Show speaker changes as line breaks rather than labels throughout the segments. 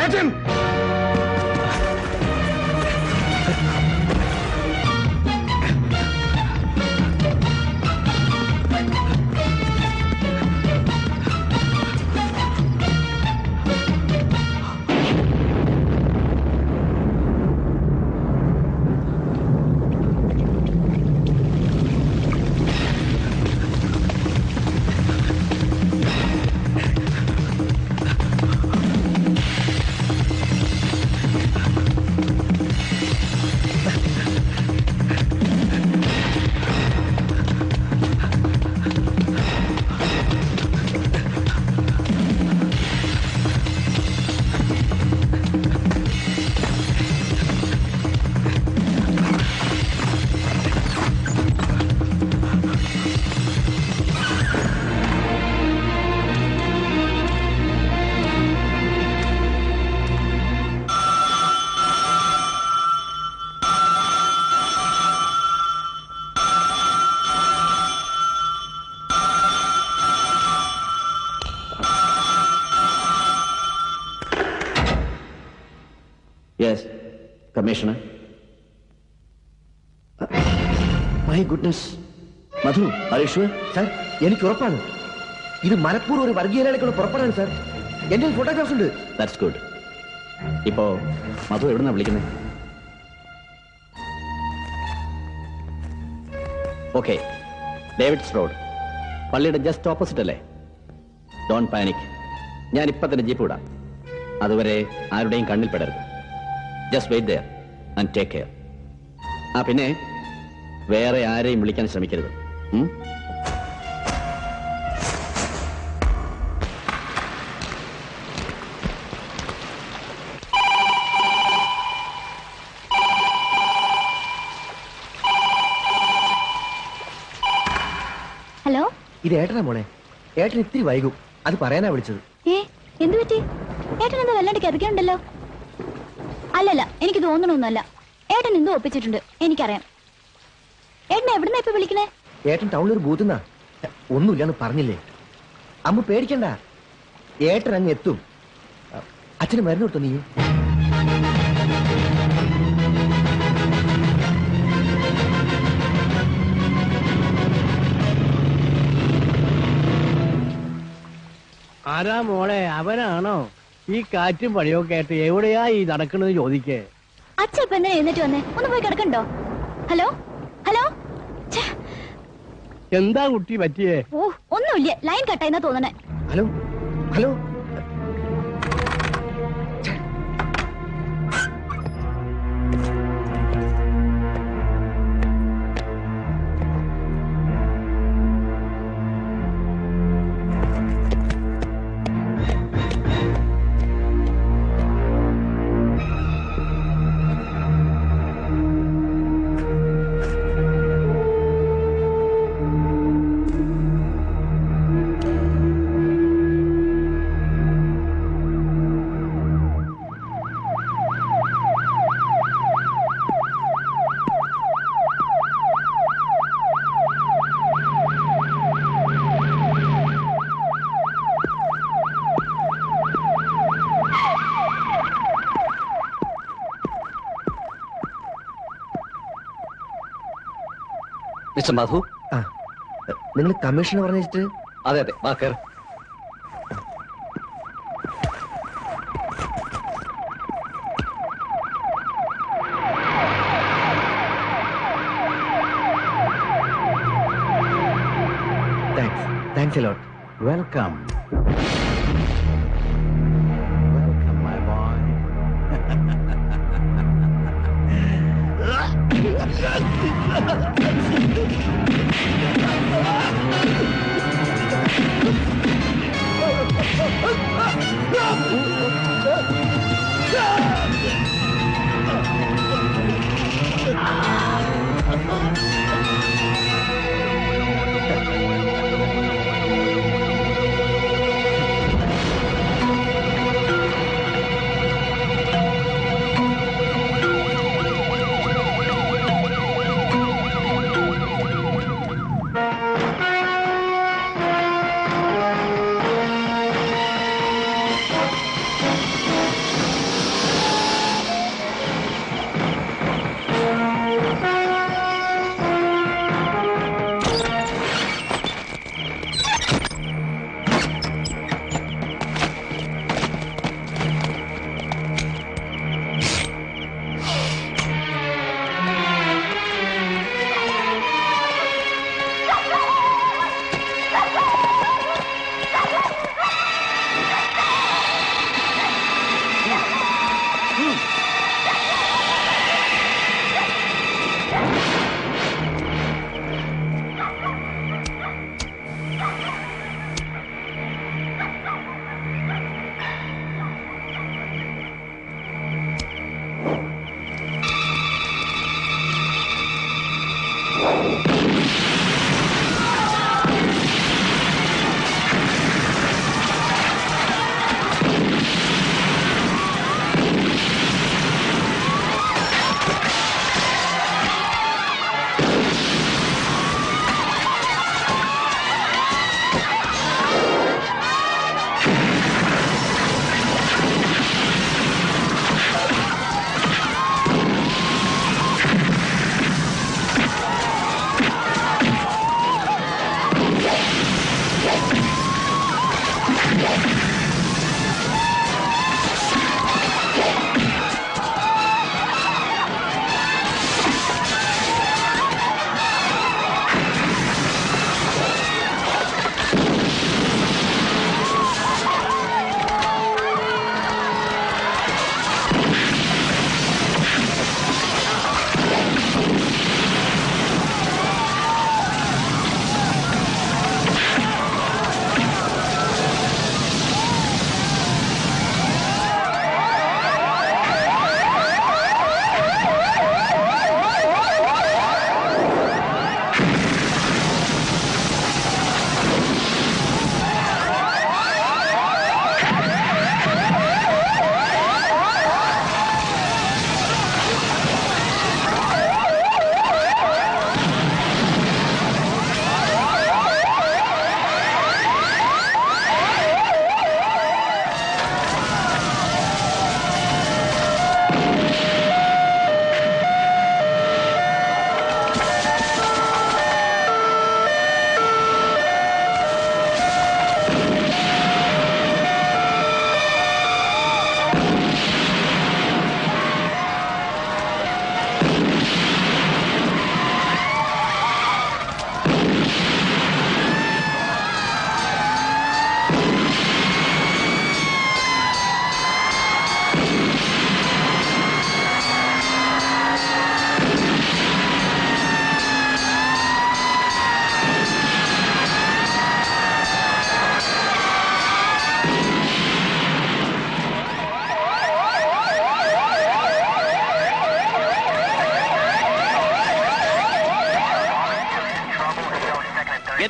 Get him!
Yes commissioner my goodness Madhu Harish
sir എനിക്ക് ഉറപ്പാണ് ഇത് മലപ്പൂർവ്വം ഒരു വർഗീയതയിലേക്കുള്ള പുറപ്പെടാൻ സാർ എന്റെ ഫോട്ടോഗ്രാഫ്സ് ഉണ്ട്
ദാറ്റ്സ് ഗുഡ് ഇപ്പോ മധു എവിടുന്നാ വിളിക്കുന്നത് ഓക്കെ ഡേവിഡ്സ് റോഡ് പള്ളിയുടെ ജസ്റ്റ് ഓപ്പോസിറ്റ് അല്ലേ ഡോൺ പാനിക് ഞാൻ ഇപ്പൊ തന്നെ ജീപ്പ് വിടാം അതുവരെ ആരുടെയും കണ്ണിൽ പെടരുത് just wait there and take care ആ പിന്നെ വേറെ ആരെയും വിളിക്കാൻ ശ്രമിക്കരുത് ഉം?
ഹലോ
ഇത് ഏട്ടനാ മോളെ ഏട്ടൻ ഇത്തിരി വൈകും അത് പറയാനാ വിളിച്ചത്
ഏ എന്തു പറ്റി ഏട്ടൻ എന്താ വല്ലാണ്ട് കിതക്കുന്നുണ്ടല്ലോ അല്ലല്ല എനിക്ക് തോന്നണമൊന്നുമല്ല ഏട്ടൻ എന്തോ ഒപ്പിച്ചിട്ടുണ്ട് എനിക്കറിയാം ഏട്ടൻ എവിടുന്നാ ഇപ്പൊ വിളിക്കണേ
ഏട്ടൻ ടൗണിൽ ഒരു ബൂത്തുന്നാ ഒന്നുമില്ലാന്ന് പറഞ്ഞില്ലേ അമ്മ പേടിക്കണ്ട ഏട്ടൻ അങ്ങ് എത്തും അച്ഛന് മരുന്ന് കൊടുത്തോ നീ
ആരാ മോളെ അവനാണോ ഈ കാറ്റും പണിയൊക്കെ ആയിട്ട് എവിടെയാ ഈ നടക്കണെന്ന് ചോദിക്കേ
അച്ഛൻ ഇപ്പൊ എന്തിനാ എഴുന്നേറ്റ് വന്നേ ഒന്ന് പോയി കിടക്കണ്ടോ ഹലോ ഹലോ ഛെ,
എന്താ കുട്ടി പറ്റിയേ
ഓ ഒന്നുമില്ല ലൈൻ കട്ടായിന്നാ തോന്നണേ
ഹലോ ഹലോ
മിസ്റ്റർ മധു
ആ നിങ്ങൾ കമ്മീഷണർ പറഞ്ഞിട്ട്
അതെ അതെ വാ കയറ്
thanks thanks a lot
welcome welcome my boy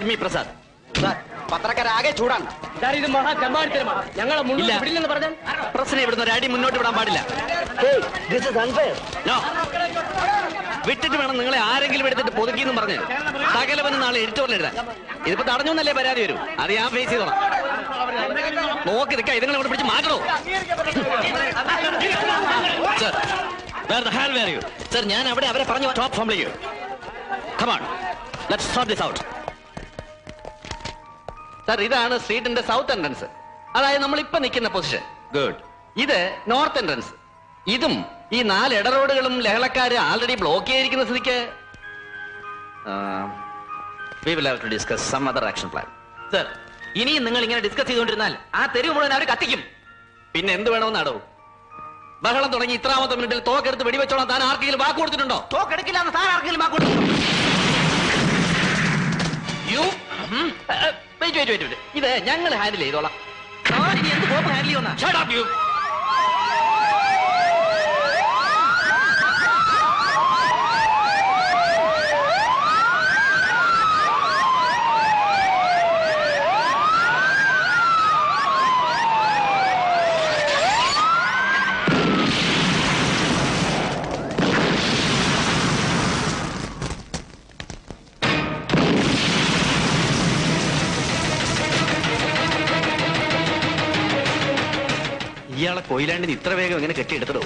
Jimmy Prasad
പത്രക്കാരാകെ ചൂടാണ്
ഇത് മഹാ ചെമ്മാടിത്തരമാണ് ഞങ്ങളെ
ഇല്ല.
മുന്നിൽ വിടില്ലെന്ന് പറഞ്ഞാൽ
പ്രസിനെ ഇവിടുന്ന് ഒരു അടി മുന്നോട്ട് വിടാൻ പാടില്ല No. വിട്ടിട്ട് വേണം നിങ്ങളെ ആരെങ്കിലും എടുത്തിട്ട് പൊതുക്കിന്ന് പറഞ്ഞ് സകലവനും നാളെ എഡിറ്റോറിൽ എഴുതാൻ ഇതിപ്പോ തടഞ്ഞു എന്നല്ലേ പരാതി വരും അത് ഞാൻ ഫേസ് ചെയ്തോളാം നോക്കി നിൽക്കാം ഇതുങ്ങളെ ഇവിടെ പിടിച്ച് മാറ്റണോ sir where the hand were you sir ഞാൻ അവിടെ അവരെ പറഞ്ഞു ടോപ്പ് ഫോം ചെയ്യൂ come on let's sort this out sir ഇതാണ് സ്ട്രീറ്റിന്റെ സൗത്ത് എൻട്രൻസ് അതായത് നമ്മൾ ഇപ്പൊ നിൽക്കുന്ന പൊസിഷൻ ഗുഡ് ഇത് നോർത്ത് എൻട്രൻസ് ഇതും ഈ നാല് ഇടറോഡുകളും ലഹളക്കാര് ആൾറെഡി ബ്ലോക്ക് ചെയ്തിരിക്കുന്ന സ്ഥിതിക്ക് we will have to discuss some other action plan sir ഇനിയും നിങ്ങൾ ഇങ്ങനെ ഡിസ്കസ് ചെയ്തുകൊണ്ടിരുന്നാൽ ആ തെരുവ് മുഴുവൻ അവർ കത്തിക്കും പിന്നെ എന്ത് വേണമെന്നാടോ ബഹളം തുടങ്ങി ഇത്രാമത്തെ മിനിറ്റിൽ തോക്കെടുത്ത് വെടിവെച്ചോളാം താൻ ആർക്കെങ്കിലും വാക്ക് കൊടുത്തിട്ടുണ്ടോ തോക്കെടുക്കില്ല എന്ന് താൻ ആർക്കെങ്കിലും വാക്ക് കൊടുത്തിട്ടുണ്ടോ യു വെയിറ്റ് വെയിറ്റ് വെയിറ്റ് ഇത് ഞങ്ങൾ ഹാൻഡിൽ ചെയ്തോളാം താൻ ഇനി എന്ത് കോപ്പ് ഹാൻഡിൽ ചെയ്യുന്ന ഷട്ട് അപ്പ് യു ഇയാളെ കൊയിലാണ്ടിന് ഇത്ര വേഗം എങ്ങനെ കെട്ടിയെടുത്തടോ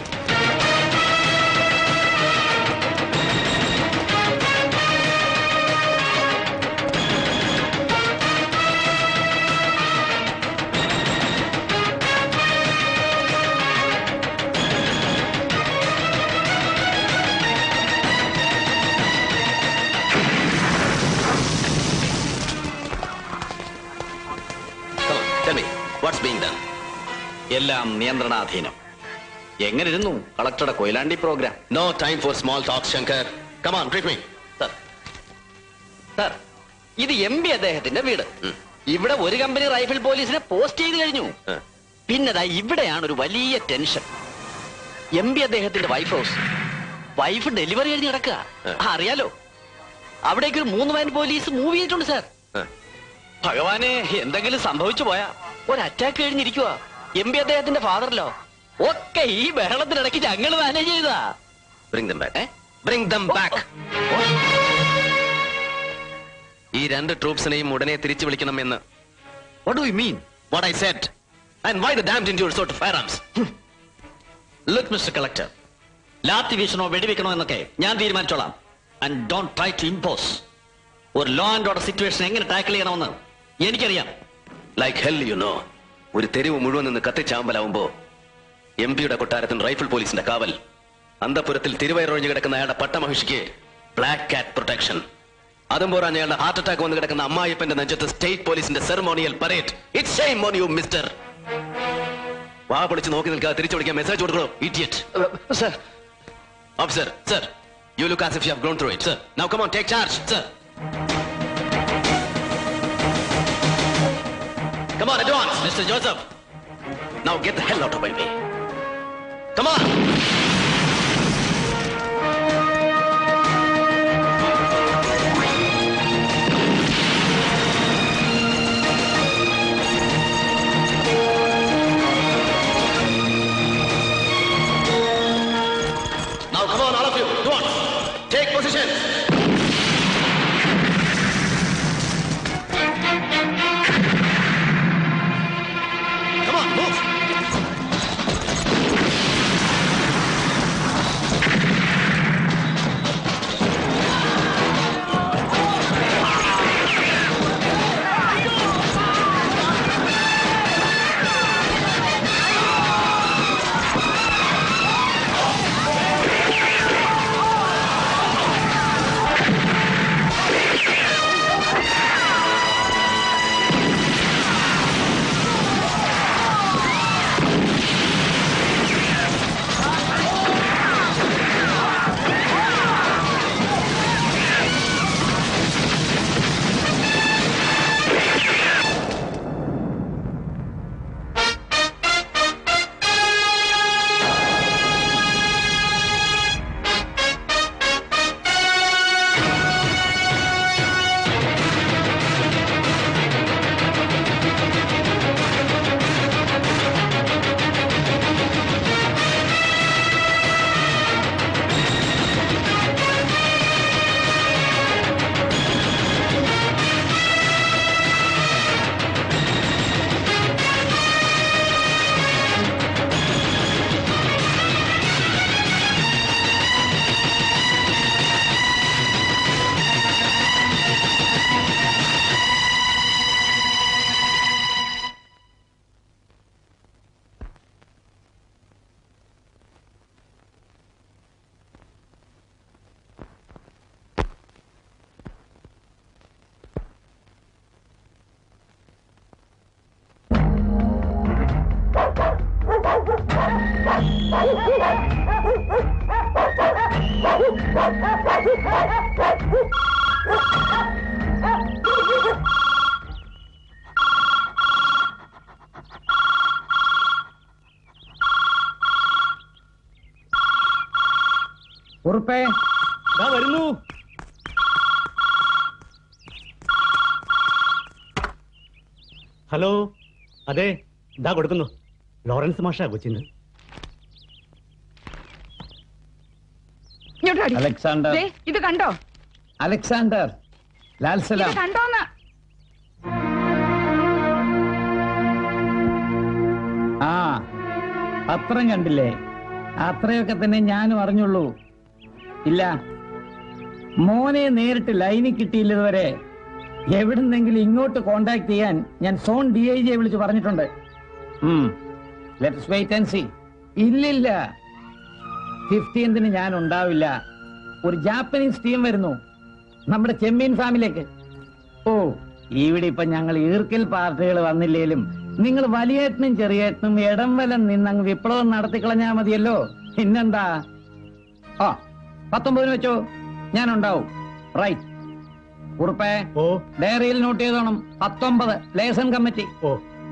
വാട്ട്സ് ബീങ് ഡൺ എല്ലാം നിയന്ത്രണാധീനം എങ്ങനെ ഇരുന്നു കളക്ടറുടെ Koyilandy program
No time for small talk, Shankar. Come on, brief me.
Sir sir ഇത് എം പി അദ്ദേഹത്തിന്റെ വീട് ഇവിടെ ഒരു കമ്പനി റൈഫിൾ പോലീസിനെ പോസ്റ്റ് ചെയ്ത് കഴിഞ്ഞു
ആ.
പിന്നെതാ ഇവിടെയാണ് ഒരു വലിയ ടെൻഷൻ എം പി അദ്ദേഹത്തിന്റെ വൈഫ് ഹൗസ് വൈഫ് ഡെലിവറി കഴിഞ്ഞ് കിടക്കുക
ആ.
ആ, അറിയാലോ അവിടേക്ക് ഒരു മൂന്ന് വാൻ പോലീസ് മൂവ് ചെയ്തിട്ടുണ്ട് സാർ
ആ.
ഭഗവാനെ എന്തെങ്കിലും സംഭവിച്ചു പോയാ ഒരു അറ്റാക്ക് കഴിഞ്ഞിരിക്കുക എം പി അദ്ദേഹത്തിന്റെ ഫാദറിലോ ഒക്കെ ഈ ബഹളത്തിനിടയ്ക്ക് ഞങ്ങൾ മാനേജ് ചെയ്താ
Bring them back.
ഏ?
Bring them back. ഈ രണ്ട് ട്രൂപ്സിനെയും ഉടനെ തിരിച്ചു വിളിക്കണമെന്ന്
What do you mean?
What I said. And why the damned into sort of firearms?
Look mister collector lathi വീശണോ വെടിവെക്കണോ എന്നൊക്കെ ഞാൻ തീരുമാനിച്ചോളാം and don't try to impose ഒരു ലോ ആൻഡ് ഓർഡർ സിറ്റുവേഷൻ എങ്ങനെ ടാക്കിൾ ചെയ്യണമെന്ന് എനിക്കറിയാം
Like hell, you know. ഒരു തെരുവ് മുഴുവൻ നിന്ന് കത്തിച്ചാമ്പലാവുമ്പോ എം പിയുടെ കൊട്ടാരത്തിന് റൈഫിൾ പോലീസിന്റെ കാവൽ അന്തപുരത്തിൽ തിരുവയറൊഴിഞ്ഞു കിടക്കുന്ന അയാളുടെ പട്ടമഹിഷിക്ക് ബ്ലാക്ക് കാറ്റ് പ്രൊട്ടക്ഷൻ അതും പോരാൻ അയാളുടെ ഹാർട്ട് അറ്റാക്ക് വന്ന് കിടക്കുന്ന അമ്മായിപ്പന്റെ നെഞ്ചത്ത് സ്റ്റേറ്റ് പോലീസിന്റെ ceremonial parade it's shame on you mister വാ പൊളിച്ച് നോക്കി നിൽക്കാതെ തിരിച്ചു വിളിക്കാൻ മെസ്സേജ് കൊടുക്കണോ idiot
sir
officer sir you look as if you have grown through it sir now come on take charge sir Come on, advance, Mr. Joseph. Now get the hell out of my way. Come on. Now come on, all of you. Go on. Take position. Come on, move.
ഉറുപ്പേ
ദാ വരുന്നു hello അതെ ഇതാ കൊടുക്കുന്നു Lawrence മാഷ കൊച്ചിന്ന്
ഇങ്ങോട്ട് അടി.
Alexander
ദേ, ഇത് കണ്ടോ
അലക്സാണ്ടർ ലാൽ
ഇത്
സലാം
കണ്ടോന്ന്
ആ പത്രം കണ്ടില്ലേ അത്രയൊക്കെ തന്നെ ഞാനും അറിഞ്ഞുള്ളൂ ഇല്ല മോനെ നേരിട്ട് ലൈനിൽ കിട്ടിയില്ല ഇതുവരെ എവിടുന്നെങ്കിലും ഇങ്ങോട്ട് കോണ്ടാക്ട് ചെയ്യാൻ ഞാൻ സോൺ ഡി ഐ ജിയെ വിളിച്ച് പറഞ്ഞിട്ടുണ്ട് ലെറ്റ്സ് വെയിറ്റ് ആൻഡ് സി ഇല്ലില്ല ഫിഫ്റ്റീൻത്തിന് ഞാൻ ഉണ്ടാവില്ല ഒരു ജാപ്പനീസ് ടീം വരുന്നു നമ്മുടെ ചെമ്മീൻ ഫാമിലേക്ക് ഓ ഇവിടെ ഇപ്പൊ ഞങ്ങൾ ഈർക്കൽ പാർട്ടികൾ വന്നില്ലേലും നിങ്ങൾ വലിയേട്ടനും ചെറിയേട്ടനും ഇടം വലം നിന്നങ്ങ് വിപ്ലവം നടത്തിക്കളഞ്ഞാ മതിയല്ലോ പിന്നെന്താ ആ പത്തൊമ്പതിന് വെച്ചോ ഞാൻ ഉണ്ടാവും റൈറ്റ് ഉറുപ്പേ
ഓ
ഡയറിയിൽ നോട്ട് ചെയ്തോണം പത്തൊമ്പത് ലേസൺ കമ്മിറ്റി
ഓ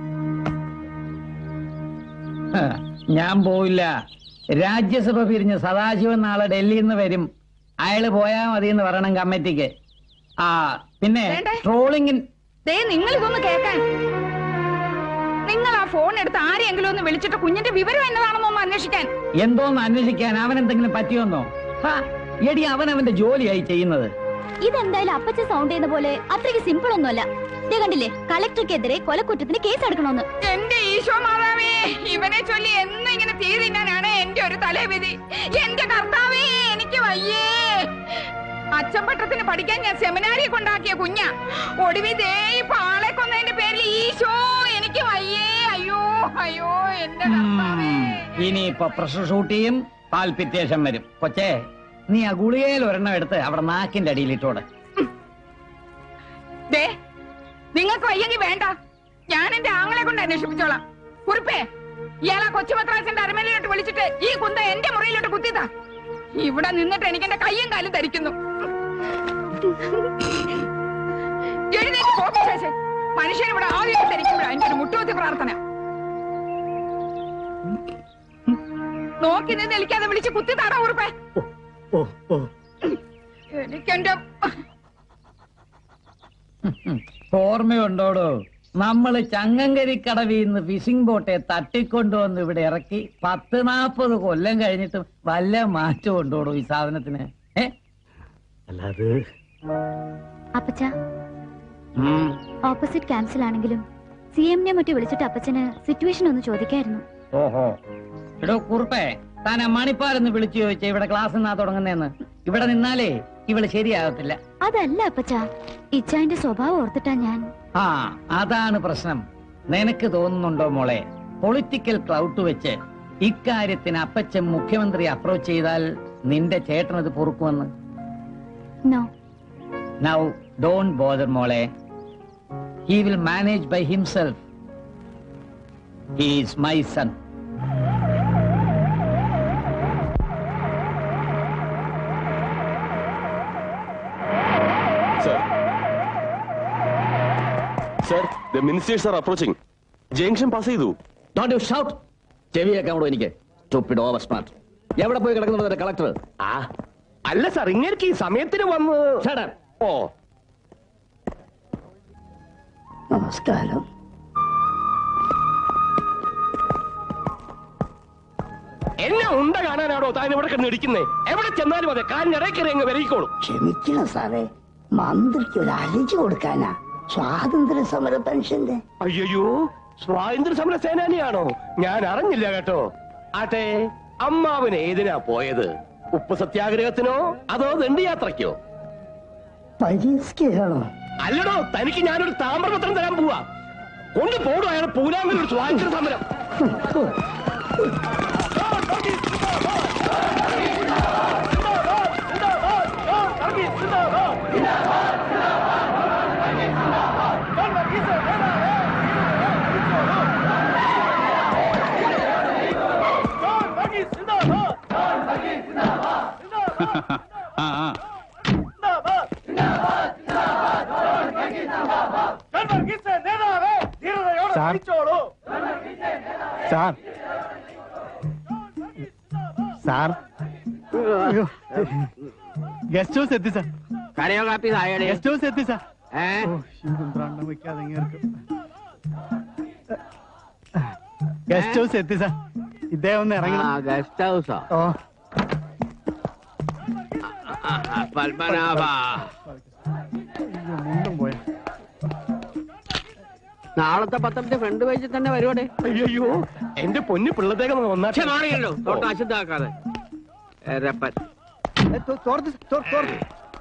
ഹ, ഞാൻ പോയില്ല രാജ്യസഭ പിരിഞ്ഞ് സദാശിവൻ നാളെ ഡൽഹിയിൽ നിന്ന് വരും അയാള് പോയാ മതി എന്ന് പറയണം കമ്മിറ്റിക്ക് ആ പിന്നെ
വേണ്ടേ?
ട്രോളിംഗിൻ
ദേ നിങ്ങൾ ഇതൊന്ന് കേൾക്കാൻ നിങ്ങൾ ആ ഫോൺ എടുത്ത് ആരെയെങ്കിലും ഒന്ന് വിളിച്ചിട്ട് കുഞ്ഞിന്റെ വിവരം എന്നതാണെന്നോ ഒന്ന് അന്വേഷിക്കാൻ
എന്തോന്ന് അന്വേഷിക്കാൻ അവൻ എന്തെങ്കിലും പറ്റിയോന്നോ ഹാ, എടി അവൻ അവന്റെ ജോലിയായി ചെയ്യുന്നത്
ഇതെന്തായാലും അപ്പച്ച സൗണ്ട് ചെയ്യുന്ന പോലെ അത്രയ്ക്ക് സിമ്പിൾ ഒന്നുമല്ല ദേ കണ്ടില്ലേ കളക്ടർക്കെതിരെ കൊലക്കുറ്റത്തിന് കേസ് എടുക്കണമെന്ന്
എന്റെ ഈശോ മാതാവേ ഇവനെ ചൊല്ലി എന്ന് ഇങ്ങനെ തീ തിന്നാനാണ് എന്റെ ഒരു തലവിധി എന്റെ കർത്താവേ എനിക്ക് വയ്യേ അച്ചമ്പട്ടത്തിന് പഠിക്കാൻ ഞാൻ സെമിനാരി കൊണ്ടാക്കിയ കുഞ്ഞ ഒടുവി ദേ ഇപ്പൊ ആളെ കൊന്നതിന്റെ പേരിൽ ഈശോ എനിക്ക് വയ്യേ അയ്യോ അയ്യോ എന്റെ കർത്താവേ
ഇനിയിപ്പൊ പ്രഷർ ഷൂട്ട് ചെയ്യും പാൽപിറ്റേഷൻ വരും കൊച്ചേ നീ ആ ഗുളികയിൽ ഒരെണ്ണം എടുത്ത് അവിടെ നാക്കിന്റെ അടിയിൽ ഇട്ടോട്
ദേ നിങ്ങൾക്ക് വയ്യെങ്കിൽ വേണ്ട ഞാൻ എന്റെ ആങ്ങളെ കൊണ്ട് അന്വേഷിപ്പിച്ചോളാം കുറിപ്പേ ഇയാളെ കൊച്ചുമത്രാസിന്റെ അരമലയിലോട്ട് വിളിച്ചിട്ട് ഈ കുന്ത എന്റെ മുറിയിലോട്ട് കുത്തിയതാ ഇവിടെ നിന്നിട്ട് എനിക്ക് എന്റെ കയ്യും കാലും ധരിക്കുന്നു എഴുന്നേറ്റ് പോ പിശാചേ. മനുഷ്യൻ ഇവിടെ ആദ്യം ധരിക്കുമ്പോഴാ എന്റെ ഒരു മുട്ടുകുത്തി പ്രാർത്ഥന നോക്കി നിന്ന് നിൽക്കാതെ വിളിച്ച് കുത്തി താടാ ഉറുപ്പേ
ഓ ഓ
എനിക്കെന്റെ
ഓർമ്മയുണ്ടോടോ നമ്മള് ചങ്ങങ്കരിക്കടവിൽ ഫിഷിംഗ് ബോട്ടെ തട്ടിക്കൊണ്ടുവന്ന് ഇവിടെ ഇറക്കി പത്ത് നാപ്പത് കൊല്ലം കഴിഞ്ഞിട്ടും വല്ല മാറ്റം ഉണ്ടോടോ ഈ സാധനത്തിന് ഏ
അല്ലാതെ
അപ്പച്ച
ഉം.
ഓപ്പോസിറ്റ് ക്യാൻസൽ ആണെങ്കിലും സി എമ്മിനെ മറ്റു വിളിച്ചിട്ട് അപ്പച്ചന് സിറ്റുവേഷൻ ഒന്ന് ചോദിക്കായിരുന്നു
ഓഹോ എടോ കുറുപ്പേ താൻ ആ മണിപ്പാലെന്ന് വിളിച്ചു ചോദിച്ചേ ഇവിടെ ക്ലാസ് എന്നാ തുടങ്ങുന്നേന്ന് ഇവിടെ നിന്നാലേ ഇവള് ശരിയാകത്തില്ല
അതല്ല അപ്പച്ച ഇച്ചായന്റെ സ്വഭാവം ഓർത്തിട്ടാ ഞാൻ
ആ അതാണ് പ്രശ്നം നിനക്ക് തോന്നുന്നുണ്ടോ മോളെ പൊളിറ്റിക്കൽ ക്ലൗട്ട് വെച്ച് ഇക്കാര്യത്തിന് അപ്പച്ചൻ മുഖ്യമന്ത്രി അപ്രോച്ച് ചെയ്താൽ നിന്റെ ചേട്ടനത് പൊറുക്കുമെന്ന്
നോ
നൗ ഡോണ്ട് ബോദർ മോളെ he will manage by himself he's my son
Sir. Sir, the ministers are approaching. Junction pass ചെയ്തു
ഡോണ്ട് യു ഷൗട്ട് ചെവിയൊക്കെ അവിടെ എനിക്ക് സ്റ്റുപ്പിഡ് ഓവർ സ്മാർട്ട് എവിടെ പോയി കിടക്കുന്നുണ്ട് കളക്ടർ
ആ അല്ല സാർ ഇങ്ങനെ ഈ സമയത്തിന് വന്ന് ഓ
നമസ്കാരം
എന്നെ ഉണ്ട കാണാനാണോ താൻ ഇവിടെ കിടന്ന് ഇടിക്കുന്നേ എവിടെ ചെന്നാലും അതെ കാലിനിടയിൽ കയറി അങ്ങ് വരയിക്കോളും
ക്ഷമിക്കണം സാറേ മന്ത്രിക്ക് ഒരു അലജി കൊടുക്കാനാ സ്വാതന്ത്ര്യ സമര പെൻഷന്റെ
അയ്യോ സ്വാതന്ത്ര്യ സമര സേനാനിയാണോ ഞാൻ അറിഞ്ഞില്ല കേട്ടോ ആട്ടെ അമ്മാവൻ ഏതിനാ പോയത് ഉപ്പ് സത്യാഗ്രഹത്തിനോ അതോ ദണ്ഡിയാത്രയ്ക്കോ
പരിഹസിക്കുകയാണോ
അല്ലടോ തനിക്ക് ഞാനൊരു താമ്രപത്രം തരാൻ പോവാ കൊണ്ട് പോടും അയാൾ പൂരാങ്കൽ ഒരു സ്വാതന്ത്ര്യ സമരം
സാർ സാർ സാർ അയ്യോ ഗസ്റ്റ് ഹൗസ് എത്തി സാർ
കരയോ കാപ്പി താഴെ
ഗസ്റ്റ് ഹൗസ് എത്തി സാർ
ഏ
ഗസ്റ്റ് ഹൗസ് എത്തി സാർ ഇദ്ദേഹം ഒന്ന് ഇറങ്ങണം
ഗസ്റ്റ് ഹൗസോ
ഓ
പത്മനാഭ
അയ്യോ, മുണ്ടും പോയ
നാളത്തെ പത്രത്തിൽ ഫ്രണ്ട് പേജിൽ തന്നെ വരുവാടെ
അയ്യോ എന്റെ പൊന്നു പിള്ളത്തേക്ക് ഒന്നാട്ടെ
മാറിയല്ലോ തൊട്ട് അശുദ്ധാക്കാതെ എരപ്പൻ
തോർത്ത് തോർത്ത്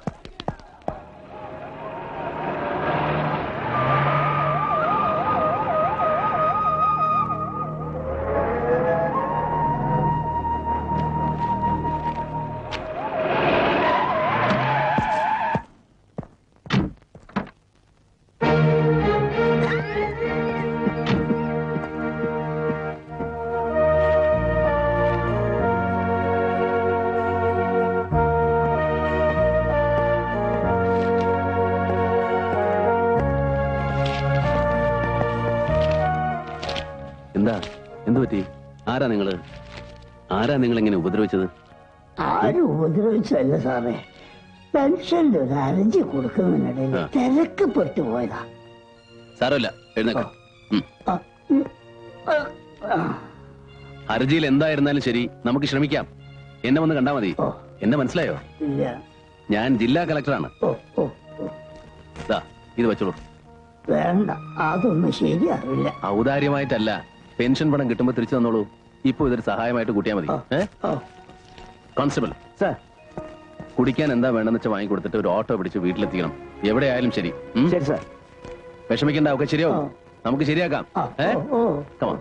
എന്താ എന്തു പറ്റി ആരാ നിങ്ങള് ആരാ നിങ്ങൾ ഇങ്ങനെ ഉപദ്രവിച്ചത്
ആരും ഉപദ്രവിച്ചല്ല സാറേ പെൻഷന്റെ ഒരു അരഞ്ചി കൊടുക്കുന്നതിനിടയിൽ
ആ.
തിരക്കപ്പെട്ടു പോയതാ
സാരമില്ല എഴുന്നേക്കാം ഉം.
ആ, ഉം, ആ, ആ.
ഹർജിയിൽ എന്തായിരുന്നാലും ശരി നമുക്ക് ശ്രമിക്കാം എന്നെ വന്ന് കണ്ടാ മതി
ഓ.
എന്നെ മനസ്സിലായോ
ഇല്ല
ഞാൻ ജില്ലാ കളക്ടറാണ്
ഓ ഓ ഓ.
ദാ ഇത് വെച്ചോളൂ
വേണ്ട അതൊന്നും ശരിയാവില്ല
ഔദാര്യമായിട്ടല്ല പെൻഷൻ പണം കിട്ടുമ്പോ തിരിച്ചു തന്നോളൂ ഇപ്പൊ ഇതൊരു സഹായമായിട്ട് കൂട്ടിയാ മതി
ആ.
ഏ
ഓ
കോൺസ്റ്റബിൾ
സാർ
കുടിക്കാൻ എന്താ വേണ്ടെന്ന് വെച്ചാൽ വാങ്ങിക്കൊടുത്തിട്ട് ഒരു ഓട്ടോ പിടിച്ച് വീട്ടിലെത്തിക്കണം എവിടെ ആയാലും ശരി ഉം?
ശരി സാർ
വിഷമിക്കണ്ട ഒക്കെ ശരിയാവും
ആ.
നമുക്ക് ശരിയാക്കാം
ആ,
ഏ
ഓ, ഓ.
കമാ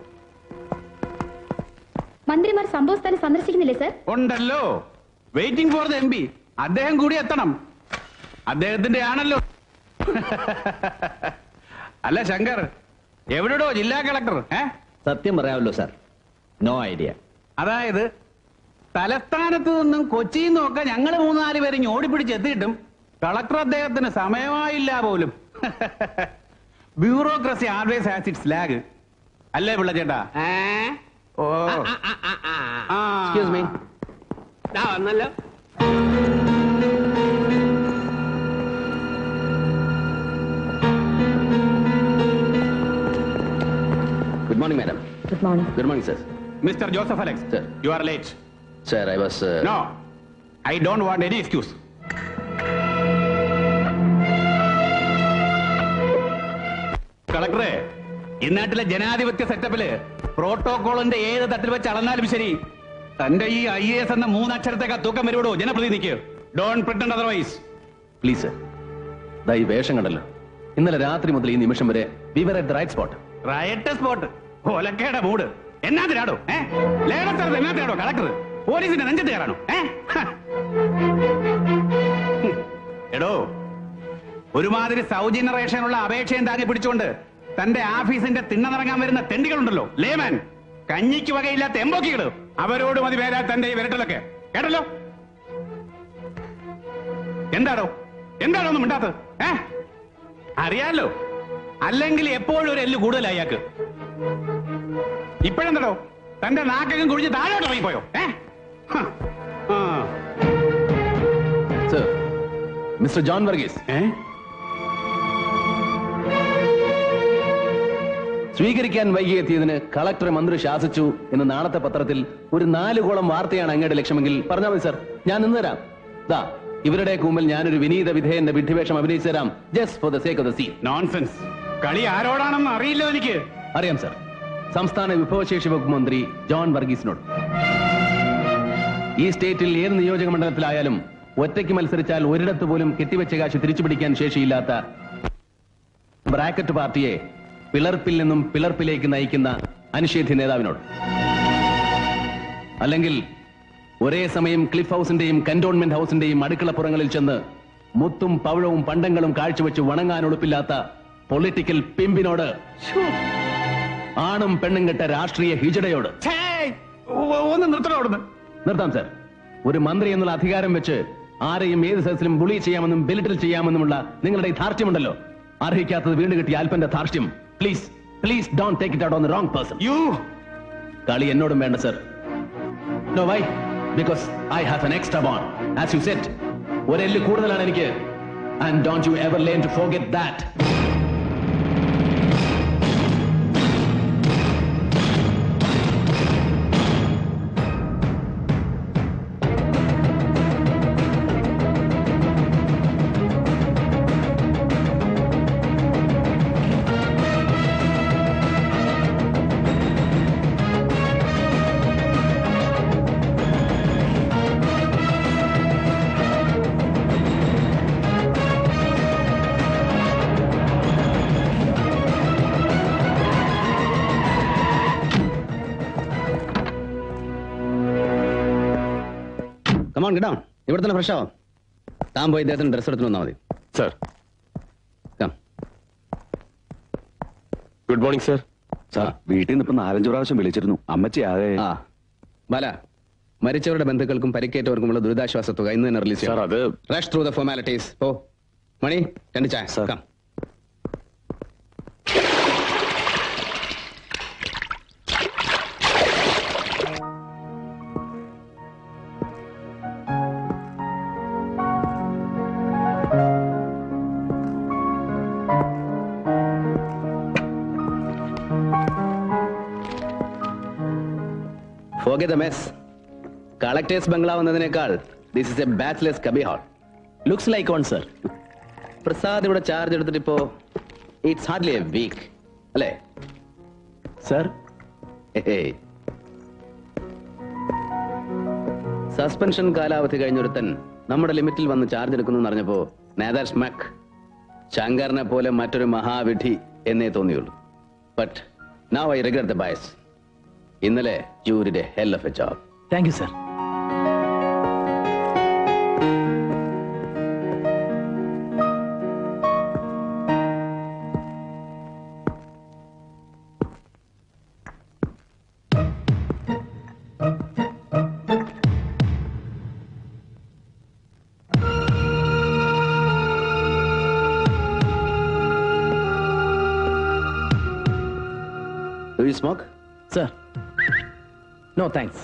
മന്ത്രിമാർ സംഭവസ്ഥാനം സന്ദർശിക്കുന്നില്ലേ സർ
ഉണ്ടല്ലോ waiting for the M P അദ്ദേഹം കൂടി എത്തണം അദ്ദേഹത്തിന്റെ ആണല്ലോ അല്ല ശങ്കർ എവിടെടോ ജില്ലാ കളക്ടർ ഏ
സത്യം പറയാമല്ലോ സാർ നോ ഐഡിയ
അതായത് തലസ്ഥാനത്ത് നിന്നും കൊച്ചിയിൽ നിന്നും ഒക്കെ ഞങ്ങൾ മൂന്നാല് പേര് ഇങ്ങ് ഓടിപ്പിടിച്ച് എത്തിയിട്ടും കളക്ടർ അദ്ദേഹത്തിന് സമയമായില്ല പോലും bureaucracy always has its lag അല്ലേ പിള്ള ചേട്ടാ ഓ ആ
എക്സ്ക്യൂസ് മീ
വന്നല്ലോ
good morning madam
good morning
good morning sir
mister Joseph Alex
Sir.
You are late
sir I was
no I don't want any excuse കളക്ടറെ ഇന്നാട്ടിലെ ജനാധിപത്യ സെറ്റപ്പില് പ്രോട്ടോകോളിന്റെ ഏത് തട്ടിൽ വെച്ച് അളന്നാലും ശരി തന്റെ ഈ ഐ എസ് എന്ന മൂന്നക്ഷരത്തേക്ക് തൂക്കം വരുവിടോ ജനപ്രതിനിധിക്ക് don't pretend otherwise
please sir ദാ ഈ വേഷം കണ്ടല്ലോ ഇന്നലെ രാത്രി മുതൽ ഈ നിമിഷം വരെ we were at the right spot
riot spot ഒലക്കയുടെ മൂട് എന്നാത്തിനാടോ ഏ ലേലസ്ഥലത്ത് എന്നാത്തിനാടോ കളക്ടർ പോലീസിന്റെ നെഞ്ചത്ത് കയറാണോ ഏ ഹ. ഹും. എടോ ഒരുമാതിരി സൗജന്യ റേഷനുള്ള അപേക്ഷയും താങ്ങി പിടിച്ചുകൊണ്ട് തന്റെ ഓഫീസിന്റെ തിണ്ണനിറങ്ങാൻ വരുന്ന തെണ്ടികളുണ്ടല്ലോ ലേമാൻ കഞ്ഞിക്ക് വകയില്ലാത്ത എമ്പോക്കികള് അവരോട് മതി പേരാ തന്റെ ഈ വിരട്ടലൊക്കെ കേട്ടല്ലോ എന്താടോ എന്താണോ ഒന്നും മിണ്ടാത്തത് ഏ അറിയാലോ അല്ലെങ്കിൽ എപ്പോഴും ഒരു എല്ല് കൂടുതലായി അയാൾക്ക് ഇപ്പോഴെന്തടോ തന്റെ നാക്കകം കുഴിച്ച് താഴോട്ട് ഇറങ്ങിപ്പോയോ ഏ ഹ. ആ.
സർ മിസ്റ്റർ ജോൺ വർഗീസ്
ഏ?
സ്വീകരിക്കാൻ വൈകിയെത്തിയതിന് കളക്ടർ മന്ത്രി ശാസിച്ചു എന്ന് നാളത്തെ പത്രത്തിൽ ഒരു നാല് കോളം വാർത്തയാണ് അങ്ങയുടെ ലക്ഷ്യമെങ്കിൽ പറഞ്ഞാൽ മതി സർ ഞാൻ നിന്ന് തരാം ദാ ഇവരുടെ മുമ്പിൽ ഞാനൊരു വിനീത വിധേയന്റെ വിഡ്ഢിവേഷം അഭിനയിച്ചു തരാം just for the sake of the scene
nonsense കളി ആരോടാണെന്ന് അറിയില്ലോ എനിക്ക്
അറിയാം സർ സംസ്ഥാന വിഭവശേഷി വകുപ്പ് മന്ത്രി ജോൺ വർഗീസിനോട് ഈ സ്റ്റേറ്റിൽ ഏത് നിയോജക മണ്ഡലത്തിലായാലും ഒറ്റയ്ക്ക് മത്സരിച്ചാൽ ഒരിടത്ത് പോലും കെട്ടിവെച്ച കാശ് തിരിച്ചുപിടിക്കാൻ ശേഷിയില്ലാത്ത ബ്രാക്കറ്റ് പാർട്ടിയെ പിളർപ്പിൽ നിന്നും പിളർപ്പിലേക്ക് നയിക്കുന്ന അനിഷേധ്യ നേതാവിനോട് അല്ലെങ്കിൽ ഒരേ സമയം ക്ലിഫ് ഹൗസിന്റെയും കന്റോൺമെന്റ് ഹൗസിന്റെയും അടുക്കളപ്പുറങ്ങളിൽ ചെന്ന് മുത്തും പവിഴവും പണ്ടങ്ങളും കാഴ്ചവെച്ച് വണങ്ങാൻ ഉളുപ്പില്ലാത്ത പൊളിറ്റിക്കൽ പിമ്പിനോട് ആണും പെണ്ണും കെട്ട രാഷ്ട്രീയ ഹിജടയോട്
ഛേ, ഒ- ഒന്ന് നിർത്തണോ അവിടുന്ന്
നിർത്താം സർ ഒരു മന്ത്രി എന്നുള്ള അധികാരം വെച്ച് ആരെയും ഏത് സദസ്സിലും ബുളി ചെയ്യാമെന്നും ബെലിറ്റിൽ ചെയ്യാമെന്നുമുള്ള നിങ്ങളുടെ ഈ ധാർഷ്ട്യമുണ്ടല്ലോ അർഹിക്കാത്തത് വീണ്ടും കിട്ടിയ അല്പന്റെ ധാർഷ്ട്യം please please don't take it out on the wrong person
you
കളി എന്നോടും വേണ്ട sir no why
because I have an extra bone as you said ഒരു എല്ല് കൂടുതലാണ് എനിക്ക് and don't you ever learn to forget that come on കിടാം ഇവിടെ തന്നെ ഫ്രഷ് ആവാം താൻ പോയി ഇദ്ദേഹത്തിന് ഡ്രസ് എടുത്തു വന്നാൽ മതി
sir
come
good morning sir
sir വീട്ടിൽ നിന്ന് ഇപ്പൊ നാലഞ്ചു പ്രാവശ്യം വിളിച്ചിരുന്നു അമ്മച്ചി ആകെ
ആ ബാല മരിച്ചവരുടെ ബന്ധുക്കൾക്കും പരിക്കേറ്റവർക്കുമുള്ള ദുരിതാശ്വാസ തുക ഇന്ന് തന്നെ റിലീസ്
സാർ അത്
റഷ് ത്രൂ ദ ഫോർമാലിറ്റീസ് ഓ മണി രണ്ട് ചായ
Sir.
Come Forget the mess. Collector's bungalow എന്നതിനേക്കാൾ this is a bachelor's cubby hole looks like on sir Prasad ഇവിടെ ചാർജ് എടുത്തിട്ട് ഇപ്പോ ഇറ്റ്സ് ഹാർഡ്ലി എ വീക്ക് അല്ലേ സർ സസ്പെൻഷൻ കാലാവധി കഴിഞ്ഞൊരുത്തൻ നമ്മുടെ ലിമിറ്റിൽ വന്ന് ചാർജ് എടുക്കുന്നു അറിഞ്ഞപ്പോ നേതാർ സ്മക് ശങ്കറിനെ പോലെ മറ്റൊരു മഹാവിധി എന്നേ തോന്നിയുള്ളൂ but now I regret the bias ഇന്നലെ you did a hell of a job
thank you sir
do you smoke
sir no thanks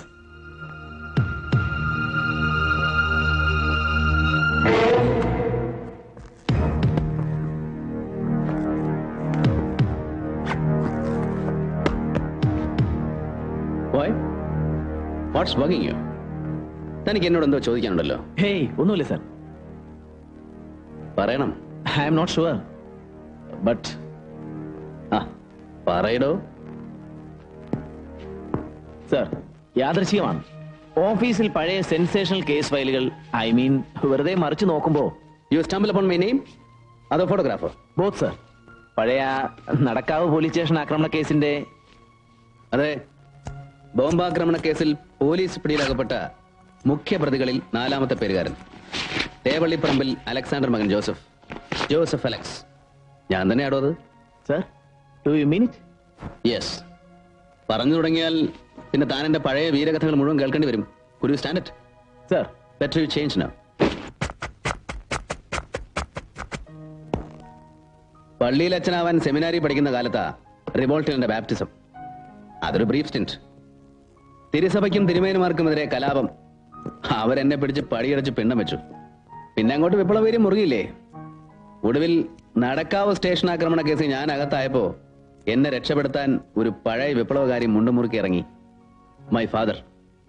boy what's bugging you തനിക്ക് എന്നോട് എന്തോ ചോദിക്കാനുണ്ടല്ലോ
ഹേയ് ഒന്നുമില്ല സർ
പറയണം
I am not sure but
ആ പറയടോ
സർ യാദൃശ്ചികമാണ് ഓഫീസിൽ പഴയ സെൻസേഷണൽ കേസ് ഫയലുകൾ ഐ മീൻ വെറുതെ മറിച്ചു നോക്കുമ്പോ
you stumble upon my name അതോ ഫോട്ടോഗ്രാഫർ
ബോത്ത് സർ പഴയ നടക്കാവ് പോലീസ് സ്റ്റേഷൻ ആക്രമണ കേസിന്റെ
അതെ ബോംബാക്രമണ കേസിൽ പോലീസ് പിടിയിലകപ്പെട്ട മുഖ്യപ്രതികളിൽ നാലാമത്തെ പേരുകാരൻ തേവള്ളിപ്പറമ്പിൽ അലക്സാണ്ടർ മകൻ ജോസഫ് ജോസഫ് അലക്സ് ഞാൻ തന്നെയാടോ അത്
sir to you minute
yes പറഞ്ഞു തുടങ്ങിയാൽ പിന്നെ താൻ എന്റെ പഴയ വീരകഥകൾ മുഴുവൻ കേൾക്കേണ്ടി വരും കുരു standard
sir
better you change now പള്ളിയിൽ അച്ഛനാവാൻ സെമിനാരി പഠിക്കുന്ന കാലത്താ റിവോൾട്ടിന്റെ ബാപ്റ്റിസം അതൊരു ബ്രീഫ് സ്റ്റിന്റ് തിരുസഭയ്ക്കും തിരുമേനുമാർക്കുമെതിരെ കലാപം അവരെന്നെ പിടിച്ച് പടിയടച്ച് പിണ്ണം വെച്ചു പിന്നെ അങ്ങോട്ട് വിപ്ലവീര്യം മുറുകിയില്ലേ ഒടുവിൽ നടക്കാവ് സ്റ്റേഷൻ ആക്രമണ കേസ് ഞാൻ അകത്തായപ്പോ എന്നെ രക്ഷപ്പെടുത്താൻ ഒരു പഴയ വിപ്ലവകാരി മുണ്ടുമുറുക്കി ഇറങ്ങി മൈ ഫാദർ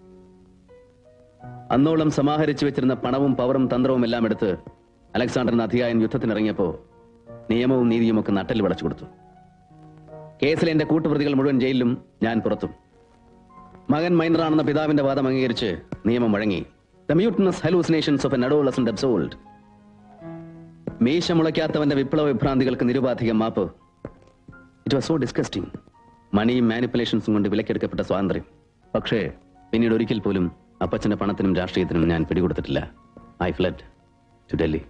അന്നോളം സമാഹരിച്ചു വെച്ചിരുന്ന പണവും പവറും തന്ത്രവും എല്ലാം എടുത്ത് അലക്സാണ്ടർ അധികായൻ യുദ്ധത്തിനിറങ്ങിയപ്പോ നിയമവും നീതിയും ഒക്കെ നട്ടൽ വിളച്ചു കൊടുത്തു കേസിലെ എന്റെ കൂട്ടുപ്രതികൾ മുഴുവൻ ജയിലിലും ഞാൻ പുറത്തും മകൻ മൈനറാണെന്ന പിതാവിന്റെ വാദം അംഗീകരിച്ച് നിയമം വഴങ്ങി the mutinous hallucinations of an adolescent absurd മീശ മുളയ്ക്കാത്തവന്റെ വിപ്ലവ വിഭ്രാന്തികൾക്ക് നിരുപാധികം മാപ്പ് ഇറ്റ് വാസ് സോ ഡിസ്കസ്റ്റിംഗ് മണിയും മാനിപ്പുലേഷൻസും കൊണ്ട് വിലക്കെടുക്കപ്പെട്ട സ്വാതന്ത്ര്യം പക്ഷേ പിന്നീട് ഒരിക്കൽ പോലും അപ്പച്ചന്റെ പണത്തിനും രാഷ്ട്രീയത്തിനും ഞാൻ പിടികൊടുത്തിട്ടില്ല I fled to Delhi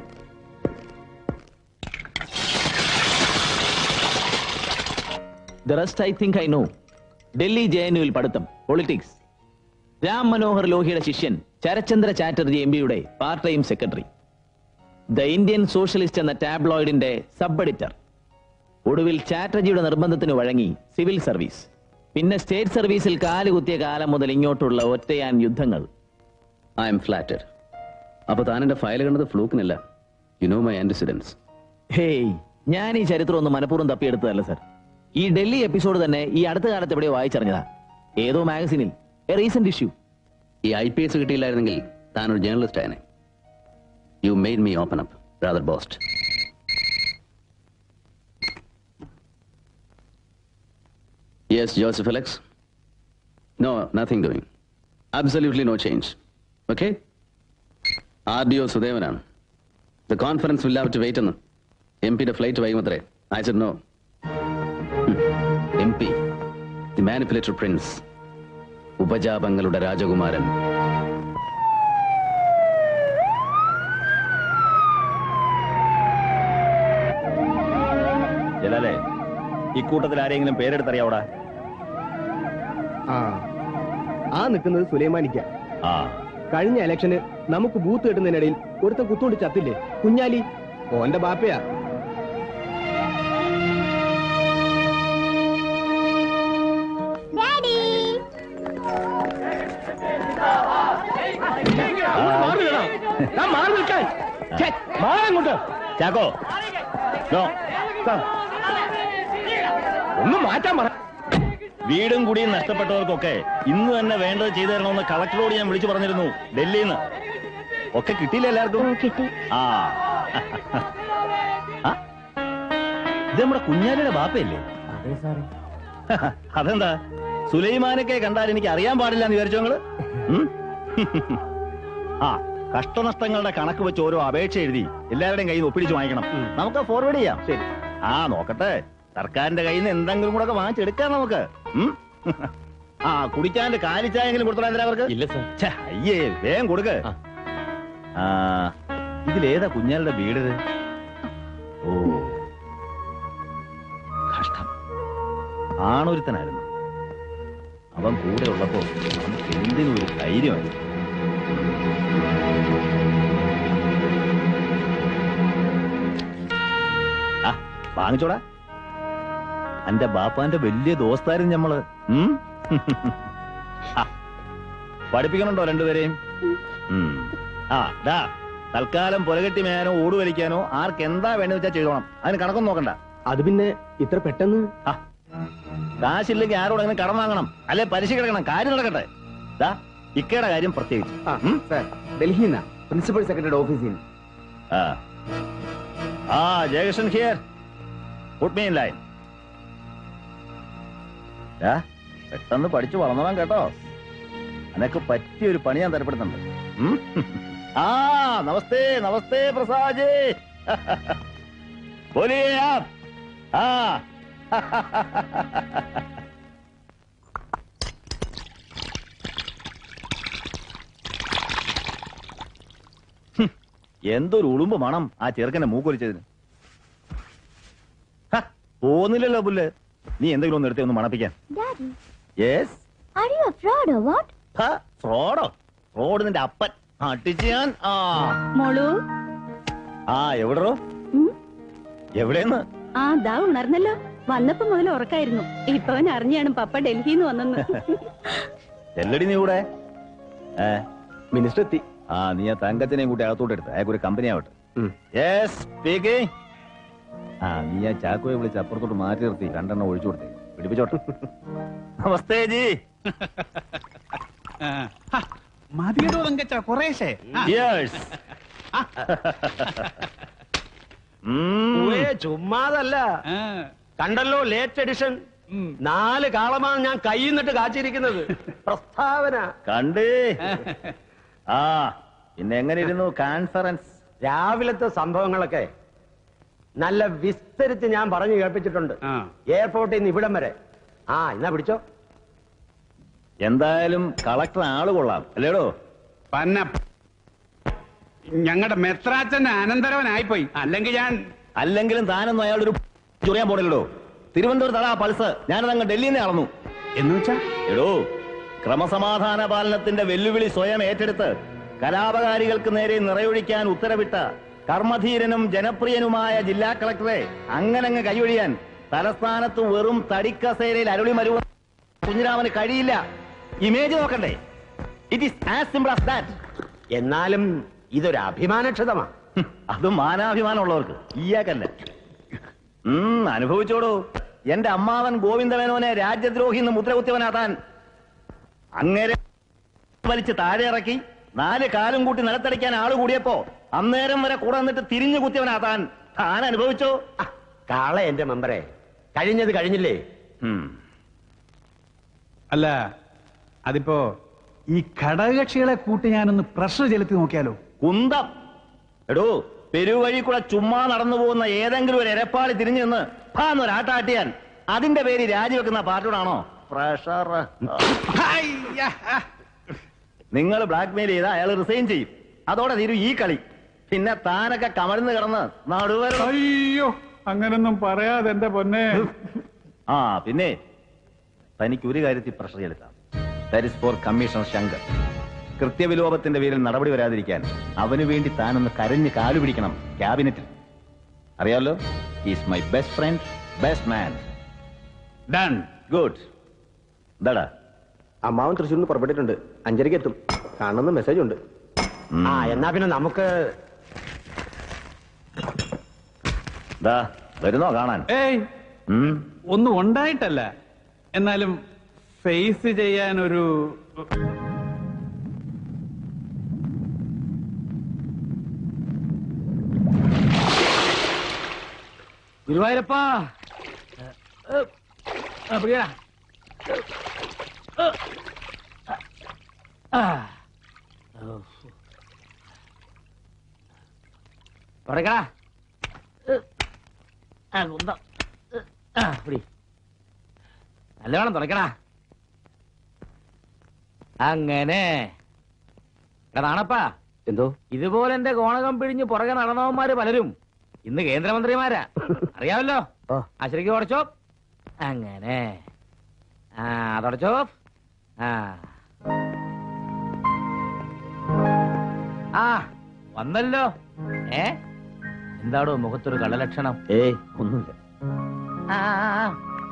the rest I think I know Delhi J N യുവിൽ പഠിത്തം പൊളിറ്റിക്സ് രാം മനോഹർ ലോഹിയുടെ ശിഷ്യൻ ശരചന്ദ്ര ചാറ്റർജി എം പിയുടെ part time secretary the Indian socialist എന്ന ടാബ്ലോയിഡിന്റെ സബ് എഡിറ്റർ ഒടുവിൽ ചാറ്റർജിയുടെ നിർബന്ധത്തിന് വഴങ്ങി സിവിൽ സർവീസ് പിന്നെ സ്റ്റേറ്റ് സർവീസിൽ കാലുകുത്തിയ കാലം മുതൽ ഇങ്ങോട്ടുള്ള ഒറ്റയാൻ യുദ്ധങ്ങൾ
ഐ എം ഫ്ലാറ്റഡ് അപ്പൊ താൻ എന്റെ ഫയൽ കണ്ടത് ഫ്ലൂക്കിനല്ല യു നോ മൈ ആന്റിസിഡൻസ്
ഹേയ് ഞാൻ ഈ ചരിത്രം ഒന്ന് മനഃപൂർവ്വം തപ്പിയെടുത്തതല്ല സർ ഈ ഡൽഹി എപ്പിസോഡ് തന്നെ ഈ അടുത്ത കാലത്ത് എവിടെയോ വായിച്ചറിഞ്ഞതാ ഏതോ മാഗസിനിൽ എ റീസെന്റ് ഇഷ്യൂ
ഈ ഐ പി എസ് കിട്ടിയില്ലായിരുന്നെങ്കിൽ താൻ ഒരു ജേർണലിസ്റ്റ് ആയനെ you made me open up rather boast yes Joseph Alex no nothing doing absolutely no change okay R D O സുദേവനാണ് the conference will have to wait എന്ന് M പിയുടെ flight വൈകുമത്രേ I said no M P the manipulator prince ഉപജാപങ്ങളുടെ രാജകുമാരൻ
ജലാലേ ഇക്കൂട്ടത്തിൽ ആരെങ്കിലും പേരെടുത്തറിയാവടാ
ആ ആ നിൽക്കുന്നത് സുലൈമാനിക്ക
ആ
കഴിഞ്ഞ ഇലക്ഷന് നമുക്ക് ബൂത്ത് കിട്ടുന്നതിനിടയിൽ ഒരുത്തൻ കുത്തുകൊണ്ട് ചത്തില്ലേ കുഞ്ഞാലി ഓന്റെ ബാപ്പയാ
ഡാഡി
മാറി നിൽക്കാൻ ഛെ, മാറങ്ങോട്ട്
ചാക്കോ നോ
ഒന്ന് മാറ്റാൻ പറ
വീടും കുടിയും നഷ്ടപ്പെട്ടവർക്കൊക്കെ ഇന്ന് തന്നെ വേണ്ടത് ചെയ്തു തരണമെന്ന് കളക്ടറോട് ഞാൻ വിളിച്ചു പറഞ്ഞിരുന്നു ഡൽഹിയിൽ നിന്ന് ഒക്കെ കിട്ടിയില്ല എല്ലാവർക്കും
കിട്ടി
ആ ആ? ഇത് നമ്മുടെ കുഞ്ഞാലിയുടെ ബാപ്പയല്ലേ അതെന്താ സുലൈമാനൊക്കെ കണ്ടാൽ എനിക്ക് അറിയാൻ പാടില്ല എന്ന് വിചാരിച്ചോ നിങ്ങള് ഉം? ആ കഷ്ടനഷ്ടങ്ങളുടെ കണക്ക് വെച്ച് ഓരോ അപേക്ഷ എഴുതി എല്ലാവരുടെയും കയ്യിൽ നിന്ന് ഒപ്പിടിച്ച് വാങ്ങിക്കണം നമുക്ക് ഫോർവേഡ് ചെയ്യാം ശരി ആ നോക്കട്ടെ സർക്കാരിന്റെ കയ്യിൽ നിന്ന് എന്തെങ്കിലും കൂടെ ഒക്കെ വാങ്ങിച്ചെടുക്കാം നമുക്ക് ഉം? ആ കുടിക്കാണ്ട് കാലിച്ചായെങ്കിലും കൊടുത്തോളാം എന്തിനാ അവർക്ക്
ഇല്ല സർ
ഛെ, അയ്യേ വേഗം കൊടുക്ക് ആ ഇതിലേതാ കുഞ്ഞാളുടെ വീട് ഇത്? ഓ കഷ്ടം ആണൊരുത്തനായിരുന്നു അവൻ കൂടെ ഉള്ളപ്പോ നമുക്ക് എന്തിനും ഒരു ധൈര്യമായി ആ വാങ്ങിച്ചോടാ എന്റെ ബാപ്പാന്റെ വലിയ ദോസ്താരും ഞമ്മള് ഉം? ആ, പഠിപ്പിക്കണുണ്ടോ രണ്ടുപേരെയും ഉം. ആ ഡാ തൽക്കാലം പുലകെട്ടി മേയാനോ ഓട് വലിക്കാനോ ആർക്ക് എന്താ വേണ്ടെന്ന് വെച്ചാൽ ചെയ്തോണം അതിന് കണക്കൊന്നും നോക്കണ്ട
അത് പിന്നെ ഇത്ര പെട്ടെന്ന്
ആ കാശില്ലെങ്കിൽ ആരോടെങ്കിലും കടം വാങ്ങണം അല്ലെ പലിശ കിടക്കണം കാര്യം നടക്കട്ടെ ദാ ഇക്കയുടെ കാര്യം പ്രത്യേകിച്ച് ഉം?
സാർ ഡൽഹിയിൽ നിന്നാ പ്രിൻസിപ്പൽ സെക്രട്ടറിയുടെ ഓഫീസിൽ നിന്ന്
ആ ആ Jayakrishnan here put me in line ദാ, പെട്ടെന്ന് പഠിച്ചു വളർന്നോളാം കേട്ടോ അനക്ക് പറ്റിയ ഒരു പണി ഞാൻ തരപ്പെടുന്നുണ്ട് ഉം? ആ നമസ്തേ നമസ്തേ പ്രസാദ് ബോലിയേ ആപ്. ആ ഹും, എന്തൊരു ഉളുമ്പ് മണം ആ ചെറുക്കന്റെ മൂക്കൊലിച്ചതിന് ഹ, പോന്നില്ലല്ലോ പുല്ല് നീ എന്തെങ്കിലും ഒന്ന് എടുത്തേ ഒന്ന് മണപ്പിക്കാൻ
daddy
yes
are you a fraud or what
ഫ്രോഡോ ഫ്രോഡ് നിന്റെ അപ്പൻ അട്ടിച്ച് ഞാൻ ആ
മോളു
ആ എവിടോ
ഉം?
എവിടെന്ന്
ആ ദാ ഉണർന്നല്ലോ വന്നപ്പോ മുതൽ ഉറക്കായിരുന്നു ഇപ്പൊ അവൻ അറിഞ്ഞാണ് പപ്പ ഡൽഹിന്ന് വന്നെന്ന്
ചെല്ലടി നീ കൂടെ ഏ
മിനിസ്റ്റർ എത്തി
ആ നീ ആ തങ്കച്ചനെയും കൂട്ടി അകത്തോട്ട് എടുത്ത് അയാൾക്ക് ഒരു കമ്പനി ആവട്ടെ യെസ് സ്പീക്കിംഗ് ആ നീ ആ ചാക്കോയെ വിളിച്ച് അപ്പുറത്തോട്ട് മാറ്റി നിർത്തി രണ്ടെണ്ണം ഒഴിച്ചു കൊടുത്തേ പിടിപ്പിച്ചോട്ടെ നമസ്തേ ജി
മതിയടോ തങ്കച്ച കുറേശ്ശേ ആ.
യെസ്
ഉവ്വേ, ചുമ്മാതല്ല
ആ.
കണ്ടല്ലോ ലേറ്റ് എഡിഷൻ നാല് കാളമാണ് ഞാൻ കൈന്നിട്ട് കാച്ചിരിക്കുന്നത് പ്രസ്താവന
കണ്ടേ ആ പിന്നെ എങ്ങനെ ഇരുന്നു കോൺഫറൻസ്
രാവിലത്തെ സംഭവങ്ങളൊക്കെ നല്ല വിസ്തരിച്ച് ഞാൻ പറഞ്ഞു കേൾപ്പിച്ചിട്ടുണ്ട്
ആ.
എയർപോർട്ടിൽ നിന്ന് ഇവിടം വരെ ആ എന്നാ പിടിച്ചോ
എന്തായാലും കളക്ടർ ആള് കൊള്ളാം അല്ലേടോ
പന്ന ഞങ്ങളുടെ മെത്രാച്ചന്റെ അനന്തരവനായിപ്പോയി അല്ലെങ്കിൽ ഞാൻ
അല്ലെങ്കിലും താനൊന്നും അയാളൊരു ചൊറിയാൻ പോണില്ലടോ തിരുവനന്തപുരത്ത് അതാ പൾസ് ഞാനതങ്ങ് ഡൽഹിയിൽ നിന്ന് അളന്നു
എന്ന് വെച്ചാ
എടോ ക്രമസമാധാന പാലനത്തിന്റെ വെല്ലുവിളി സ്വയം ഏറ്റെടുത്ത് കലാപകാരികൾക്ക് നേരെ നിറയൊഴിക്കാൻ ഉത്തരവിട്ട കർമ്മധീരനും ജനപ്രിയനുമായ ജില്ലാ കളക്ടറെ അങ്ങനങ്ങ് കൈയൊഴിയാൻ തലസ്ഥാനത്ത് വെറും തടിക്കസേരയിൽ അരുളി മരുവ കുഞ്ഞിരാമന് കഴിയില്ല ഇമേജ് നോക്കണ്ടേ it is as simple as that എന്നാലും ഇതൊരു അഭിമാനക്ഷതമാ
അത് മാനാഭിമാനമുള്ളവർക്ക് ഇയാക്കല്ല ഉം അനുഭവിച്ചോടൂ എന്റെ അമ്മാവൻ ഗോവിന്ദമേനോനെ രാജ്യദ്രോഹി എന്ന് മുദ്രകുത്തിയവനാ താൻ അങ്ങേരെ വലിച്ച് താഴെ ഇറക്കി നാല് കാലും കൂട്ടി നിലത്തടിക്കാൻ ആള് കൂടിയപ്പോ അന്നേരം വരെ കൂടെ നിന്നിട്ട് തിരിഞ്ഞു കുത്തിയവനാ താൻ താൻ അനുഭവിച്ചോ
കാള എന്റെ മെമ്പറെ കഴിഞ്ഞത് കഴിഞ്ഞില്ലേ
അല്ല അതിപ്പോ ഈ ഘടകകക്ഷികളെ കൂട്ടി ഞാനൊന്ന് പ്രഷർ ചെലുത്തി നോക്കിയാലോ
കുന്തം എടോ പെരുവഴി കൂടെ ചുമ്മാ നടന്നു പോകുന്ന ഏതെങ്കിലും ഒരു എരപ്പാളി തിരിഞ്ഞു നിന്ന് ഭാന്നൊരാട്ടാട്ടിയാൻ അതിന്റെ പേര് രാജിവെക്കുന്ന പാർട്ടിയോടാണോ പ്രഷർ നിങ്ങൾ ബ്ലാക്ക്മെയിൽ ചെയ്ത അയാൾ റിസൈൻ ചെയ്യും അതോടെ തീരും ഈ കളി പിന്നെ താനൊക്കെ കമഴ്ന്ന് കിടന്ന് നടുവര
അയ്യോ അങ്ങനൊന്നും പറയാതെ എന്റെ പൊന്നെ
ആ പിന്നെ തനിക്ക് ഒരു കാര്യത്തിൽ പ്രഷർ ചെലുത്താം that is for commissioner Shankar കൃത്യവിലോപത്തിന്റെ പേരിൽ നടപടി വരാതിരിക്കാൻ അവന് വേണ്ടി താനൊന്ന് കരഞ്ഞ് കാലു പിടിക്കണം ക്യാബിനറ്റിൽ അറിയാലോ is my best friend best man
done
good എന്താടാ
അമ്മാവൻ തൃശ്ശൂരിൽ നിന്ന് പുറപ്പെട്ടിട്ടുണ്ട് അഞ്ചരയ്ക്ക് എത്തും കാണുന്ന മെസ്സേജ് ഉണ്ട് ആ എന്നാ പിന്നെ നമുക്ക്
ദാ വരുന്നോ കാണാൻ
ഏയ്
ഉം.
ഒന്നും ഉണ്ടായിട്ടല്ല എന്നാലും ഫേസ് ചെയ്യാൻ ഒരു
ഗുരുവായൂരപ്പാ പ്രിയ തുടക്കടാ ആ കുന്തം ആ പിടി നല്ലവണ്ണം തുടക്കടാ അങ്ങനെ എടാ നാണപ്പാ
എന്തോ
ഇതുപോലെ എന്റെ കോണകം പിഴിഞ്ഞ് പുറകെ നടന്നവന്മാര് പലരും ഇന്ന് കേന്ദ്രമന്ത്രിമാരാ അറിയാമല്ലോ ആ ശരിക്കും തുടച്ചോ അങ്ങനെ ആ തുടച്ചോ ആ ആ വന്നല്ലോ ഏ എന്താടോ മുഖത്തൊരു കള്ളലക്ഷണം
ഏയ് ഒന്നുമില്ല
ആ, ആ, ആ.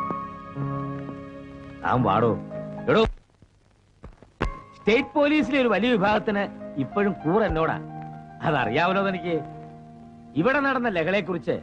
താൻ പാടോ എടോ സ്റ്റേറ്റ് പോലീസിലെ ഒരു വലിയ വിഭാഗത്തിന് ഇപ്പോഴും കൂർ എന്നോടാ അതറിയാമല്ലോ എനിക്ക് ഇവിടെ നടന്ന ലഹളയെ കുറിച്ച്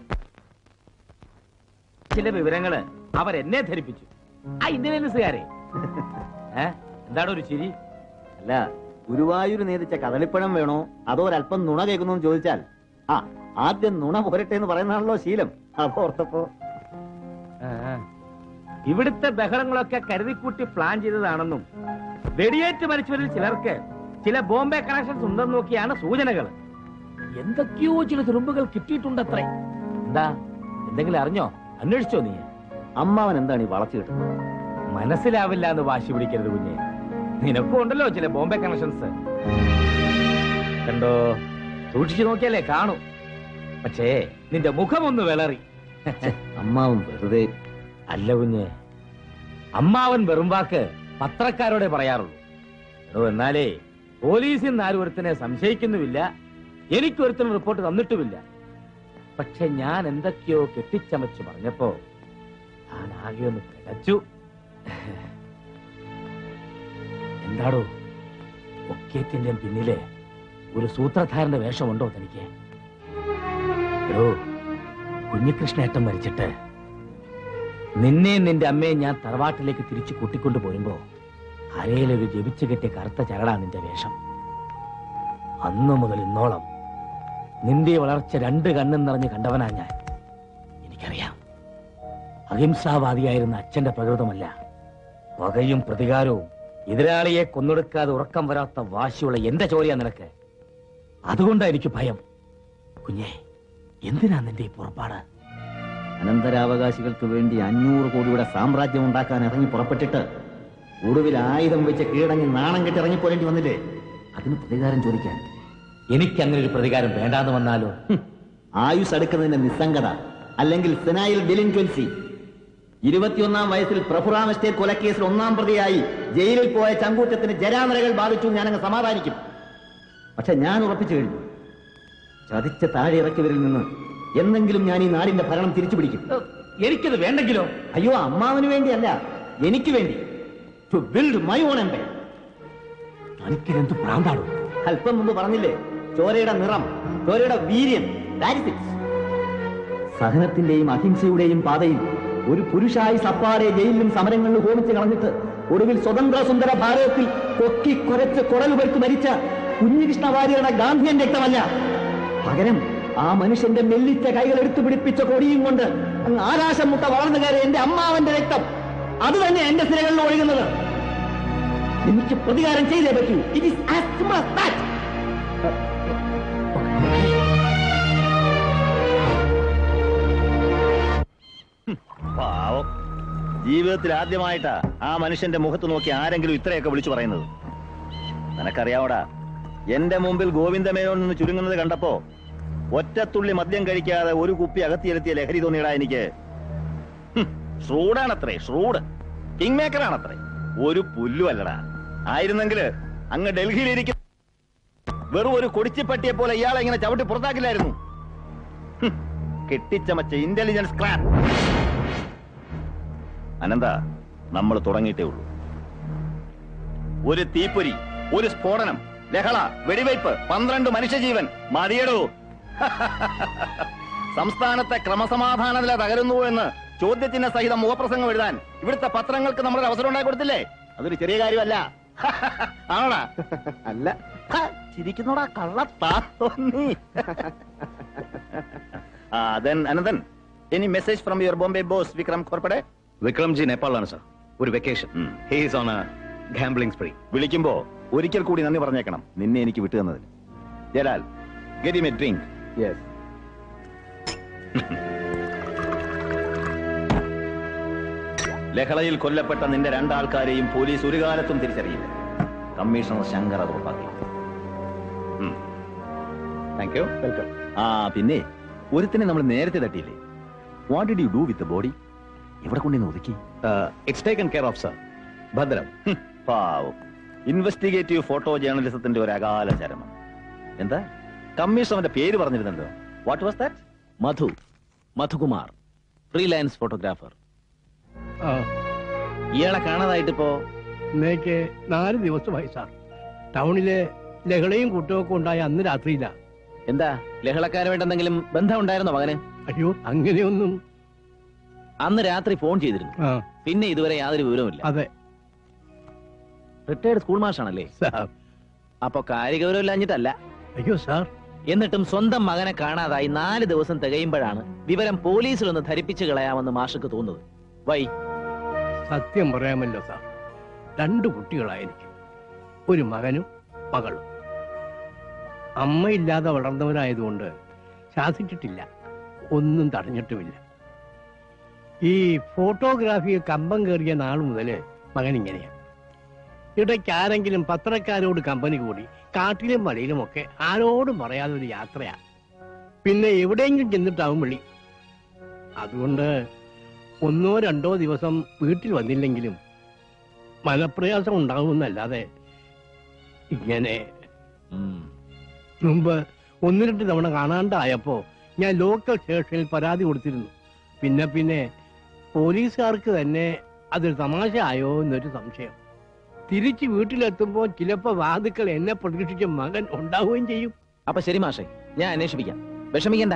ചില വിവരങ്ങള് അവരെന്നെ ധരിപ്പിച്ചു ആ ഇന്ത്യൻസുകാരെ ഏ എന്താണ് ഒരു ചിരി
അല്ല ഗുരുവായൂർ നേതിച്ച കദളിപ്പഴം വേണോ അതോ ഒരല്പം നുണ കേൾക്കുന്നു ചോദിച്ചാൽ ആ ആദ്യം നുണ പോരട്ടെ എന്ന് പറയുന്നതാണല്ലോ ശീലം അപ്പൊ ഓർത്തപ്പോ
ആ, ആ. ഇവിടുത്തെ ബഹളങ്ങളൊക്കെ കരുതിക്കൂട്ടി പ്ലാൻ ചെയ്തതാണെന്നും വെടിയേറ്റ് മരിച്ചവരിൽ ചിലർക്ക് ചില ബോംബെ കണക്ഷൻസ് ഉണ്ടെന്ന് നോക്കിയാണ് സൂചനകൾ എന്തൊക്കെയോ ചില തുരുമ്പുകൾ കിട്ടിയിട്ടുണ്ടത്രേ എന്താ എന്തെങ്കിലും അറിഞ്ഞോ അന്വേഷിച്ചോ നീ
അമ്മാവൻ എന്താണ് ഈ വളച്ചു കിട്ടുന്നത്
മനസ്സിലാവില്ല എന്ന് വാശി പിടിക്കരുത് കുഞ്ഞെ നിനക്കും ഉണ്ടല്ലോ ചില ബോംബെ കണക്ഷൻസ് കണ്ടോ സൂക്ഷിച്ചു നോക്കിയാലേ കാണൂ പക്ഷേ നിന്റെ മുഖമൊന്ന് വിളറി
അമ്മാവൻ വെറുതെ
അല്ല കുഞ്ഞെ അമ്മാവൻ വെറും വാക്ക് പത്രക്കാരോടെ പറയാറുള്ളൂ എടോ എന്നാലേ പോലീസിൽ നിന്ന് ആരും ഒരുത്തനെ സംശയിക്കുന്നുമില്ല എനിക്കൊരുത്തനും റിപ്പോർട്ട് തന്നിട്ടുമില്ല പക്ഷെ ഞാൻ എന്തൊക്കെയോ കെട്ടിച്ചമച്ച് പറഞ്ഞപ്പോ ഞാൻ ആകെ ഒന്ന് പിടച്ചു എന്താടോ ഒക്കേറ്റിന്റെ പിന്നിലെ ഒരു സൂത്രധാരന്റെ വേഷമുണ്ടോ തനിക്ക് എടോ കുഞ്ഞികൃഷ്ണേട്ടൻ മരിച്ചിട്ട് നിന്നെയും നിന്റെ അമ്മയും ഞാൻ തറവാട്ടിലേക്ക് തിരിച്ചു കൂട്ടിക്കൊണ്ടു പോരുമ്പോ അരയിലൊരു ജപിച്ചു കെട്ടിയ കറുത്ത ചരടാ നിന്റെ വേഷം അന്നു മുതൽ ഇന്നോളം നിന്റെ വളർച്ച രണ്ട് കണ്ണും നിറഞ്ഞ് കണ്ടവനാ ഞാൻ എനിക്കറിയാം അഹിംസാവാദിയായിരുന്ന അച്ഛന്റെ പ്രകൃതമല്ല പകയും പ്രതികാരവും എതിരാളിയെ കൊന്നൊടുക്കാതെ ഉറക്കം വരാത്ത വാശിയുള്ള എന്റെ ചോരയാ നിനക്ക് അതുകൊണ്ടാ എനിക്ക് ഭയം കുഞ്ഞെ എന്തിനാ നിന്റെ ഈ പുറപ്പാട്
അനന്തരാവകാശികൾക്ക് വേണ്ടി അഞ്ഞൂറ് കോടിയുടെ സാമ്രാജ്യം ഉണ്ടാക്കാൻ ഇറങ്ങി പുറപ്പെട്ടിട്ട് ഒടുവിൽ ആയുധം വെച്ച് കീഴടങ്ങി നാണം കെട്ടി ഇറങ്ങിപ്പോരേണ്ടി വന്നില്ലേ അതിന് പ്രതികാരം ചോദിക്കാൻ
എനിക്ക് അങ്ങനെ ഒരു പ്രതികാരം വേണ്ടാന്ന് വന്നാലോ
ആയുസ് അടുക്കുന്നതിന്റെ നിസ്സംഗത അല്ലെങ്കിൽ സെനായിൽ ഡെലിൻക്വൻസി ഇരുപത്തിയൊന്നാം വയസ്സിൽ പ്രഫുറാം എസ്റ്റേറ്റ് കൊലക്കേസിൽ ഒന്നാം പ്രതിയായി ജയിലിൽ പോയ ചങ്കൂറ്റത്തിന് ജരാനരകൾ ബാധിച്ചു ഞാനങ്ങ് സമാധാനിക്കും പക്ഷെ ഞാൻ ഉറപ്പിച്ചു കഴിഞ്ഞു ചതിച്ച താഴെ ഇറക്കിയവരിൽ നിന്ന് എന്നെങ്കിലും ഞാൻ ഈ നാടിന്റെ ഭരണം തിരിച്ചു പിടിക്കും
എനിക്കത് വേണ്ടെങ്കിലോ
അയ്യോ അമ്മാവന് വേണ്ടിയല്ല എനിക്ക് വേണ്ടി to build my own empire
തനിക്കിതെന്ത് പ്രാന്താണോ
അല്പം മുമ്പ് പറഞ്ഞില്ലേ ചോരയുടെ നിറം ചോരയുടെ വീര്യം That is it. സഹനത്തിന്റെയും അഹിംസയുടെയും പാതയിൽ ഒരു പുരുഷായി സപ്പാടെ ജയിലിലും സമരങ്ങളിലും ഹോമിച്ച് കളഞ്ഞിട്ട് ഒടുവിൽ സ്വതന്ത്ര സുന്ദര ഭാരതത്തിൽ കൊക്കി കുരച്ച് കുടൽ വരുത്ത് മരിച്ച കുഞ്ഞികൃഷ്ണ വാര്യരുടെ ഗാന്ധിയൻ രക്തമല്ല പകരം ആ മനുഷ്യന്റെ മെല്ലിച്ച കൈകൾ എടുത്തു പിടിപ്പിച്ച കൊടിയും കൊണ്ട് അങ്ങ് ആകാശം മുട്ട വളർന്നു കയറിയ എന്റെ അമ്മാവന്റെ രക്തം അത് തന്നെ എന്റെ സിരകളിൽ ഒഴുകുന്നത് എനിക്ക് പ്രതികാരം ചെയ്തേ പറ്റൂ it is as simple as that
പാവം ജീവിതത്തിൽ ആദ്യമായിട്ടാ ആ മനുഷ്യന്റെ മുഖത്ത് നോക്കി ആരെങ്കിലും ഇത്രയൊക്കെ വിളിച്ചു പറയുന്നത് നിനക്കറിയാവടാ എന്റെ മുമ്പിൽ ഗോവിന്ദമേനോൻ നിന്ന് ചുരുങ്ങുന്നത് കണ്ടപ്പോ ഒറ്റത്തുള്ളി മദ്യം കഴിക്കാതെ ഒരു കുപ്പി അകത്തിയെടുത്തിയ ലഹരി തോന്നിയടാ എനിക്ക് ഹും, ഷ്രൂഡാണത്രേ ഷ്രൂഡ് കിങ് മേക്കറാണത്രേ ഒരു പുല്ലുമല്ലടാ ആയിരുന്നെങ്കില് അങ്ങ് ഡൽഹിയിലിരിക്കും വെറും ഒരു കൊടിച്ചിപ്പട്ടിയെ പോലെ ഇയാളെ ഇങ്ങനെ ചവിട്ടി പുറത്താക്കില്ലായിരുന്നു ഹും, കെട്ടിച്ചമച്ച ഇന്റലിജൻസ് ക്ലാപ്പ് അനന്ത നമ്മൾ തുടങ്ങിയിട്ടേ ഉള്ളൂ ഒരു തീപ്പൊരി ഒരു സ്ഫോടനം ലഹള വെടിവയ്പ് പന്ത്രണ്ട് മനുഷ്യജീവൻ മതിയടോ സംസ്ഥാനത്തെ ക്രമസമാധാന നില തകരുന്നു എന്ന് ചോദ്യചിഹ്ന സഹിതം മുഖപ്രസംഗം എഴുതാൻ ഇവിടുത്തെ പത്രങ്ങൾക്ക് നമ്മളൊരു അവസരം ഉണ്ടാക്കി കൊടുത്തില്ലേ അതൊരു ചെറിയ കാര്യമല്ല ആണോടാ അല്ല ചിരിക്കുന്നോടാ കള്ളത്താ നീ ആ then Ananthan any message from your Bombay boss Vikram Khorpade
Vikramji നേപ്പാളിലാണ് സാർ ഒരു vacation he's on gambling spree
വിളിക്കുമ്പോ ഒരിക്കൽ കൂടി നന്ദി പറഞ്ഞേക്കണം നിന്നെ എനിക്ക് വിട്ടു തന്നതിന് ജലാൽ ഗെരി മെ ഡ്രിങ്ക് യെസ് ലഹളയിൽ കൊല്ലപ്പെട്ട നിന്റെ രണ്ടാൾക്കാരെയും പോലീസ് ഒരു കാലത്തും തിരിച്ചറിയില്ല കമ്മീഷണർ ശങ്കർ അത് ഉറപ്പാക്കി താങ്ക് യു വെൽക്കം ആ പിന്നെ ഒരുത്തിനെ നമ്മൾ നേരത്തെ തട്ടിയില്ലേ what did you do with body എവിടെ കൊണ്ടുവന്ന് ഒതുക്കി
it's taken care of sir ഭദ്രം
ഹും, പാവം ഇൻവെസ്റ്റിഗേറ്റീവ് ഫോട്ടോ ജേർണലിസത്തിന്റെ ഒരു അകാല ചരമം എന്താ കമ്മീഷണറുടെ പേര് പറഞ്ഞിരുന്നല്ലോ what was that
Madhu Madhukumar freelance photographer ഇയാളെ കാണാതായിട്ടിപ്പോ
ഇന്നേക്ക് നാല് ദിവസമായി സാർ ടൗണിലെ ലഹളയും കുറ്റമൊക്കെ ഉണ്ടായ അന്ന് രാത്രിയില്ല
എന്താ ലഹളക്കാരുമായിട്ട് എന്തെങ്കിലും ബന്ധം ഉണ്ടായിരുന്നോ മകന്
അയ്യോ അങ്ങനെയൊന്നും
അന്ന് രാത്രി ഫോൺ ചെയ്തിരുന്നു
ആ
പിന്നെ ഇതുവരെ യാതൊരു വിവരവുമില്ല
അതെ
റിട്ടയർഡ് സ്കൂൾ മാഷാണല്ലേ
സാർ
അപ്പൊ കാര്യഗൗരവമില്ലാഞ്ഞിട്ടല്ല
അയ്യോ സാർ
എന്നിട്ടും സ്വന്തം മകനെ കാണാതായി നാല് ദിവസം തികയുമ്പോഴാണ് വിവരം പോലീസിൽ ഒന്ന് ധരിപ്പിച്ചു കളയാമെന്ന് മാഷക്ക് തോന്നുന്നത് വൈ
സത്യം പറയാമല്ലോ സാർ രണ്ട് കുട്ടികളായിരിക്കും ഒരു മകനും മകളും അമ്മയില്ലാതെ വളർന്നവരായതുകൊണ്ട് ശാസിച്ചിട്ടില്ല ഒന്നും തടഞ്ഞിട്ടുമില്ല ഈ ഫോട്ടോഗ്രാഫിയിൽ കമ്പം കയറിയ നാൾ മുതല് മകൻ ഇങ്ങനെയാണ് ഇടയ്ക്ക് ആരെങ്കിലും പത്രക്കാരോട് കമ്പനി കൂടി കാട്ടിലും മലയിലും ഒക്കെ ആരോടും പറയാതെ ഒരു യാത്രയാ പിന്നെ എവിടെയെങ്കിലും ചെന്നിട്ടാവും വിളി അതുകൊണ്ട് ഒന്നോ രണ്ടോ ദിവസം വീട്ടിൽ വന്നില്ലെങ്കിലും മനപ്രയാസം ഉണ്ടാകുമെന്നല്ലാതെ ഇങ്ങനെ മുമ്പ് ഒന്ന് രണ്ട് തവണ കാണാണ്ടായപ്പോ ഞാൻ ലോക്കൽ സ്റ്റേഷനിൽ പരാതി കൊടുത്തിരുന്നു പിന്നെ പിന്നെ പോലീസുകാർക്ക് തന്നെ അതൊരു തമാശ ആയോ എന്നൊരു സംശയം തിരിച്ച് വീട്ടിലെത്തുമ്പോൾ ചിലപ്പോ വാതുക്കൾ എന്നെ പ്രതീക്ഷിച്ച മകൻ ഉണ്ടാവുകയും ചെയ്യും
അപ്പൊ ശരി മാഷെ ഞാൻ അന്വേഷിപ്പിക്കാം വിഷമിക്കണ്ട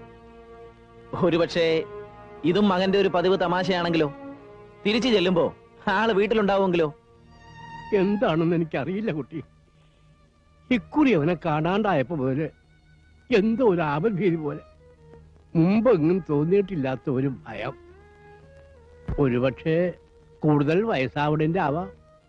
ഒരുപക്ഷെ ഇതും മകന്റെ ഒരു പതിവ് തമാശയാണെങ്കിലോ തിരിച്ചു ചെല്ലുമ്പോ ആള് വീട്ടിലുണ്ടാവുമെങ്കിലോ
എന്താണെന്ന് എനിക്കറിയില്ല കുട്ടി ഇക്കുറി അവനെ കാണാണ്ടായപ്പോ പോലെ എന്തോ ഒരു ആപൽഭീതി പോലെ മുമ്പെങ്ങും തോന്നിയിട്ടില്ലാത്ത ഒരു ഭയം ഒരുപക്ഷെ കൂടുതൽ വയസ്സാവടേന്റെ ആവാം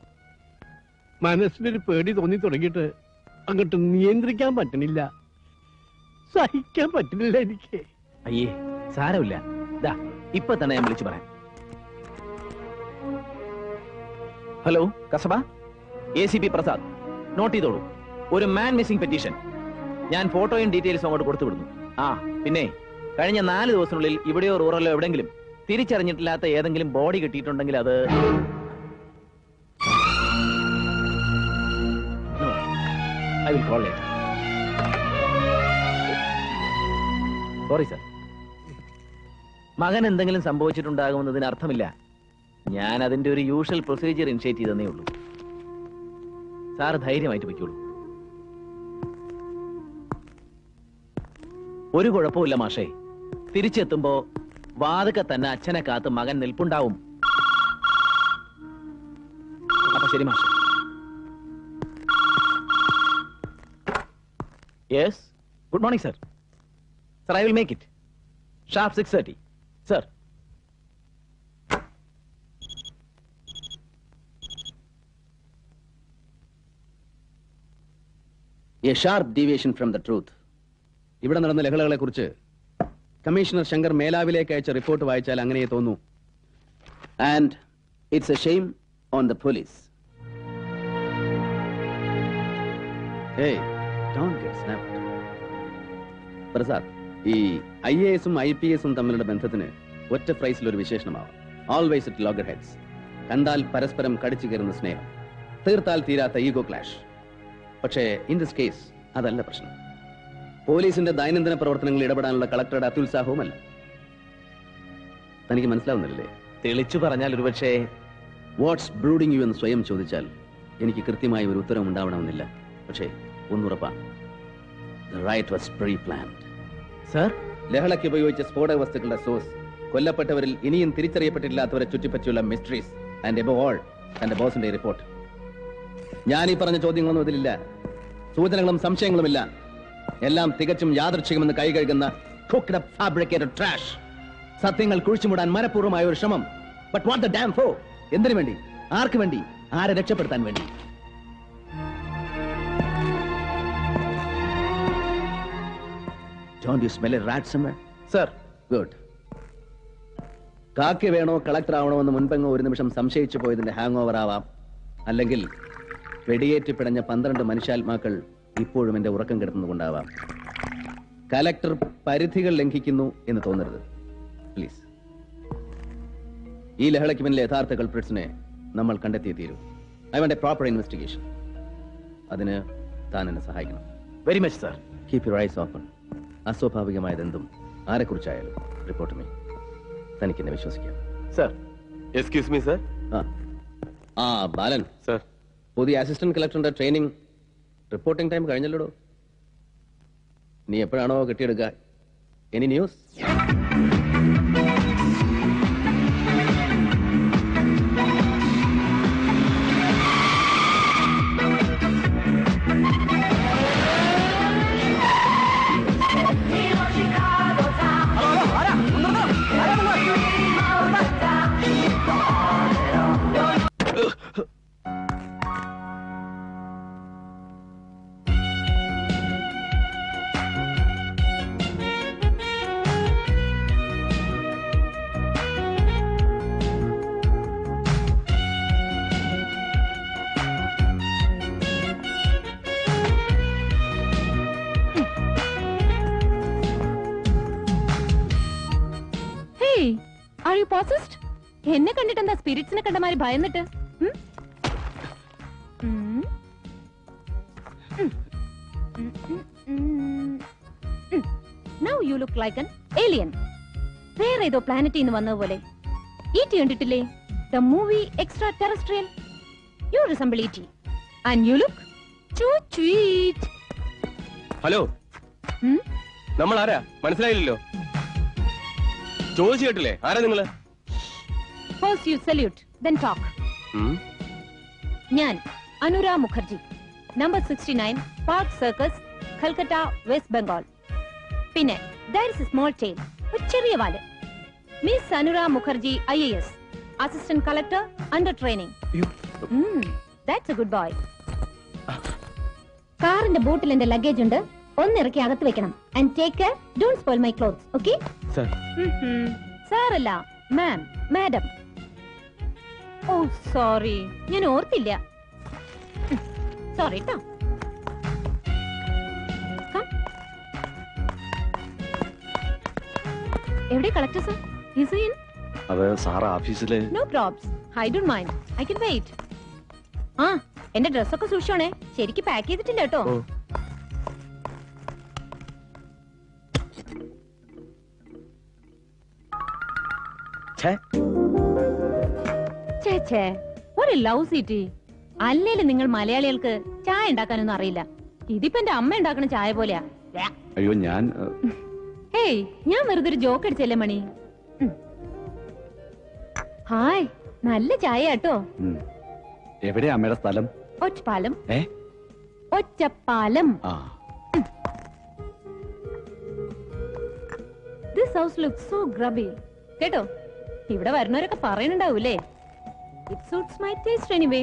മനസ്സിലൊരു പേടി തോന്നി തുടങ്ങിയിട്ട് അങ്ങോട്ട് നിയന്ത്രിക്കാൻ പറ്റണില്ല സഹിക്കാൻ പറ്റുന്നില്ല എനിക്ക്
അയ്യേ സാരമില്ല ദാ ഇപ്പൊ തന്നെ ഞാൻ വിളിച്ചു പറയാം hello Kasaba A C P Prasad note ചെയ്തോളൂ ഒരു മാൻ മിസ്സിംഗ് പെറ്റീഷൻ ഞാൻ ഫോട്ടോയും ഡീറ്റെയിൽസും അങ്ങോട്ട് കൊടുത്തു വിടുന്നു ആ പിന്നെ കഴിഞ്ഞ നാല് ദിവസത്തിനുള്ളിൽ ഇവിടെയോ റൂറലോ എവിടെങ്കിലും തിരിച്ചറിഞ്ഞിട്ടില്ലാത്ത ഏതെങ്കിലും ബോഡി കിട്ടിയിട്ടുണ്ടെങ്കിൽ അത് I will call later sorry sir മകൻ എന്തെങ്കിലും സംഭവിച്ചിട്ടുണ്ടാകുമെന്നതിന് അർത്ഥമില്ല ഞാൻ അതിന്റെ ഒരു യൂഷ്വൽ പ്രൊസീജിയർ ഇനിഷ്യേറ്റ് ചെയ്തേ ഉള്ളൂ സാർ ധൈര്യമായിട്ട് വയ്ക്കുള്ളൂ ഒരു കുഴപ്പമില്ല മാഷേ തിരിച്ചെത്തുമ്പോ വാതുക്ക തന്നെ അച്ഛനെ കാത്ത് മകൻ നിൽപ്പുണ്ടാവും അപ്പൊ ശരി മാഷേ yes good morning sir sir I will make it sharp six thirty sir
a sharp deviation from the truth ഇവിടെ നടന്ന ലഹളകളെ കുറിച്ച് കമ്മീഷണർ ശങ്കർ മേലാവിലേക്ക് അയച്ച റിപ്പോർട്ട് വായിച്ചാൽ അങ്ങനെ തോന്നൂ and it's a shame on the police ഏയ് ഡോണ്ട് ഗെറ്റ് സ്നാപ്ഡ് പ്രസാദ് ഈ I A എസും ഐ പി എസും തമ്മിലുള്ള ബന്ധത്തിന് ഒറ്റ ഫ്രൈസിൽ ഒരു വിശേഷണമാവാം ഓൾവേസ് ഇറ്റ് ലോഗർ ഹെഡ്സ് കണ്ടാൽ പരസ്പരം കടിച്ചു കയറുന്ന സ്നേഹം തീർത്താൽ തീരാത്ത ഈഗോ ക്ലാഷ് പക്ഷേ ഇൻ ദിസ് കേസ് അതല്ല പ്രശ്നം പോലീസിന്റെ ദൈനംദിന പ്രവർത്തനങ്ങളിൽ ഇടപെടാനുള്ള കളക്ടറുടെ അത്യുത്സാഹവുമല്ല തനിക്ക് മനസ്സിലാവുന്നില്ലേ
തെളിച്ചു പറഞ്ഞാൽ ഒരുപക്ഷേ
വാട്ട്സ് ബ്രൂഡിംഗ് യു എന്ന് സ്വയം ചോദിച്ചാൽ എനിക്ക് കൃത്യമായ ഒരു ഉത്തരം ഉണ്ടാവണമെന്നില്ല പക്ഷേ ഒന്നുറപ്പാണ് right was pre planned
sir
ലഹളയ്ക്ക് ഉപയോഗിച്ച സ്ഫോടക വസ്തുക്കളുടെ സോഴ്സ് കൊല്ലപ്പെട്ടവരിൽ ഇനിയും തിരിച്ചറിയപ്പെട്ടിട്ടില്ലാത്തവരെ ചുറ്റിപ്പറ്റിയുള്ള മിസ്റ്ററീസ് ആൻഡ് എബോ ഓൾ തന്റെ ബോസിന്റെ റിപ്പോർട്ട് ഞാൻ ഈ പറഞ്ഞ ചോദ്യങ്ങളൊന്നും ഇതിലില്ല സൂചനകളും സംശയങ്ങളുമില്ല എല്ലാം തികച്ചും യാദൃച്ഛികമെന്ന് കൈ കഴുകുന്ന ഫാബ്രിക്കേറ്റഡ് ട്രാഷ് സത്യങ്ങൾ കുഴിച്ചുമൂടാൻ മനഃപൂർവ്വമായ ഒരു ശ്രമം ബട്ട് വാട്ട് ദ ഡാം ഫോ എന്തിനു വേണ്ടി ആർക്ക് വേണ്ടി ആരെ രക്ഷപ്പെടുത്താൻ വേണ്ടി Don't you smell a rat somewhere?
Sir
good khaki വേണോ കളക്ടർ ആവണോ എന്ന് മുൻപെങ്ങോ ഒരു നിമിഷം സംശയിച്ചു പോയതിന്റെ ഹാങ് ഓവർ ആവാം അല്ലെങ്കിൽ വെടിയേറ്റ് പിടഞ്ഞ പന്ത്രണ്ട് മനുഷ്യാത്മാക്കൾ ഇപ്പോഴും എന്റെ ഉറക്കം കെടുത്തുന്നുകൊണ്ടാവാം കലക്ടർ പരിധികൾ ലംഘിക്കുന്നു എന്ന് തോന്നരുത് പ്ലീസ് ഈ ലഹളയ്ക്ക് പിന്നിലെ യഥാർത്ഥ കൾപ്രിറ്റ്സിനെ നമ്മൾ കണ്ടെത്തിയേ തീരൂ I want a proper investigation അതിന് താൻ എന്നെ സഹായിക്കണം
very much sir
keep your eyes open അസ്വാഭാവികമായതെന്തും ആരെക്കുറിച്ചായാലും റിപ്പോർട്ട് മീ തനിക്ക് എന്നെ വിശ്വസിക്കാം
സർ
എക്സ്ക്യൂസ് മീ സർ
ആ ആ ബാലൻ
സർ
പുതിയ അസിസ്റ്റന്റ് കളക്ടറിന്റെ ട്രെയിനിങ് റിപ്പോർട്ടിംഗ് ടൈം കഴിഞ്ഞല്ലോ നീ എപ്പോഴാണോ കിട്ടിയെടുക്കുക എനി ന്യൂസ്
ഹേയ് ആർ യു പോസസ്ഡ് എന്നെ കണ്ടിട്ട് എന്താ സ്പിരിറ്റ്സിനെ കണ്ടമാരി ഭയന്നിട്ട് ഉം? ഉം. ഉം. ഉം, ഉം, ഉം. ഉം. Now you look like an alien. വേറെ ഏതോ പ്ലാനറ്റിൽ നിന്ന് വന്നതുപോലെ ഈറ്റി കണ്ടിട്ടില്ലേ the movie extra terrestrial you resemble ET and you look to sweet
hello നമ്മൾ ആരാ മനസ്സിലായില്ലല്ലോ ചോദിച്ചു കേട്ടില്ലേ ആരാ നിങ്ങള്
first you salute then talk ഞാൻ Anura Mukherjee number sixty nine Park Circus Calcutta West Bengal പിന്നെ ദർ ഇസ് സ്മോൾ ചെയിൻ ഒരു ചെറിയ വാല് miss Anura Mukherjee I A S assistant collector under training that's a good boy കാറിന്റെ ബൂട്ടിൽ എന്റെ ലഗേജ് ഉണ്ട് ഒന്നിറക്കി അകത്ത് വെക്കണം and take care don't spoil my clothes okay
sir
സാറല്ല മാം മാഡം ഓ സോറി ഞാൻ ഓർത്തില്ല സോറി കേട്ടോ എവിടെ കളക്ടർ സർ ഈസ് ഇൻ
അത് സാറ് ഓഫീസില്
no probs I don't mind I can wait ആ എന്റെ ഡ്രസ്സൊക്കെ സൂക്ഷിച്ചോണേ ശരിക്ക് പാക്ക് ചെയ്തിട്ടില്ല കേട്ടോ ഛേ ഛേ ഒരു ലവ് സീറ്റി അല്ലേലും നിങ്ങൾ മലയാളികൾക്ക് ചായ ഉണ്ടാക്കാനൊന്നും അറിയില്ല ഇതിപ്പോ എന്റെ അമ്മ ഉണ്ടാക്കണ ചായ പോലെയാ
അയ്യോ ഞാൻ
ഹേയ് ഞാൻ വെറുതെ ഒരു ജോക്ക് അടിച്ചല്ലേ മണി ഉം. ഹായ് നല്ല ചായ കേട്ടോ
എവിടെയാ അമ്മയുടെ സ്ഥലം
ഒറ്റപ്പാലം
ഏ
ഒറ്റപ്പാലം
ആ
this house look so grubby കേട്ടോ ഇവിടെ വരുന്നവരൊക്കെ പറയുന്നുണ്ടാവൂലേ it suits my taste anyway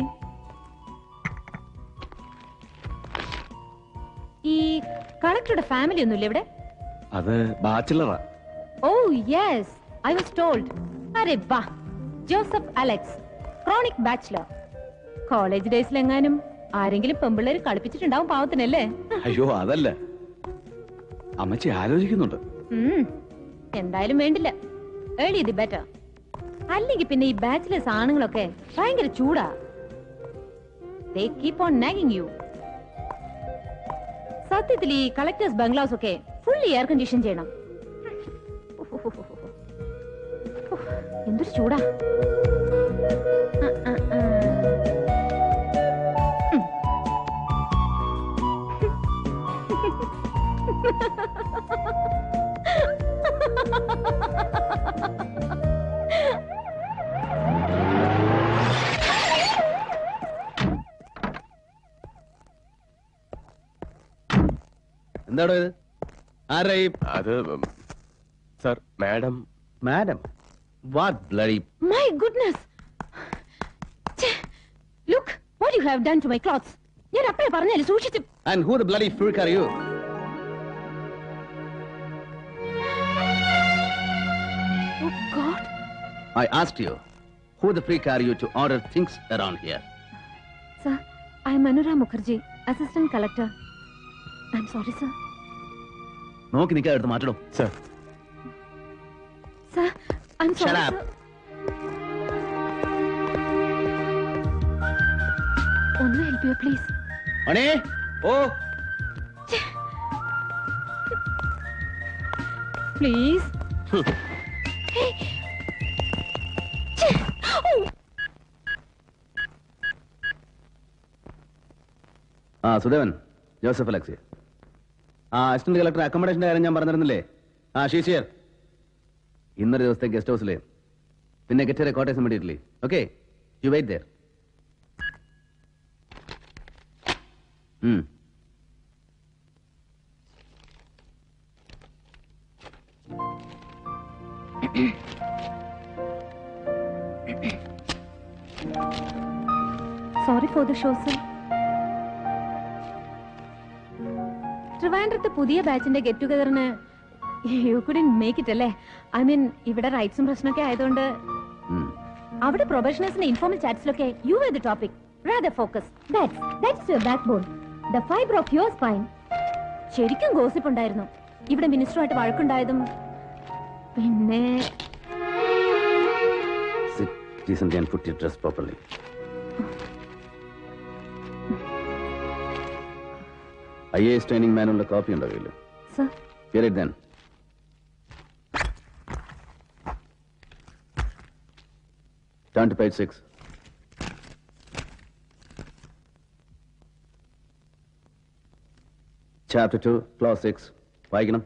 ഈ കളക്ടറുടെ ഫാമിലി ഒന്നുമില്ല ഇവിടെ
അത് ബാച്ചിലറാ
oh yes I was told അരെ വാ Joseph Alex chronic bachelor college ഡേയ്സിലെങ്ങാനും ആരെങ്കിലും പെമ്പിള്ളേര് കളിപ്പിച്ചിട്ടുണ്ടാവും പാവത്തിനല്ലേ
അയ്യോ അതല്ല അമ്മച്ചി ആലോചിക്കുന്നുണ്ട്
ഉം. എന്തായാലും വേണ്ടില്ല ഏർലി ദി ബെറ്റർ അല്ലെങ്കിൽ പിന്നെ ഈ ബാച്ചിലേഴ്സ് ആണുങ്ങളൊക്കെ ഭയങ്കര ചൂടാ they keep on nagging you സത്യത്തിൽ ഈ കളക്ടേഴ്സ് ബംഗ്ലാവ്സ് ഒക്കെ ഫുള്ളി എയർ കണ്ടീഷൻ ചെയ്യണം എന്തൊരു ചൂടാ ആ, ആ, ആ. ഉം.
എന്താടോ ഇത് ആരാ ഈ
അത് sir madam
madam what bloody
My goodness! ഛെ, Look, what you have done to my clothes. ഞാൻ അപ്പഴേ പറഞ്ഞല്ലേ സൂക്ഷിച്ച്
and who the bloody freak are you
Oh God!
I asked you, who the freak are you to order things around here?
Sir, I am Anura Mukherjee, Assistant Collector. I'm sorry, sir.
നോക്കി നിൽക്കാൻ എടുത്ത് മാറ്റണം
sir
Sir, I'm
Shut
sorry,
up.
sir. ഒന്ന് help you please
Mani oh
please
ആ Sudevan Joseph അലക്സി ആ assistant collector അക്കോമഡേഷന്റെ കാര്യം ഞാൻ പറഞ്ഞിരുന്നില്ലേ ആ ഷീഷിയർ ഇന്നൊരു ദിവസത്തെ ഗസ്റ്റ് ഹൗസിലെ പിന്നെ get quarters immediately okay you wait there
sorry for the show sir ട്രിവാൻഡ്രത്ത് പുതിയ ബാച്ചിന്റെ ഗെറ്റ് ടുഗദറിന് യു കുഡിൻ മേക്ക് ഇറ്റ് അല്ലേ ഐ മീൻ ഇവിടെ റൈറ്റ്സും പ്രശ്നമൊക്കെ ആയതുകൊണ്ട് അവിടെ പ്രൊഫഷണൽസിന്റെ ഇൻഫോർമൽ ചാറ്റ്സിലൊക്കെ you are the topic rather focus that's that's your backbone the fibre of your spine ശരിക്കും ഗോസിപ്പ് ഉണ്ടായിരുന്നു ഇവിടെ മിനിസ്റ്ററുമായിട്ട് വഴക്കുണ്ടായതും പിന്നെ
Sit decently and put your dress properly. I A S training മാനുള്ള കോപ്പി ഉണ്ടോ കയ്യിൽ
sir
Get it then. Turn to page six. Chapter two, clause six. വായിക്കണം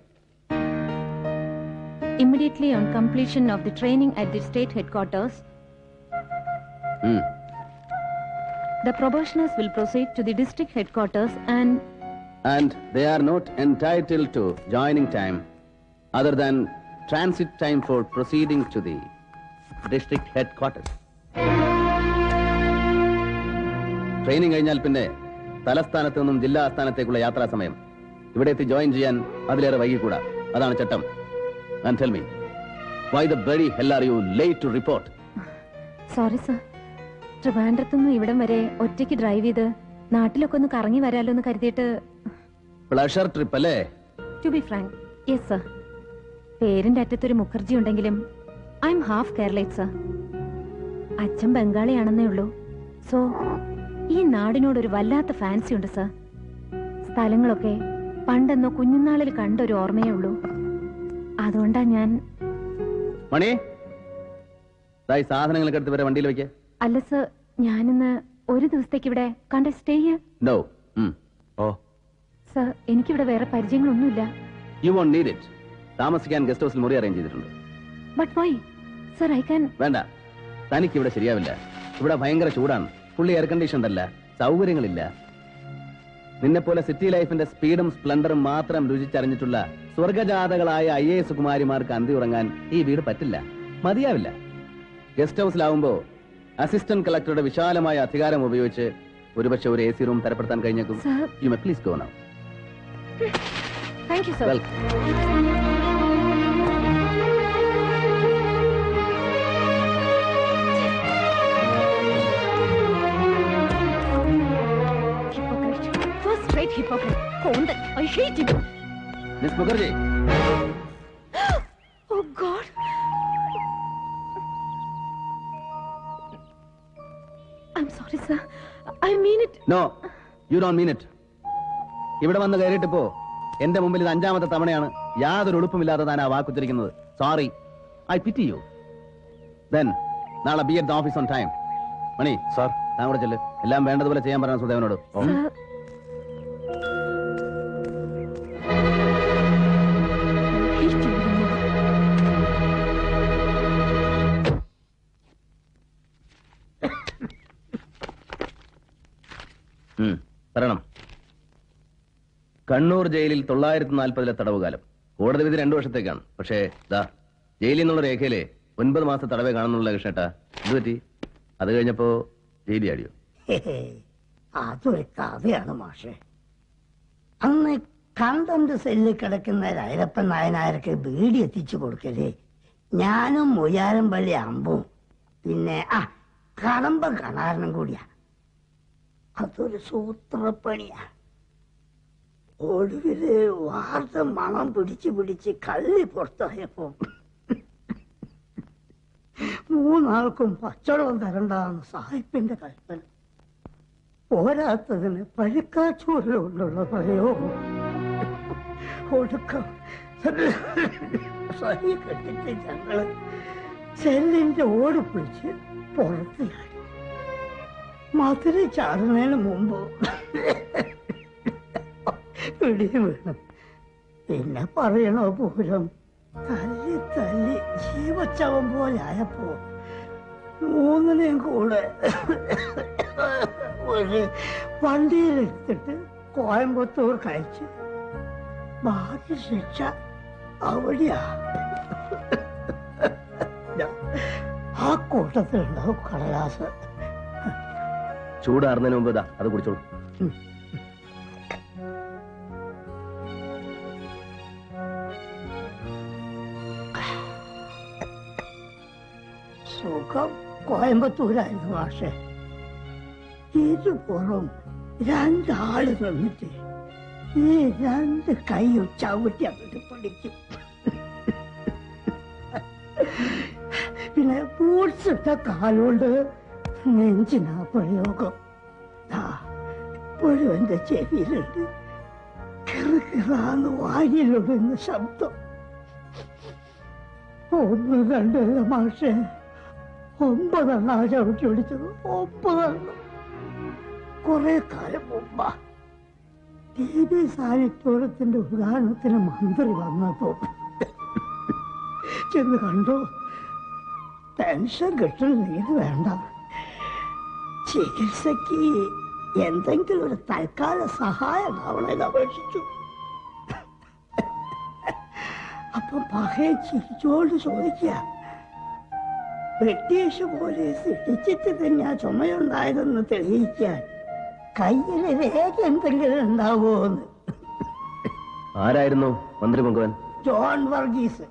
immediately on completion of the training at the state headquarters,
ഉം.
the probationers will proceed to the district headquarters and
and they are not entitled to joining time other than transit time for proceeding to the district headquarters. Training കഴിഞ്ഞാൽ പിന്നെ തലസ്ഥാനത്ത് നിന്നും ജില്ലാ ആസ്ഥാനത്തേക്കുള്ള യാത്രാ സമയം ഇവിടെ എത്തി ജോയിൻ ചെയ്യാൻ അതിലേറെ വൈകിക്കൂടാ അതാണ് ചട്ടം and tell me why the bloody hell are you late to report
sorry sir ട്രിവാൻഡ്രത്തുനിന്ന് ഇവിടം വരെ ഒറ്റയ്ക്ക് ഡ്രൈവ് ചെയ്ത് നാട്ടിലൊക്കെ ഒന്ന് കറങ്ങി വരാലോ എന്ന് കരുതിയിട്ട്
പ്ലഷർ ട്രിപ്പ് അല്ലേ
to be frank yes sir പേരിന്റെ അറ്റത്തൊരു മുഖർജി ഉണ്ടെങ്കിലും I am half Keralite sir അച്ഛൻ ബംഗാളിയാണെന്നേ ഉള്ളൂ സോ ഈ നാടിനോടൊരു വല്ലാത്ത ഫാൻസി ഉണ്ട് സർ സ്ഥലങ്ങളൊക്കെ പണ്ടെന്നോ കുഞ്ഞുനാളിൽ കണ്ട ഒരു ഓർമ്മയേ ഉള്ളൂ അതുകൊണ്ടാ ഞാൻ
മണി ദാ ഈ സാധനങ്ങളൊക്കെ എടുത്ത് വരെ വണ്ടിയിൽ വെക്കേ
അല്ല സർ ഞാനിന്ന് ഒരു ദിവസത്തേക്ക് ഇവിടെ കണ്ട സ്റ്റേ ചെയ്യാൻ
നോ ഓ
സർ എനിക്കിവിടെ വേറെ പരിചയങ്ങളൊന്നുമില്ല
യു വോണ്ട് നീഡ് ഇറ്റ്
താമസിക്കാൻ ഗസ്റ്റ് ഹൗസിൽ മുറി അറേഞ്ച് ചെയ്തിട്ടുണ്ട്
but why sir I can
വേണ്ട തനിക്ക് ഇവിടെ ശരിയാവില്ല ഇവിടെ ഭയങ്കര ചൂടാണ് ഫുള്ളി എയർ കണ്ടീഷൻഡ് അല്ല സൗകര്യങ്ങളില്ല നിന്നെ പോലെ സിറ്റി ലൈഫിന്റെ സ്പീഡും സ്പ്ലൻഡറും മാത്രം രുചിച്ചറിഞ്ഞിട്ടുള്ള സ്വർഗജാതകളായ ഐ എ എസ് കുമാരിമാർക്ക് അന്തി ഉറങ്ങാൻ ഈ വീട് പറ്റില്ല മതിയാവില്ല ഗസ്റ്റ് ഹൗസിലാവുമ്പോ അസിസ്റ്റന്റ് കളക്ടറുടെ വിശാലമായ അധികാരം ഉപയോഗിച്ച് ഒരുപക്ഷെ ഒരു എ സി റൂം തരപ്പെടുത്താൻ കഴിഞ്ഞേക്കും
Sir.
You may please go now
thank you sir
welcome
first rate hypocrite കോന്തൻ I hate you
miss Mukherjee
oh god I M sorry sir I mean it
no you don't mean it ഇവിടെ വന്ന് കയറിയിട്ടിപ്പോ എന്റെ മുമ്പിൽ ഇത് അഞ്ചാമത്തെ തവണയാണ് യാതൊരു ഉളുപ്പുമില്ലാതെ താൻ ആ വാക്കുത്തിരിക്കുന്നത് sorry I pity you then നാളെ be at the office on time Mani sir താൻ കൂടെ ചെല്ല് എല്ലാം വേണ്ടതുപോലെ ചെയ്യാൻ പറയണം സുദേവനോട്
സർ
ഉം, പറയണം കണ്ണൂർ ജയിലിൽ തൊള്ളായിരത്തി നാൽപ്പതിലെ തടവുകാലം കോടതി വിധി രണ്ടു വർഷത്തേക്കാണ് പക്ഷേ ദാ ജയിലിൽ നിന്നുള്ള രേഖയിലെ ഒൻപത് മാസത്തെ തടവേ കാണുന്നുള്ള കൃഷ്ണേട്ടാ ഇത് പറ്റി അത് കഴിഞ്ഞപ്പോ ജയിലി ആടിയോ
ഹേ, അതൊരു കഥയാണ് മാഷെ അന്ന് കണ്ടന്റ് സെല്ലിൽ കിടക്കുന്ന രൈരപ്പൻ നായനാർക്ക് ബീഡി എത്തിച്ചു കൊടുക്കലേ ഞാനും മുയാരം പള്ളി അമ്പും പിന്നെ ആ കടമ്പ കണാരനും കൂടിയാ അതൊരു സൂത്രപ്പണിയാ ഒടുവില് വാർത്ത മണം പിടിച്ച് പിടിച്ച് കള്ളി പുറത്തായപ്പോ മൂന്നാൾക്കും പച്ചവെള്ളം തരണ്ടാന്ന് സാഹിബിന്റെ കൽപ്പന പോരാത്തതിന് പഴുക്കാച്ചൂരിൽ കൊണ്ടുള്ള പ്രയോഗം ഒടുക്കം സഹി കെട്ടിട്ട് ഞങ്ങള് സെല്ലിന്റെ ഓട് പിടിച്ച് പുറത്തിലായി മധുര ചാടുന്നതിന് മുമ്പ് പിടി വീണു പിന്നെ പറയണോ പൂരം തല്ലി തല്ലി ജീവച്ചവൻ പോലെ ആയപ്പോ മൂന്നിനെയും കൂടെ ഒരു വണ്ടിയിലെടുത്തിട്ട് കോയമ്പത്തൂർ കഴിച്ച് ബാക്കി ശിക്ഷ അവിടെയാ ആ കൂട്ടത്തിലുണ്ടാവും കടലാസ്
ചൂടാറുന്നതിന് മുമ്പ് ഇതാ അത് കുടിച്ചോളൂ
സുഖം കോയമ്പത്തൂരായിരുന്നു പക്ഷേ ഇരുപുറം രണ്ടാള് നിന്നിട്ട് ഈ രണ്ട് കൈയും ചവിട്ടി അങ്ങോട്ട് പിടിക്കും പിന്നെ ബൂട്ട്സ് ഇട്ട കാലുകൊണ്ട് നെഞ്ചിനാ പ്രയോഗം ദാ, ഇപ്പോഴും എന്റെ ചെവിയിലുണ്ട് കിറുകിറാന്ന് വായിലൊടുന്ന ശബ്ദം ഒന്ന് രണ്ടല്ല മാഷേ ഒമ്പതെണ്ണ ചവിട്ടി പിടിച്ചത് ഒമ്പതെണ്ണം കുറെ കാലം മുമ്പാ ടി വി സാനിറ്റോറിയത്തിന്റെ ഉദ്ഘാടനത്തിന് മന്ത്രി വന്നപ്പോ ചെന്ന് കണ്ടു പെൻഷൻ കിട്ടുന്നില്ലെങ്കിൽ വേണ്ട ചികിത്സക്ക് എന്തെങ്കിലും ഒരു തൽക്കാല സഹായം ഉണ്ടാവണമെന്ന് അപേക്ഷിച്ചു അപ്പൊ പകയെ ചിരിച്ചോണ്ട് ചോദിക്കുക ബ്രിട്ടീഷ് പോലീസ് ഇടിച്ചിട്ട് തന്നെ ആ ചുമയുണ്ടായതെന്ന് തെളിയിക്കാൻ കയ്യിൽ രേഖ എന്തെങ്കിലും ഉണ്ടാവുമോന്ന്
ആരായിരുന്നു മന്ത്രി മുഖവൻ
ജോൺ വർഗീസ്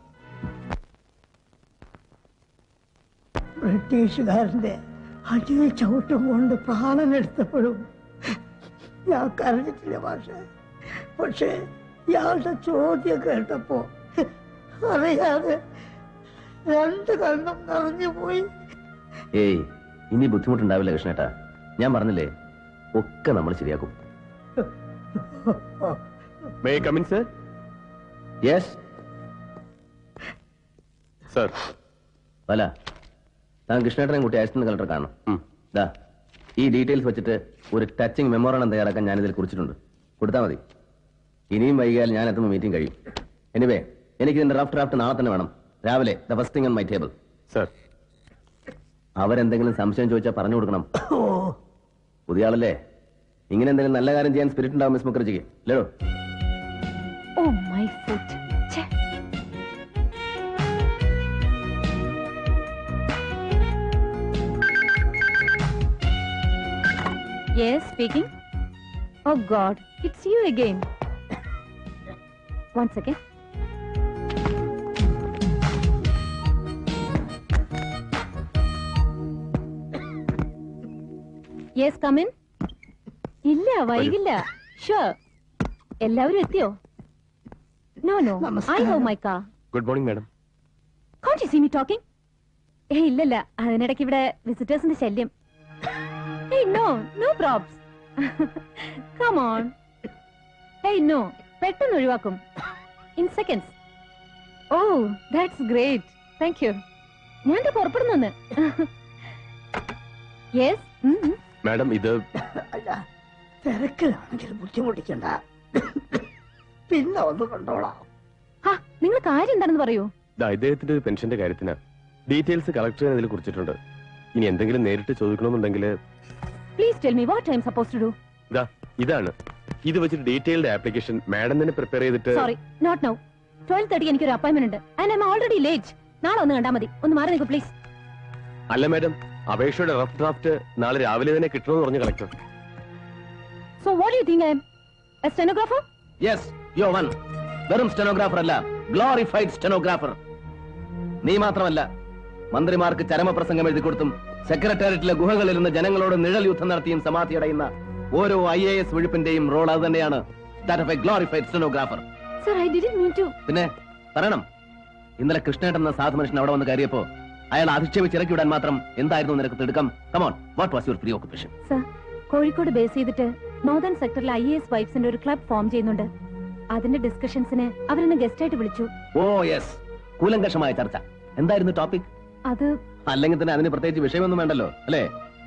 ബ്രിട്ടീഷുകാരന്റെ അടിയിൽ ചവിട്ടും കൊണ്ട് പ്രാണനെടുത്തപ്പോഴും ഞാൻ കരഞ്ഞിട്ടില്ല പക്ഷേ പക്ഷേ ഇയാളുടെ ചോദ്യം കേട്ടപ്പോ അറിയാതെ രണ്ട് കണ്ണും നിറഞ്ഞു പോയി
ഏയ് ഇനി ബുദ്ധിമുട്ടുണ്ടാവില്ല കൃഷ്ണേട്ടാ ഞാൻ പറഞ്ഞില്ലേ ഒക്കെ നമ്മൾ ശരിയാക്കും
may come in sir
yes
sir
അല്ല താൻ കൃഷ്ണേട്ടനെ കൂട്ടി അയച്ചിരുന്ന കളക്ടർ കാണണം ദാ ഈ ഡീറ്റെയിൽസ് വെച്ചിട്ട് ഒരു ടച്ചിങ് മെമ്മോറാണ്ടം തയ്യാറാക്കാൻ ഞാൻ ഇതിൽ കുറിച്ചിട്ടുണ്ട് കൊടുത്താൽ മതി ഇനിയും വൈകിയാൽ ഞാൻ എത്തുമ്പോൾ മീറ്റിംഗ് കഴിയും എനിവേ എനിക്ക് ഇതിന്റെ റഫ് ഡ്രാഫ്റ്റ് നാളെ തന്നെ വേണം രാവിലെ the first thing on my table
sir
അവരെന്തെങ്കിലും സംശയം ചോദിച്ചാൽ പറഞ്ഞു കൊടുക്കണം പുതിയ ആളല്ലേ ഇങ്ങനെ എന്തെങ്കിലും നല്ല കാര്യം ചെയ്യാൻ സ്പിരിറ്റ് ഉണ്ടാവും മിസ് മുഖർജിക്ക് അല്ലേടോ
oh my food Yes, speaking. Oh God, it's you again. One second. Yes, come in. ഇല്ല വൈകില്ല ഷുവർ എല്ലാവരും എത്തിയോ നോ നോ ഐ ഹോ my car
good morning madam
can't you see me talking ഏ ഇല്ലല്ല അതിനിടയ്ക്ക് ഇവിടെ വിസിറ്റേഴ്സിന്റെ ശല്യം ഏയ് no no probs come on ഏയ് നോ പെട്ടെന്ന് ഒഴിവാക്കും in seconds oh that's great thank you ഞാൻ ദേ പുറപ്പെടുന്നു യെസ്
മാഡം ഇത്
അല്ല തിരക്കിലാണെങ്കിൽ ബുദ്ധിമുട്ടിക്കണ്ട പിന്നെ ഒന്ന് കണ്ടോളാം
നിങ്ങൾ കാര്യം എന്താണെന്ന് പറയൂ
ദാ ഇദ്ദേഹത്തിന്റെ ഒരു പെൻഷന്റെ കാര്യത്തിന് ഡീറ്റെയിൽസ് കളക്ട് ചെയ്യാൻ ഇതിൽ കുറിച്ചിട്ടുണ്ട് ഇനി എന്തെങ്കിലും നേരിട്ട് ചോദിക്കണമെന്നുണ്ടെങ്കിൽ
please tell me what I am supposed to do
ഇതാ ഇതാണ് ഇത് വെച്ചിട്ട് ഡീറ്റെയിൽഡ് ആപ്ലിക്കേഷൻ മാഡം തന്നെ പ്രിപ്പയർ ചെയ്തിട്ട്
sorry not now twelve thirty എനിക്ക് ഒരു അപ്പോയിന്റ്മെന്റ് ഉണ്ട് and I am already late നാളെ ഒന്ന് കണ്ടാൽ മതി ഒന്ന് മാറി നിൽക്കൂ പ്ലീസ്
അല്ല മാഡം അപേക്ഷയുടെ റഫ് ഡ്രാഫ്റ്റ് നാളെ രാവിലെ തന്നെ കിട്ടണമെന്ന് പറഞ്ഞു collector
so what you think I am a stenographer
yes you one വെറും സ്റ്റെനോഗ്രാഫർ അല്ല ഗ്ലോറിഫൈഡ് സ്റ്റെനോഗ്രാഫർ നീ മാത്രമല്ല മന്ത്രിമാർക്ക് ചരമപ്രസംഗം എഴുതി കൊടുത്തും സെക്രട്ടേറിയറ്റിലെ ഗുഹകളിൽ നിന്ന് ജനങ്ങളോട് നിഴൽ യുദ്ധം നടത്തിയും സമാധി അടയുന്ന ഓരോ ഐ എ എസ് വിഴുപ്പിന്റെയും റോൾ അത് തന്നെയാണ് that of a glorified stenographer
sir I didn't mean to
പിന്നെ പറയണം ഇന്നലെ കൃഷ്ണേട്ടൻ എന്ന സാധു മനുഷ്യൻ അവിടെ വന്ന് കയറിയപ്പോ അയാൾ അധിക്ഷേപിച്ച് ഇറക്കി വിടാൻ മാത്രം എന്തായിരുന്നു നിനക്ക് തിടുക്കം come on what was your preoccupation
sir Kozhikode base ചെയ്തിട്ട് നോർത്തേൺ സെക്ടറിൽ ഐ എസ് വൈഫ്സിന്റെ ഒരു ക്ലബ് ഫോം ചെയ്യുന്നുണ്ട് അതിന്റെ ഡിസ്കഷൻസിന് അവരെന്നെ ഗസ്റ്റ് ആയിട്ട് വിളിച്ചു
ഓ യെസ് കൂലങ്കഷമായ ചർച്ച എന്തായിരുന്നു ടോപ്പിക്
അത്
അല്ലെങ്കിൽ തന്നെ അതിന് പ്രത്യേകിച്ച് വിഷയമൊന്നും വേണ്ടല്ലോ അല്ലേ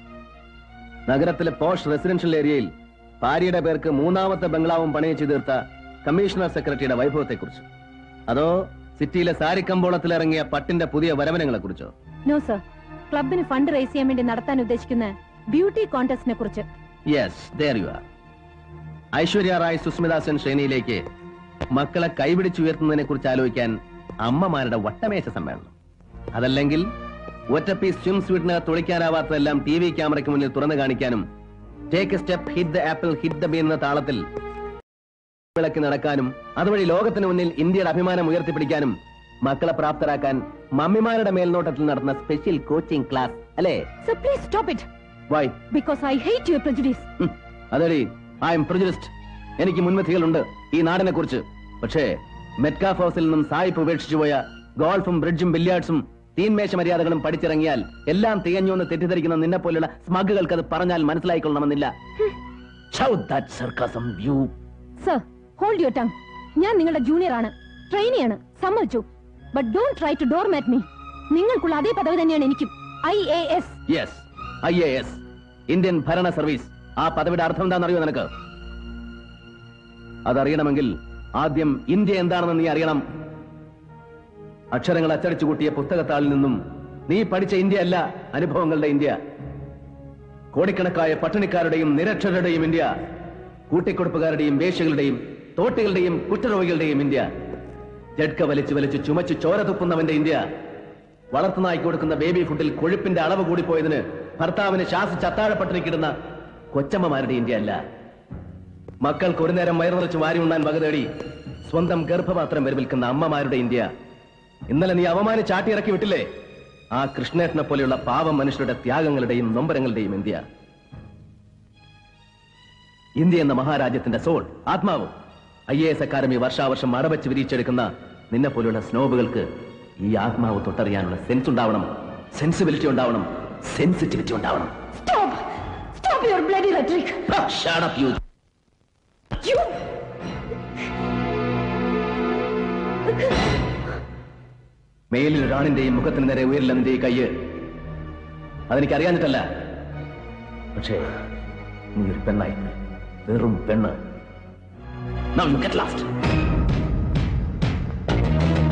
നഗരത്തിലെ പോഷ് റെസിഡൻഷ്യൽ ഏരിയയിൽ ഭാര്യയുടെ പേർക്ക് മൂന്നാമത്തെ ബംഗ്ലാവും പണിയിച്ചു തീർത്ത കമ്മീഷണർ സെക്രട്ടറിയുടെ വൈഭവത്തെക്കുറിച്ച് അതോ സിറ്റിയിലെ സാരിക്കമ്പോളത്തിൽ ഇറങ്ങിയ പട്ടിന്റെ പുതിയ വരവനങ്ങളെ കുറിച്ചോ
നോ സർ ക്ലബിന് ഫണ്ട് റേസ് ചെയ്യാൻ വേണ്ടി നടത്താൻ ഉദ്ദേശിക്കുന്ന ബ്യൂട്ടി കോntestനെ കുറിച്ച്
yes there you are Aishwarya Rai Sushmita Sen ശ്രേണിയിലേക്ക് മക്കളെ കൈപിടിച്ചുയർത്തുന്നതിനെ കുറിച്ച് ആലോചിക്കാൻ അമ്മമാരുടെ വട്ടമേശ സമ്മേളനം അതല്ലെങ്കിൽ ഒറ്റപ്പി സ്വിം സ്വീറ്റിന് തുളിക്കാനാവാത്തതെല്ലാം ടി വി ക്യാമറയ്ക്ക് മുന്നിൽ തുറന്നു കാണിക്കാനും take a step hit the apple hit the B എന്ന താളത്തിൽ വിളക്കി നടക്കാനും അതുവഴി ലോകത്തിന് മുന്നിൽ ഇന്ത്യയുടെ അഭിമാനം ഉയർത്തിപ്പിടിക്കാനും മക്കളെ പ്രാപ്തരാക്കാൻ മമ്മിമാരുടെ മേൽനോട്ടത്തിൽ നടത്തുന്ന സ്പെഷ്യൽ കോച്ചിംഗ് ക്ലാസ് അല്ലേ
sir please stop it
why
because I hate your prejudice
അതെടി ഐ എം പ്രജുഡിസ്റ്റ് എനിക്ക് മുൻവിധികളുണ്ട് ഈ നാടിനെ കുറിച്ച് പക്ഷേ മെറ്റ്കാഫ് ഹൗസിൽ നിന്നും സായിപ്പ് ഉപേക്ഷിച്ചു പോയ ഗോൾഫും ബ്രിഡ്ജും ബില്യാർഡ്സും തീൻമേശ മര്യാദകളും പഠിച്ചിറങ്ങിയാൽ എല്ലാം തികഞ്ഞു എന്ന് തെറ്റിദ്ധരിക്കുന്ന നിന്നെ പോലുള്ള സ്മഗുകൾക്ക് അത് പറഞ്ഞാൽ മനസ്സിലായിക്കൊള്ളണമെന്നില്ല Shout that sarcasm, you.
Sir hold your tongue ഞാൻ നിങ്ങളുടെ ജൂനിയർ ആണ് ട്രെയിനിയാണ് സമ്മതിച്ചു but don't try to doormat me നിങ്ങൾക്കുള്ള അതേ പദവി തന്നെയാണ് എനിക്കും I A S
Yes, IAS, Indian ഭരണ സർവീസ് ആ പദവിയുടെ അർത്ഥം എന്താണെന്നറിയോ നിനക്ക് അതറിയണമെങ്കിൽ ആദ്യം ഇന്ത്യ എന്താണെന്ന് നീ അറിയണം അക്ഷരങ്ങൾ അച്ചടിച്ചു കൂട്ടിയ പുസ്തകത്താളിൽ നിന്നും നീ പഠിച്ച ഇന്ത്യ അല്ല അനുഭവങ്ങളുടെ ഇന്ത്യ കോടിക്കണക്കായ പട്ടിണിക്കാരുടെയും നിരക്ഷരരുടെയും ഇന്ത്യ കൂട്ടിക്കൊടുപ്പുകാരുടെയും വേശ്യകളുടെയും തോട്ടികളുടെയും കുറ്റരോഗികളുടെയും ഇന്ത്യ ജഡ്ക വലിച്ചു വലിച്ചു ചുമച്ചു ചോര തുപ്പുന്നവന്റെ ഇന്ത്യ വളർത്തുനായി കൊടുക്കുന്ന ബേബി ഫുഡിൽ കൊഴുപ്പിന്റെ അളവ് കൂടിപ്പോയതിന് ഭർത്താവിന് ശാസിച്ച് അത്താഴപ്പട്ടിണിക്കിടുന്ന കൊച്ചമ്മമാരുടെ ഇന്ത്യ അല്ല മക്കൾക്ക് ഒരു നേരം വയറുനിറച്ച് വാരി ഉണ്ണാൻ വക തേടി സ്വന്തം ഗർഭപാത്രം വരവിൽക്കുന്ന അമ്മമാരുടെ ഇന്ത്യ ഇന്നലെ നീ അവമാനിച്ച് ആട്ടിയിറക്കി വിട്ടില്ലേ ആ കൃഷ്ണേട്ടനെ പോലെയുള്ള പാവം മനുഷ്യരുടെ ത്യാഗങ്ങളുടെയും നൊമ്പരങ്ങളുടെയും ഇന്ത്യ ഇന്ത്യ എന്ന മഹാരാജ്യത്തിന്റെ സോൾ ആത്മാവ് ഐ എ എസ് അക്കാദമി വർഷാവർഷം അടവച്ച് വിരിച്ചെടുക്കുന്ന നിന്നെ പോലെയുള്ള സ്നോബുകൾക്ക് ഈ ആത്മാവ് തൊട്ടറിയാനുള്ള സെൻസ് ഉണ്ടാവണം സെൻസിബിലിറ്റി ഉണ്ടാവണം സെൻസിറ്റിവിറ്റി ഉണ്ടാവണം
stop stop your bloody rhetoric
Shut up, you.
You
മേലിൽ ഒരാണിന്റെയും മുഖത്തിന് നേരെ ഉയരില്ല നിന്റെ ഈ കയ്യ് അതെനിക്ക് അറിയാഞ്ഞിട്ടല്ല പക്ഷേ നീ ഒരു പെണ്ണായി വെറും പെണ്ണ് Now you get lost.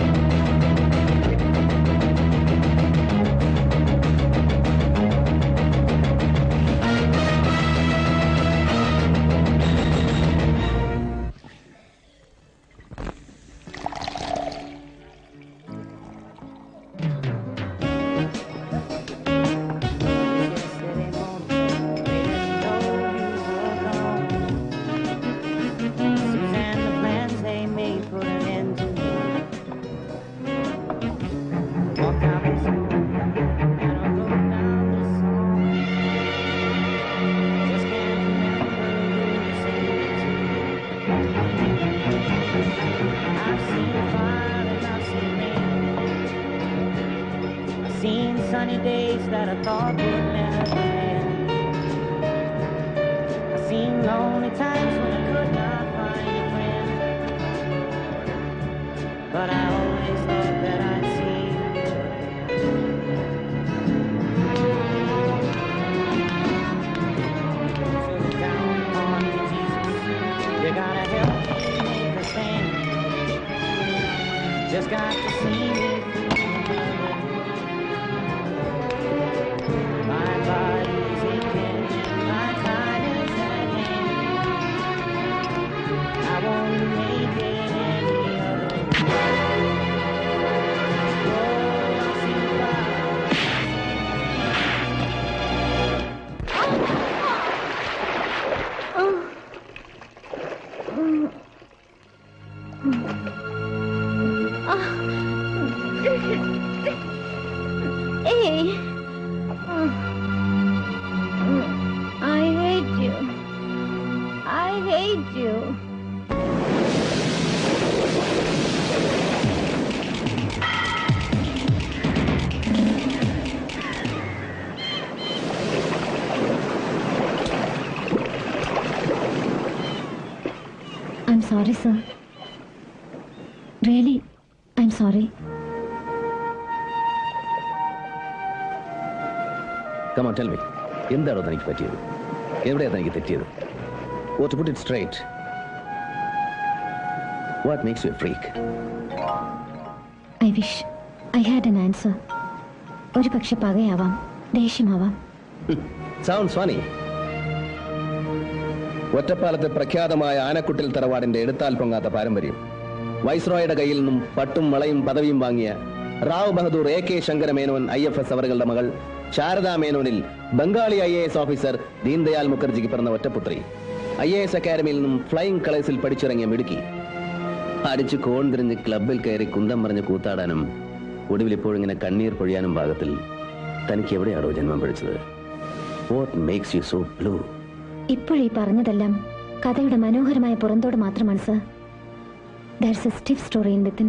sunny days that I thought would never end. I've seen lonely times when I could not find a friend. But I always thought that I'd see you again. So look down on me, Jesus. You gotta help me make a stand. Just got to see me through. My body's aching, my time is at hand. I won't make it any other way. Oh,
Hey. I hate you. I hate you. I'm sorry, sir. Really, I'm sorry.
Come on tell me എന്താണോ തനിക്ക് പറ്റിയത് എവിടെയാണ് തനിക്ക് തെറ്റിയത് oh to put it straight what makes you freak
I wish I had an answer ഒരു പക്ഷെ പകയാവാം ദേഷ്യമാവാം
sounds funny ഒറ്റപ്പാലത്തെ പ്രഖ്യാതമായ ആനക്കുട്ടിൽ തറവാടിന്റെ എടുത്താൽ പൊങ്ങാത്ത പാരമ്പര്യം വൈസ്രോയുടെ കയ്യിൽ നിന്നും പട്ടും വളയും പദവിയും വാങ്ങിയ Rao Bahadur A K Sankara Menon I F S അവറുകളുടെ മകൾ ശാരദാ മേനോനിൽ Bengali I A S officer Deendayal മുഖർജിക്ക് പിറന്ന ഒറ്റപുത്രി ഐ എ എസ് അക്കാദമിയിൽ നിന്നും ഫ്ലൈയിങ് കളേഴ്സിൽ പഠിച്ചിറങ്ങിയ മിടുക്കി അടിച്ചു കോൺ തിരിഞ്ഞ് ക്ലബിൽ കയറി കുന്തം പറഞ്ഞ് കൂത്താടാനും ഒടുവിൽ ഇപ്പോഴിങ്ങനെ കണ്ണീർ പൊഴിയാനും പാകത്തിൽ തനിക്ക് എവിടെയാണോ ജന്മം പിടിച്ചത് what makes you so blue
ഇപ്പോഴീ പറഞ്ഞതെല്ലാം കഥയുടെ മനോഹരമായ പുറന്തോട് മാത്രമാണ് sir there's a stiff story in within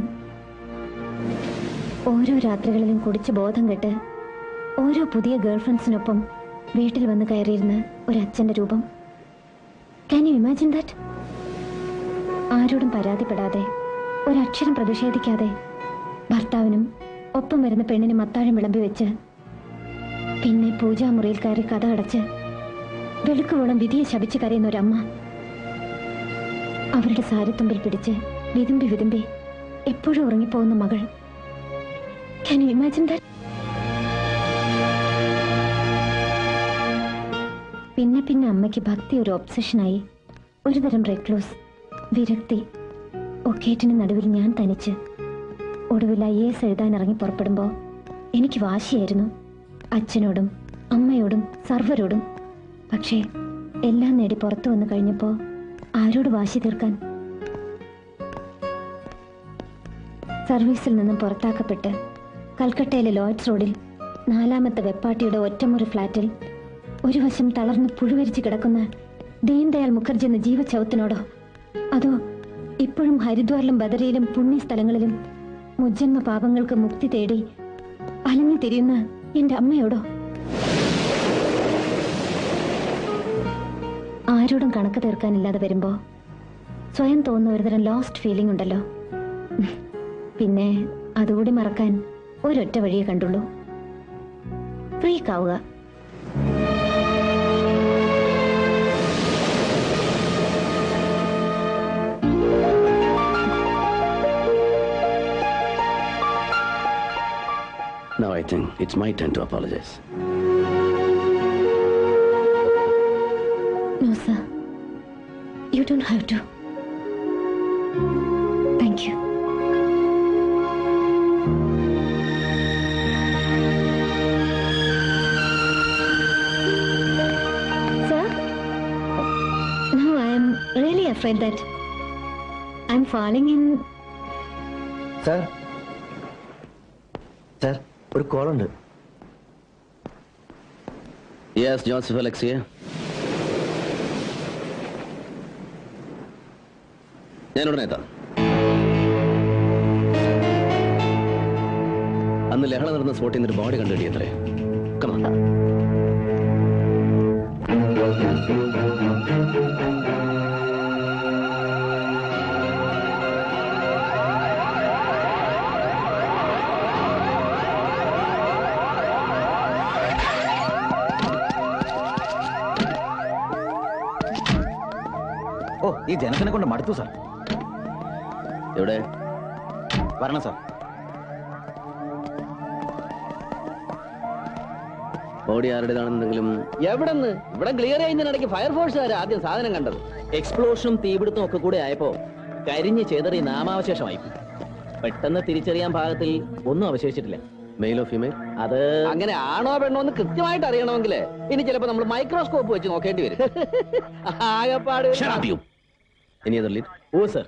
ഓരോ രാത്രികളിലും കുടിച്ച് ബോധം കെട്ട് ഓരോ പുതിയ ഗേൾഫ്രണ്ട്സിനൊപ്പം വീട്ടിൽ വന്ന് കയറിയിരുന്ന ഒരു അച്ഛന്റെ രൂപം ക്യാൻ യു ഇമാജിൻ ദാറ്റ് ആരോടും പരാതിപ്പെടാതെ ഒരക്ഷരം പ്രതിഷേധിക്കാതെ ഭർത്താവിനും ഒപ്പം വരുന്ന പെണ്ണിനും അത്താഴം വിളമ്പി വെച്ച് പിന്നെ പൂജാമുറിയിൽ കയറി കഥ അടച്ച് വെളുക്കുവോളം വിധിയെ ശപിച്ച് കരയുന്ന ഒരമ്മ അവരുടെ സാരിത്തുമ്പിൽ പിടിച്ച് വിതുമ്പി വിതുമ്പി എപ്പോഴും ഉറങ്ങിപ്പോകുന്ന മകൾ ക്യാൻ യു ഇമാജിൻ ദാറ്റ് പിന്നെ പിന്നെ അമ്മയ്ക്ക് ഭക്തി ഒരു ഒബ്സഷനായി ഒരുതരം റെക്ലോസ് വിരക്തി ഒക്കേറ്റിന് നടുവിൽ ഞാൻ തനിച്ച് ഒടുവിൽ ഐ എസ് എഴുതാൻ ഇറങ്ങി പുറപ്പെടുമ്പോൾ എനിക്ക് വാശിയായിരുന്നു അച്ഛനോടും അമ്മയോടും സർവരോടും പക്ഷേ എല്ലാം നേടി പുറത്തു വന്നു കഴിഞ്ഞപ്പോൾ ആരോട് വാശി തീർക്കാൻ സർവീസിൽ നിന്നും പുറത്താക്കപ്പെട്ട് കൽക്കട്ടയിലെ ലോയ്ഡ്സ് റോഡിൽ നാലാമത്തെ വെപ്പാട്ടിയുടെ ഒറ്റമുറി ഫ്ലാറ്റിൽ ഒരു വശം തളർന്ന് പുഴുവരിച്ച് കിടക്കുന്ന ദീൻദയാൽ മുഖർജി എന്ന ജീവചൗത്തിനോടോ അതോ ഇപ്പോഴും ഹരിദ്വാറിലും ബദരയിലും പുണ്യസ്ഥലങ്ങളിലും മുജ്ജന്മ പാപങ്ങൾക്ക് മുക്തി തേടി അലഞ്ഞു തിരിയുന്ന എന്റെ അമ്മയോടോ ആരോടും കണക്ക് തീർക്കാനില്ലാതെ വരുമ്പോ സ്വയം തോന്നുന്ന ഒരുതരം ലോസ്റ്റ് ഫീലിംഗ് ഉണ്ടല്ലോ പിന്നെ അതുകൂടി മറക്കാൻ ഒരൊറ്റ വഴിയേ കണ്ടുള്ളൂ ഫ്രീക്ക് ആവുക
Now I think it's my turn to apologize.
No, sir. You don't have to. Thank you. Sir? No, I'm really afraid that I'm falling in.
Sir sir ഒരു കോളുണ്ട്
യെസ് ജോസഫ് അലക്സിയ ഞാൻ ഉടനെ എത്താം അന്ന് ലഹള നടന്ന സ്പോട്ടിൽ നിന്ന് ഒരു ബോഡി കണ്ടുപിടിയത്രേ
ഓ ഈ ജനത്തിനെ കൊണ്ട് മടുത്തു സാർ
എവിടെ
വരണം സാർ
ബോഡി ആരുടേതാണെന്നെങ്കിലും
എവിടെന്ന് ഇവിടെ ക്ലിയർ ചെയ്യുന്നതിനിടയ്ക്ക് ഫയർഫോഴ്സുകാർ ആദ്യം സാധനം കണ്ടത് എക്സ്പ്ലോഷനും തീപിടുത്തം ഒക്കെ കൂടെ ആയപ്പോ കരിഞ്ഞ് ചെതറി നാമാവശേഷമായി പെട്ടെന്ന് തിരിച്ചറിയാൻ ഭാഗത്തിൽ ഒന്നും അവശേഷിച്ചിട്ടില്ല
മെയിലോ ഫീമെയിൽ
അത് അങ്ങനെ ആണോ പെണ്ണോ എന്ന് കൃത്യമായിട്ട് അറിയണമെങ്കിൽ ഇനി ചിലപ്പോ നമ്മൾ മൈക്രോസ്കോപ്പ് വെച്ച് നോക്കേണ്ടി വരും ആകപ്പാട്
ഇനി അതർ ലീഡ്
ഓ സർ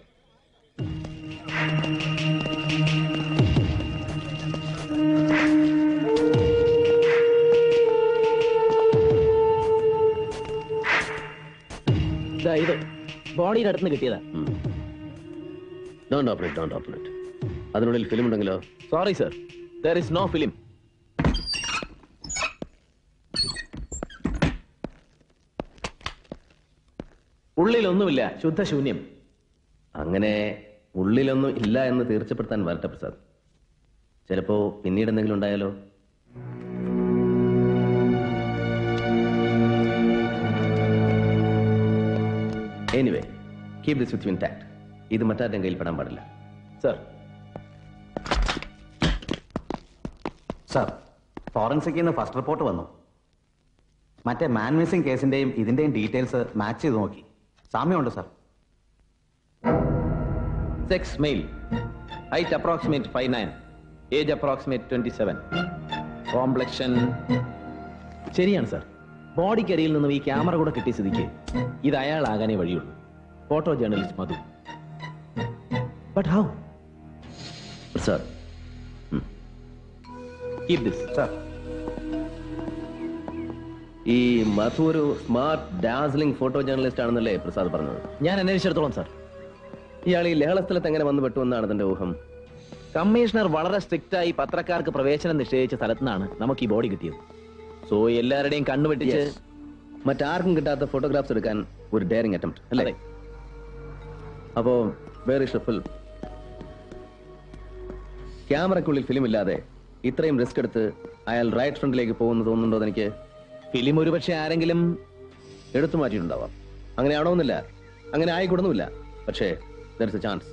ദാ ഇത് ബോഡിയുടെ അടുത്ത് കിട്ടിയതാ
ഡോണ്ട് ഓപ്പറേറ്റ് ഡോണ്ട് ഓപ്പറേറ്റ് അതിനുള്ളിൽ ഫിലിം ഉണ്ടെങ്കിലോ
sorry sir there is no film ഉള്ളിലൊന്നുമില്ല ശുദ്ധശൂന്യം
അങ്ങനെ ഉള്ളിലൊന്നും ഇല്ല എന്ന് തീർച്ചപ്പെടുത്താൻ വരട്ടെ പ്രസാദ് ചിലപ്പോ പിന്നീട് എന്തെങ്കിലും ഉണ്ടായാലോ anyway keep this with intact ഇത് മറ്റാരുടെയും കയ്യിൽ പെടാൻ പാടില്ല
സർ
സാർ ഫോറൻസിക്കിൽ നിന്ന് ഫസ്റ്റ് റിപ്പോർട്ട് വന്നു മറ്റേ മാൻ മിസ്സിംഗ് കേസിന്റെയും ഇതിന്റെയും ഡീറ്റെയിൽസ് മാച്ച് ചെയ്ത് നോക്കി സാമ്യമുണ്ട് sir
sex male height approximate five nine age approximate twenty seven complexion ശരിയാണ് സർ ബോഡിക്കരിയിൽ നിന്നും ഈ ക്യാമറ കൂടെ കിട്ടിയ സ്ഥിതിക്ക് ഇത് അയാളാകാനേ വഴിയുള്ളൂ photo journalist Madhu but how
Prasad
keep this
sir
ഈ മധു ഒരു സ്മാർട്ട് ഡാസ്ലിംഗ് ഫോട്ടോ ജേർണലിസ്റ്റ് ആണെന്നല്ലേ പ്രസാദ് പറഞ്ഞത്
ഞാൻ അന്വേഷിച്ചിടത്തോളം സാർ
ഇയാൾ ഈ ലഹള സ്ഥലത്ത് എങ്ങനെ വന്നു പെട്ടു എന്നാണ് അതിന്റെ ഊഹം
കമ്മീഷണർ വളരെ സ്ട്രിക്റ്റ് ആയി പത്രക്കാർക്ക് പ്രവേശനം നിശ്ചയിച്ച സ്ഥലത്ത് നിന്നാണ് നമുക്ക് ഈ ബോഡി കിട്ടിയത് സോ എല്ലാവരുടെയും കണ്ണുവെട്ടിച്ച്
Yes. മറ്റാർക്കും കിട്ടാത്ത ഫോട്ടോഗ്രാഫ്സ് എടുക്കാൻ ഒരു ഡയറിംഗ് അറ്റംപ്റ്റ് അല്ലേ അപ്പോ വേറെ ഷഫിൽ ക്യാമറയ്ക്കുള്ളിൽ ഫിലിം ഇല്ലാതെ ഇത്രയും റിസ്ക് എടുത്ത് അയാൾ റൈറ്റ് ഫ്രണ്ടിലേക്ക് പോകുന്നു തോന്നുന്നുണ്ടോ എനിക്ക്
ഫിലിം ഒരുപക്ഷെ ആരെങ്കിലും
എടുത്തു മാറ്റിയിട്ടുണ്ടാവാം അങ്ങനെ ആവണമെന്നില്ല അങ്ങനെ ആയിക്കൊടുന്നുമില്ല പക്ഷേ ദർ എ ചാൻസ്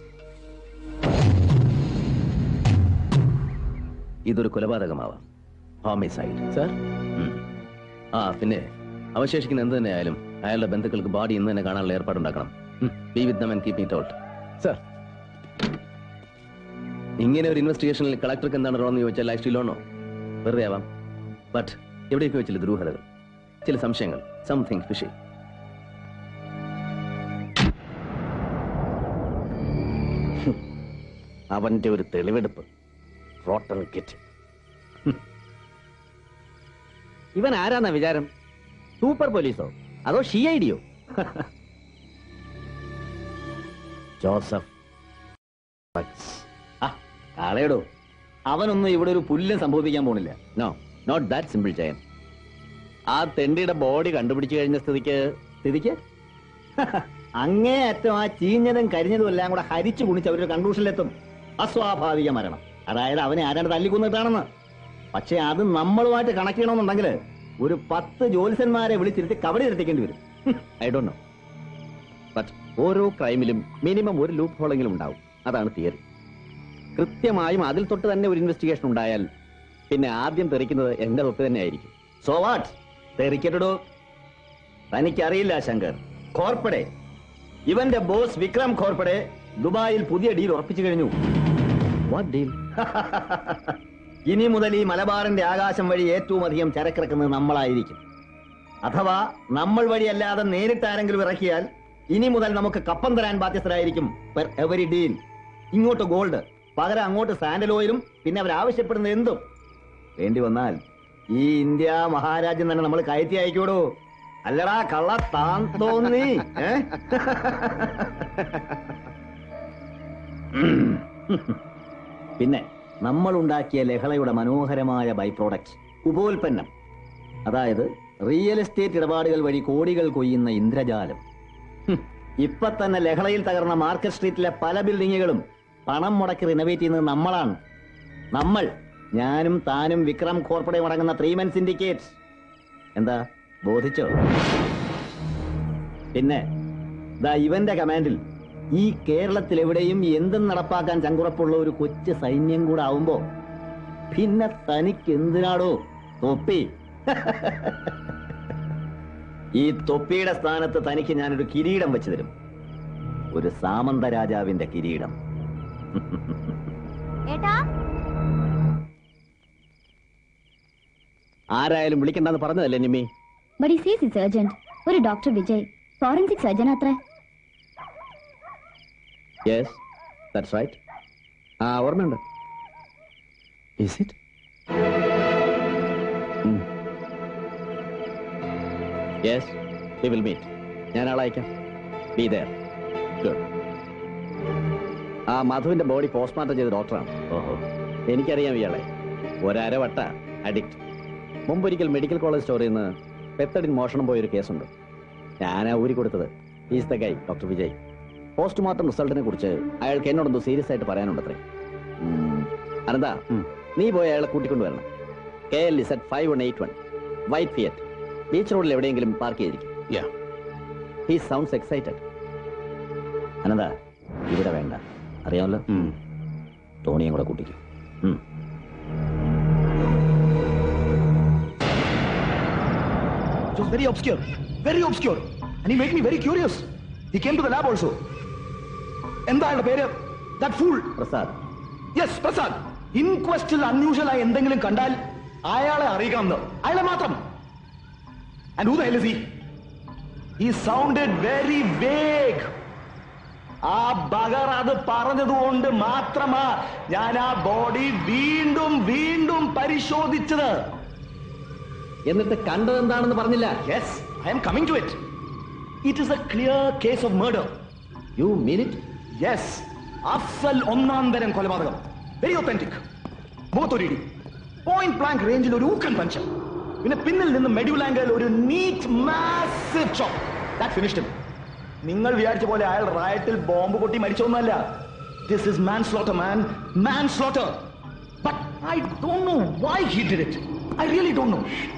ഇതൊരു കൊലപാതകമാവാം ഹോമിസൈഡ്
സർ
ആ പിന്നെ അവശേഷിക്കുന്ന എന്ത് തന്നെ ആയാലും അയാളുടെ ബന്ധുക്കൾക്ക് ബോഡി ഇന്ന് തന്നെ കാണാനുള്ള ഏർപ്പാടുണ്ടാക്കണം be with them and keep me told
sir
ഇങ്ങനെ ഒരു ഇൻവെസ്റ്റിഗേഷനിൽ കളക്ടർക്ക് എന്താണ് റോന്ന് ചോദിച്ചാൽ ഐ സ്റ്റിൽ ഓണോ വെറുതെ ആവാം ബട്ട് എവിടെയൊക്കെ ചില ദുരൂഹതകൾ ചില സംശയങ്ങൾ സംതിങ് ഫിഷി
അവന്റെ ഒരു തെളിവെടുപ്പ് റോട്ടൽ ഗെറ്റ്
ഇവൻ ആരാന്നാ വിചാരം സൂപ്പർ പോലീസോ അതോ ഷി ഐ ഡിയോ
ജോസഫ് കളയടോ അവനൊന്നും ഇവിടെ ഒരു പുല്ലും സംഭവിക്കാൻ പോണില്ല
no not that simple Jayan ആ തെണ്ടിയുടെ ബോഡി കണ്ടുപിടിച്ചു കഴിഞ്ഞ സ്ഥിതിക്ക്
സ്ഥിതിക്ക് അങ്ങേയറ്റം ആ ചീഞ്ഞതും കരിഞ്ഞതും എല്ലാം കൂടെ ഹരിച്ചു കുണിച്ച് അവരൊരു കൺക്ലൂഷനിലെത്തും അസ്വാഭാവിക മരണം അതായത് അവനെ ആരാണ്ട് തല്ലിക്കൊന്നിട്ടാണെന്ന് പക്ഷെ അത് നമ്മളുമായിട്ട് കണക്ട് ചെയ്യണമെന്നുണ്ടെങ്കിൽ ഒരു പത്ത് ജ്യോത്സ്യന്മാരെ വിളിച്ചിരുത്തി കബഡി നിർത്തിക്കേണ്ടി വരും
ഐ ഡോണ്ട് നോ ബട്ട് ഓരോ ക്രൈമിലും മിനിമം ഒരു ലൂപ്പ് ഹോളെങ്കിലും ഉണ്ടാവും അതാണ് തിയറി കൃത്യമായും അതിൽ തൊട്ട് തന്നെ ഒരു ഇൻവെസ്റ്റിഗേഷൻ ഉണ്ടായാൽ പിന്നെ ആദ്യം തെറിക്കുന്നത് എന്റെ തൊട്ട് തന്നെ ആയിരിക്കും
സോ വാട്ട് തെറിക്കട്ടോ തനിക്കറിയില്ല ശങ്കർ കോർപ്പടെ ഇവന്റെ ബോസ് വിക്രം കോർപ്പടെ ദുബായിൽ പുതിയ ഡീൽ ഉറപ്പിച്ചു കഴിഞ്ഞു
വാട്ട് ഡീൽ
ഇനി മുതൽ ഈ മലബാറിന്റെ ആകാശം വഴി ഏറ്റവും അധികം ചരക്കിറക്കുന്നത് നമ്മളായിരിക്കും അഥവാ നമ്മൾ വഴി അല്ലാതെ നേരിട്ട് ആരെങ്കിലും ഇറക്കിയാൽ ഇനി മുതൽ നമുക്ക് കപ്പം തരാൻ ബാധ്യസ്ഥരായിരിക്കും പെർ എവരി ഡീൽ ഇങ്ങോട്ട് ഗോൾഡ് പകരം അങ്ങോട്ട് സാൻഡൽ ഓയിലും പിന്നെ അവർ ആവശ്യപ്പെടുന്നത് എന്തും വേണ്ടി വന്നാൽ ഈ ഇന്ത്യ മഹാരാജ്യം തന്നെ നമ്മൾ കയറ്റി അയക്കൂടോ അല്ലടാ കള്ള താൻ തോന്നി ഏ? പിന്നെ നമ്മൾ ഉണ്ടാക്കിയ ലഹളയുടെ മനോഹരമായ ബൈ പ്രോഡക്റ്റ് ഉപോൽപ്പന്നം അതായത് റിയൽ എസ്റ്റേറ്റ് ഇടപാടുകൾ വഴി കോടികൾ കൊയ്യുന്ന ഇന്ദ്രജാലം ഹും, ഇപ്പൊ തന്നെ ലഹളയിൽ തകർന്ന മാർക്കറ്റ് സ്ട്രീറ്റിലെ പല ബിൽഡിങ്ങുകളും പണം മുടക്കി റിനോവേറ്റ് ചെയ്യുന്നത് നമ്മളാണ് നമ്മൾ ഞാനും താനും വിക്രം കോർപ്പറേറ്റ് അടങ്ങുന്ന ത്രീമൻ സിൻഡിക്കേറ്റ് എന്താ ബോധിച്ചോ പിന്നെ ദാ ഇവന്റെ കമാൻഡിൽ ഈ കേരളത്തിൽ എവിടെയും എന്തും നടപ്പാക്കാൻ ചങ്കുറപ്പുള്ള ഒരു കൊച്ചു സൈന്യം കൂടെ ആവുമ്പോ പിന്നെ തനിക്ക് എന്തിനാടോ തൊപ്പി ഈ തൊപ്പിയുടെ സ്ഥാനത്ത് തനിക്ക് ഞാനൊരു കിരീടം വെച്ചു തരും ഒരു സാമന്ത രാജാവിന്റെ കിരീടം
ഏട്ടാ
ആരായാലും വിളിക്കണ്ടെന്ന് പറഞ്ഞതല്ലേ നിമ്മി
ബട്ട് ഈ സീസ് ഇസ് ഏർജന്റ് ഒരു ഡോക്ടർ വിജയ് ഫോറൻസിക് സർജൻ അത്ര
യെസ് ദാറ്റ്സ് റൈറ്റ് ആ ഓർമ്മയുണ്ട് is it yes we will meet ഞാൻ ആളെ അയക്കാം ബി ദയർ ഗുഡ് ആ മധുവിന്റെ ബോഡി പോസ്റ്റ്മോർട്ടം ചെയ്ത ഡോക്ടറാണ് ഓഹോ എനിക്കറിയാം ഇയാളെ ഒരരവട്ട അഡിക്റ്റ് മുമ്പൊരിക്കൽ മെഡിക്കൽ കോളേജ് സ്റ്റോറിൽ നിന്ന് പെത്തടിൻ മോഷണം പോയൊരു കേസുണ്ട് ഞാനാ ഊരി കൊടുത്തത് is the guy doctor Vijay postmortem റിസൾട്ടിനെ കുറിച്ച് അയാൾക്ക് എന്നോടൊന്ന് സീരിയസ് ആയിട്ട് പറയാനുണ്ടത്രേ ഉം. അനന്ത നീ പോയി അയാളെ കൂട്ടിക്കൊണ്ടുവരണം K L is at five one eight one white Fiat beach റോഡിൽ എവിടെയെങ്കിലും പാർക്ക് ചെയ്തിരിക്കും ഹീ സൗണ്ട്സ് എക്സൈറ്റഡ്
അനന്ത ഇവിടെ വേണ്ട അറിയാമല്ലോ ടോണിയും കൂടെ കൂട്ടിക്കും ഉം.
It was very obscure, very obscure. And he made me very curious. He came to the lab also. എന്താ അയാളുടെ പേര് that fool
Prasad
yes Prasad ഇൻക്വസ്റ്റിൽ അൺയൂഷ്വൽ ആയി എന്തെങ്കിലും കണ്ടാൽ അയാളെ അറിയിക്കണം എന്ന് അയാളെ മാത്രം and who the hell is he he sounded very vague ആ ബഗർ അത് പറഞ്ഞതുകൊണ്ട് മാത്രമാ ഞാൻ ആ ബോഡി വീണ്ടും വീണ്ടും പരിശോധിച്ചത്
എന്നിട്ട് കണ്ടത് എന്താണെന്ന് പറഞ്ഞില്ല
yes I am coming to it it is a clear case of murder
you mean it
yes awful ഒന്നാം തരം കൊലപാതകം വെരി ഒത്തന്റിക് മുഖത്തൊരിടി പോയിന്റ് ബ്ലാങ്ക് റേഞ്ചിൽ ഒരു ഊക്കൻ പഞ്ചം പിന്നെ പിന്നിൽ നിന്ന് മെഡ്യൂലാങ്കൽ ഒരു neat massive chop that finished നിങ്ങൾ വിചാരിച്ച പോലെ അയാൾ റായറ്റിൽ ബോംബ് പൊട്ടി മരിച്ചൊന്നുമല്ല this is manslaughter man manslaughter but I don't know why he did it I really don't know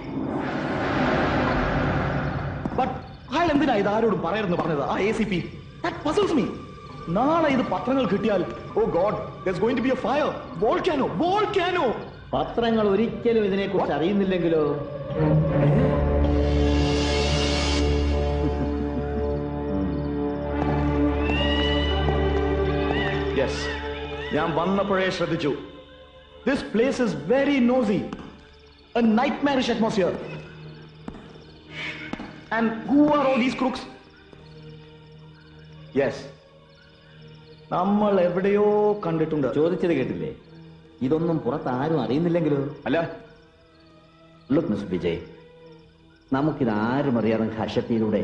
but അയാൾ എന്തിനാ ഇത് ആരോടും പറയരുതെന്ന് പറഞ്ഞത് ആ A C P puzzles me നാളെ ഇത് പത്രങ്ങൾ കിട്ടിയാൽ oh god this going to be a fire volcano volcano
പത്രങ്ങൾ ഒരിക്കലും ഇതിനെക്കുറിച്ച് അറിയുന്നില്ലെങ്കിലോ
യെസ് ഞാൻ വന്നപ്പോഴേ ശ്രദ്ധിച്ചു this place is very noisy a nightmarish atmosphere and who are all these crooks yes നമ്മൾ എവിടെയോ കണ്ടിട്ടുണ്ട്
ചോദിച്ചത് കേട്ടില്ലേ ഇതൊന്നും പുറത്ത് ആരും അറിയുന്നില്ലെങ്കിലോ
അല്ല
ലുക്ക് മിസ് വിജയ് നമുക്കിത് ആരും അറിയാതെ ഹർഷത്തിയിലൂടെ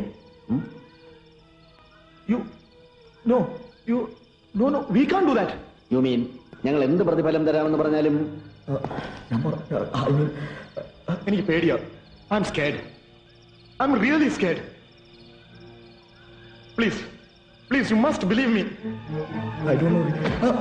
you know you know no we can't do that
you mean ഞങ്ങൾ എന്ത് പ്രതിഫലം തരാമെന്ന് പറഞ്ഞാലും
എനിക്ക് പേടിയാ I'm scared I'm really scared please please you must believe me I don't know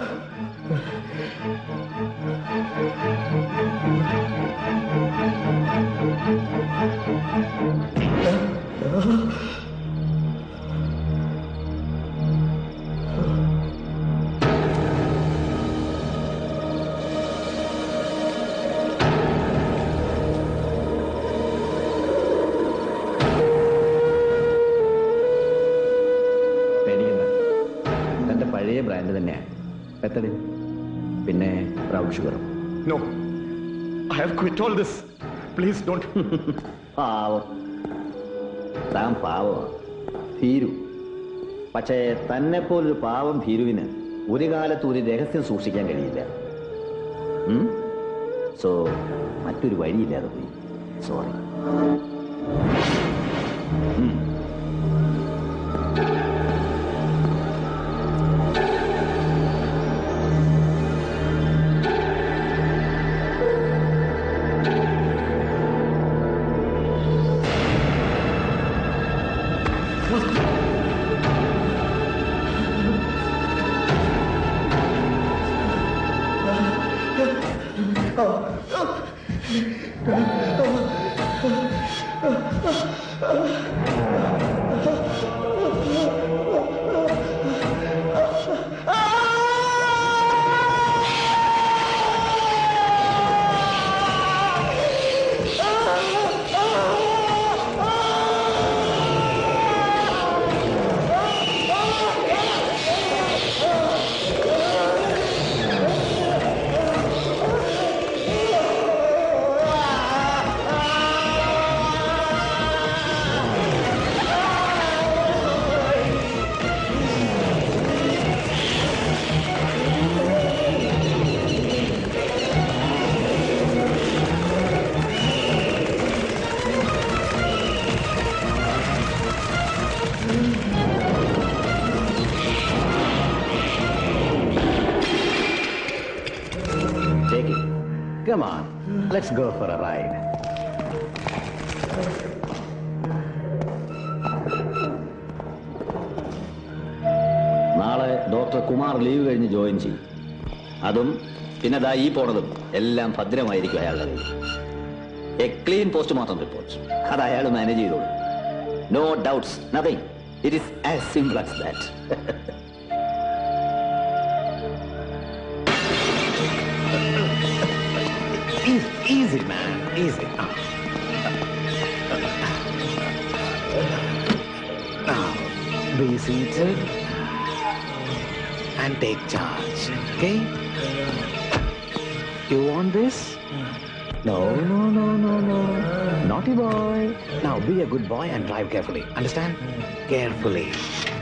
പേടിക്കണ്ട തന്റെ പഴയ ബ്രാൻഡ് തന്നെയാണ് പെത്തടി പിന്നെ ബ്രൗൺ ഷുഗറും
no I have quit all this please don't
പാവം താൻ പാവമാണ് ഭീരു പക്ഷേ തന്നെ പോലൊരു പാവം ഭീരുവിന് ഒരു കാലത്ത് ഒരു രഹസ്യം സൂക്ഷിക്കാൻ കഴിയില്ല സോ മറ്റൊരു വഴിയില്ലാതെ പോയി sorry
Take it. Come on, let's go for a ride.
നാളെ ഡോക്ടർ കുമാർ ലീവ് കഴിഞ്ഞ് ജോയിൻ ചെയ്യും അതും പിന്നെ ദാ ഈ പോണതും എല്ലാം ഭദ്രമായിരിക്കും അയാളുടെ കയ്യിൽ എ ക്ലീൻ പോസ്റ്റ്മോർട്ടം റിപ്പോർട്ട് അത് അയാൾ മാനേജ് ചെയ്തോളൂ no doubts nothing it is as simple as that
Easy, man, easy. Now, be seated and take charge, okay? You want this? No, no, no, no, no. Naughty boy. Now be a good boy and drive carefully. Understand? Carefully.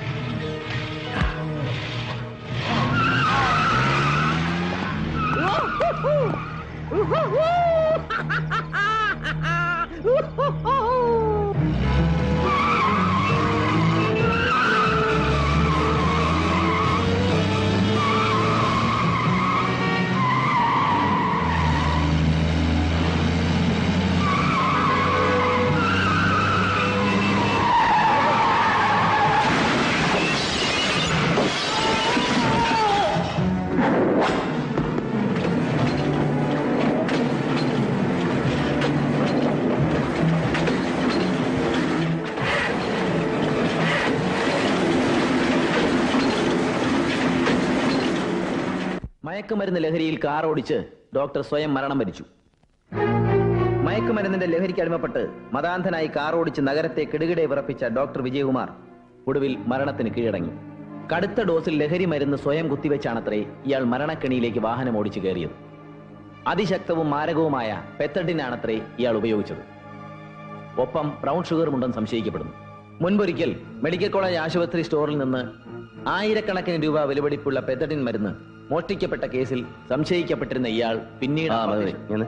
മയക്കുമരുന്ന് ലഹരിയിൽ car ഓടിച്ച് doctor സ്വയം മരണം വരിച്ചു മയക്കുമരുന്നിന്റെ ലഹരിക്ക് അടിമപ്പെട്ട് മതാന്ധനായി car ഓടിച്ച് നഗരത്തെ കിടുകിടെ വിറപ്പിച്ച ഡോക്ടർ വിജയകുമാർ ഒടുവിൽ മരണത്തിന് കീഴടങ്ങി കടുത്ത ഡോസിൽ ലഹരി മരുന്ന് സ്വയം കുത്തിവെച്ചാണത്രേ ഇയാൾ മരണക്കെണിയിലേക്ക് വാഹനം ഓടിച്ചു കയറിയത് അതിശക്തവും മാരകവുമായ പെത്തഡിനാണത്രേ ഇയാൾ ഉപയോഗിച്ചത് ഒപ്പം ബ്രൗൺ ഷുഗറും ഉണ്ടെന്ന് സംശയിക്കപ്പെടുന്നു മുൻപൊരിക്കൽ മെഡിക്കൽ കോളേജ് ആശുപത്രി സ്റ്റോറിൽ നിന്ന് ആയിരക്കണക്കിന് രൂപ വിലപിടിപ്പുള്ള പെത്തഡിൻ മരുന്ന് മോഷ്ടിക്കപ്പെട്ട കേസിൽ സംശയിക്കപ്പെട്ടിരുന്ന ഇയാൾ പിന്നീട്
ആ, മതി, ഇങ്ങനെ.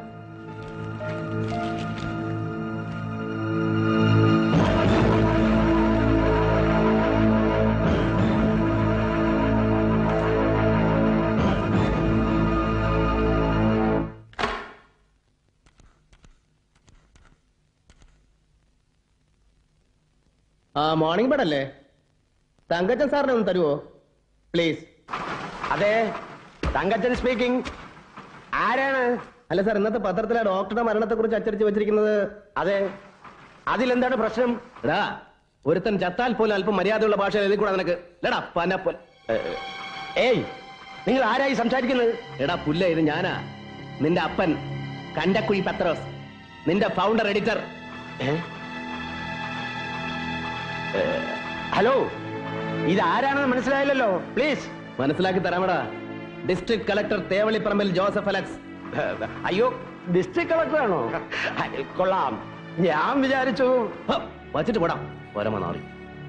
ആ മോർണിംഗ് ബെഡ് അല്ലേ തങ്കച്ചൻ സാറിനെ ഒന്ന് തരുമോ പ്ലീസ് അതെ തങ്കച്ചൻ സ്പീക്കിംഗ് ആരാണ് അല്ല സാർ ഇന്നത്തെ പത്രത്തിലെ ഡോക്ടറുടെ മരണത്തെ കുറിച്ച് അച്ചടിച്ച് വെച്ചിരിക്കുന്നത് അതെ അതിലെന്താണ് പ്രശ്നം
എടാ ഒരുത്തൻ ചത്താൽ പോലും അല്പം മര്യാദയുള്ള ഭാഷ എഴുതി കൂടാ നിനക്ക് എടാ പനപ്പൊൽ
ഏയ് നിങ്ങൾ ആരായി സംസാരിക്കുന്നത്
എടാ പുല്ല ഇത് ഞാനാ നിന്റെ അപ്പൻ കണ്ടക്കുഴി പത്രോസ് നിന്റെ ഫൗണ്ടർ എഡിറ്റർ
ഹലോ ഇത് ആരാണെന്ന് മനസ്സിലായില്ലല്ലോ പ്ലീസ്
മനസ്സിലാക്കി തരാമടാ district collector Thevalliparambil Joseph Alex
അയ്യോ ഡിസ്ട്രിക്ട് കളക്ടറാണോ കൊള്ളാം ഞാൻ വിചാരിച്ചു
ഹ, വച്ചിട്ട് പോടാം പരമനാറി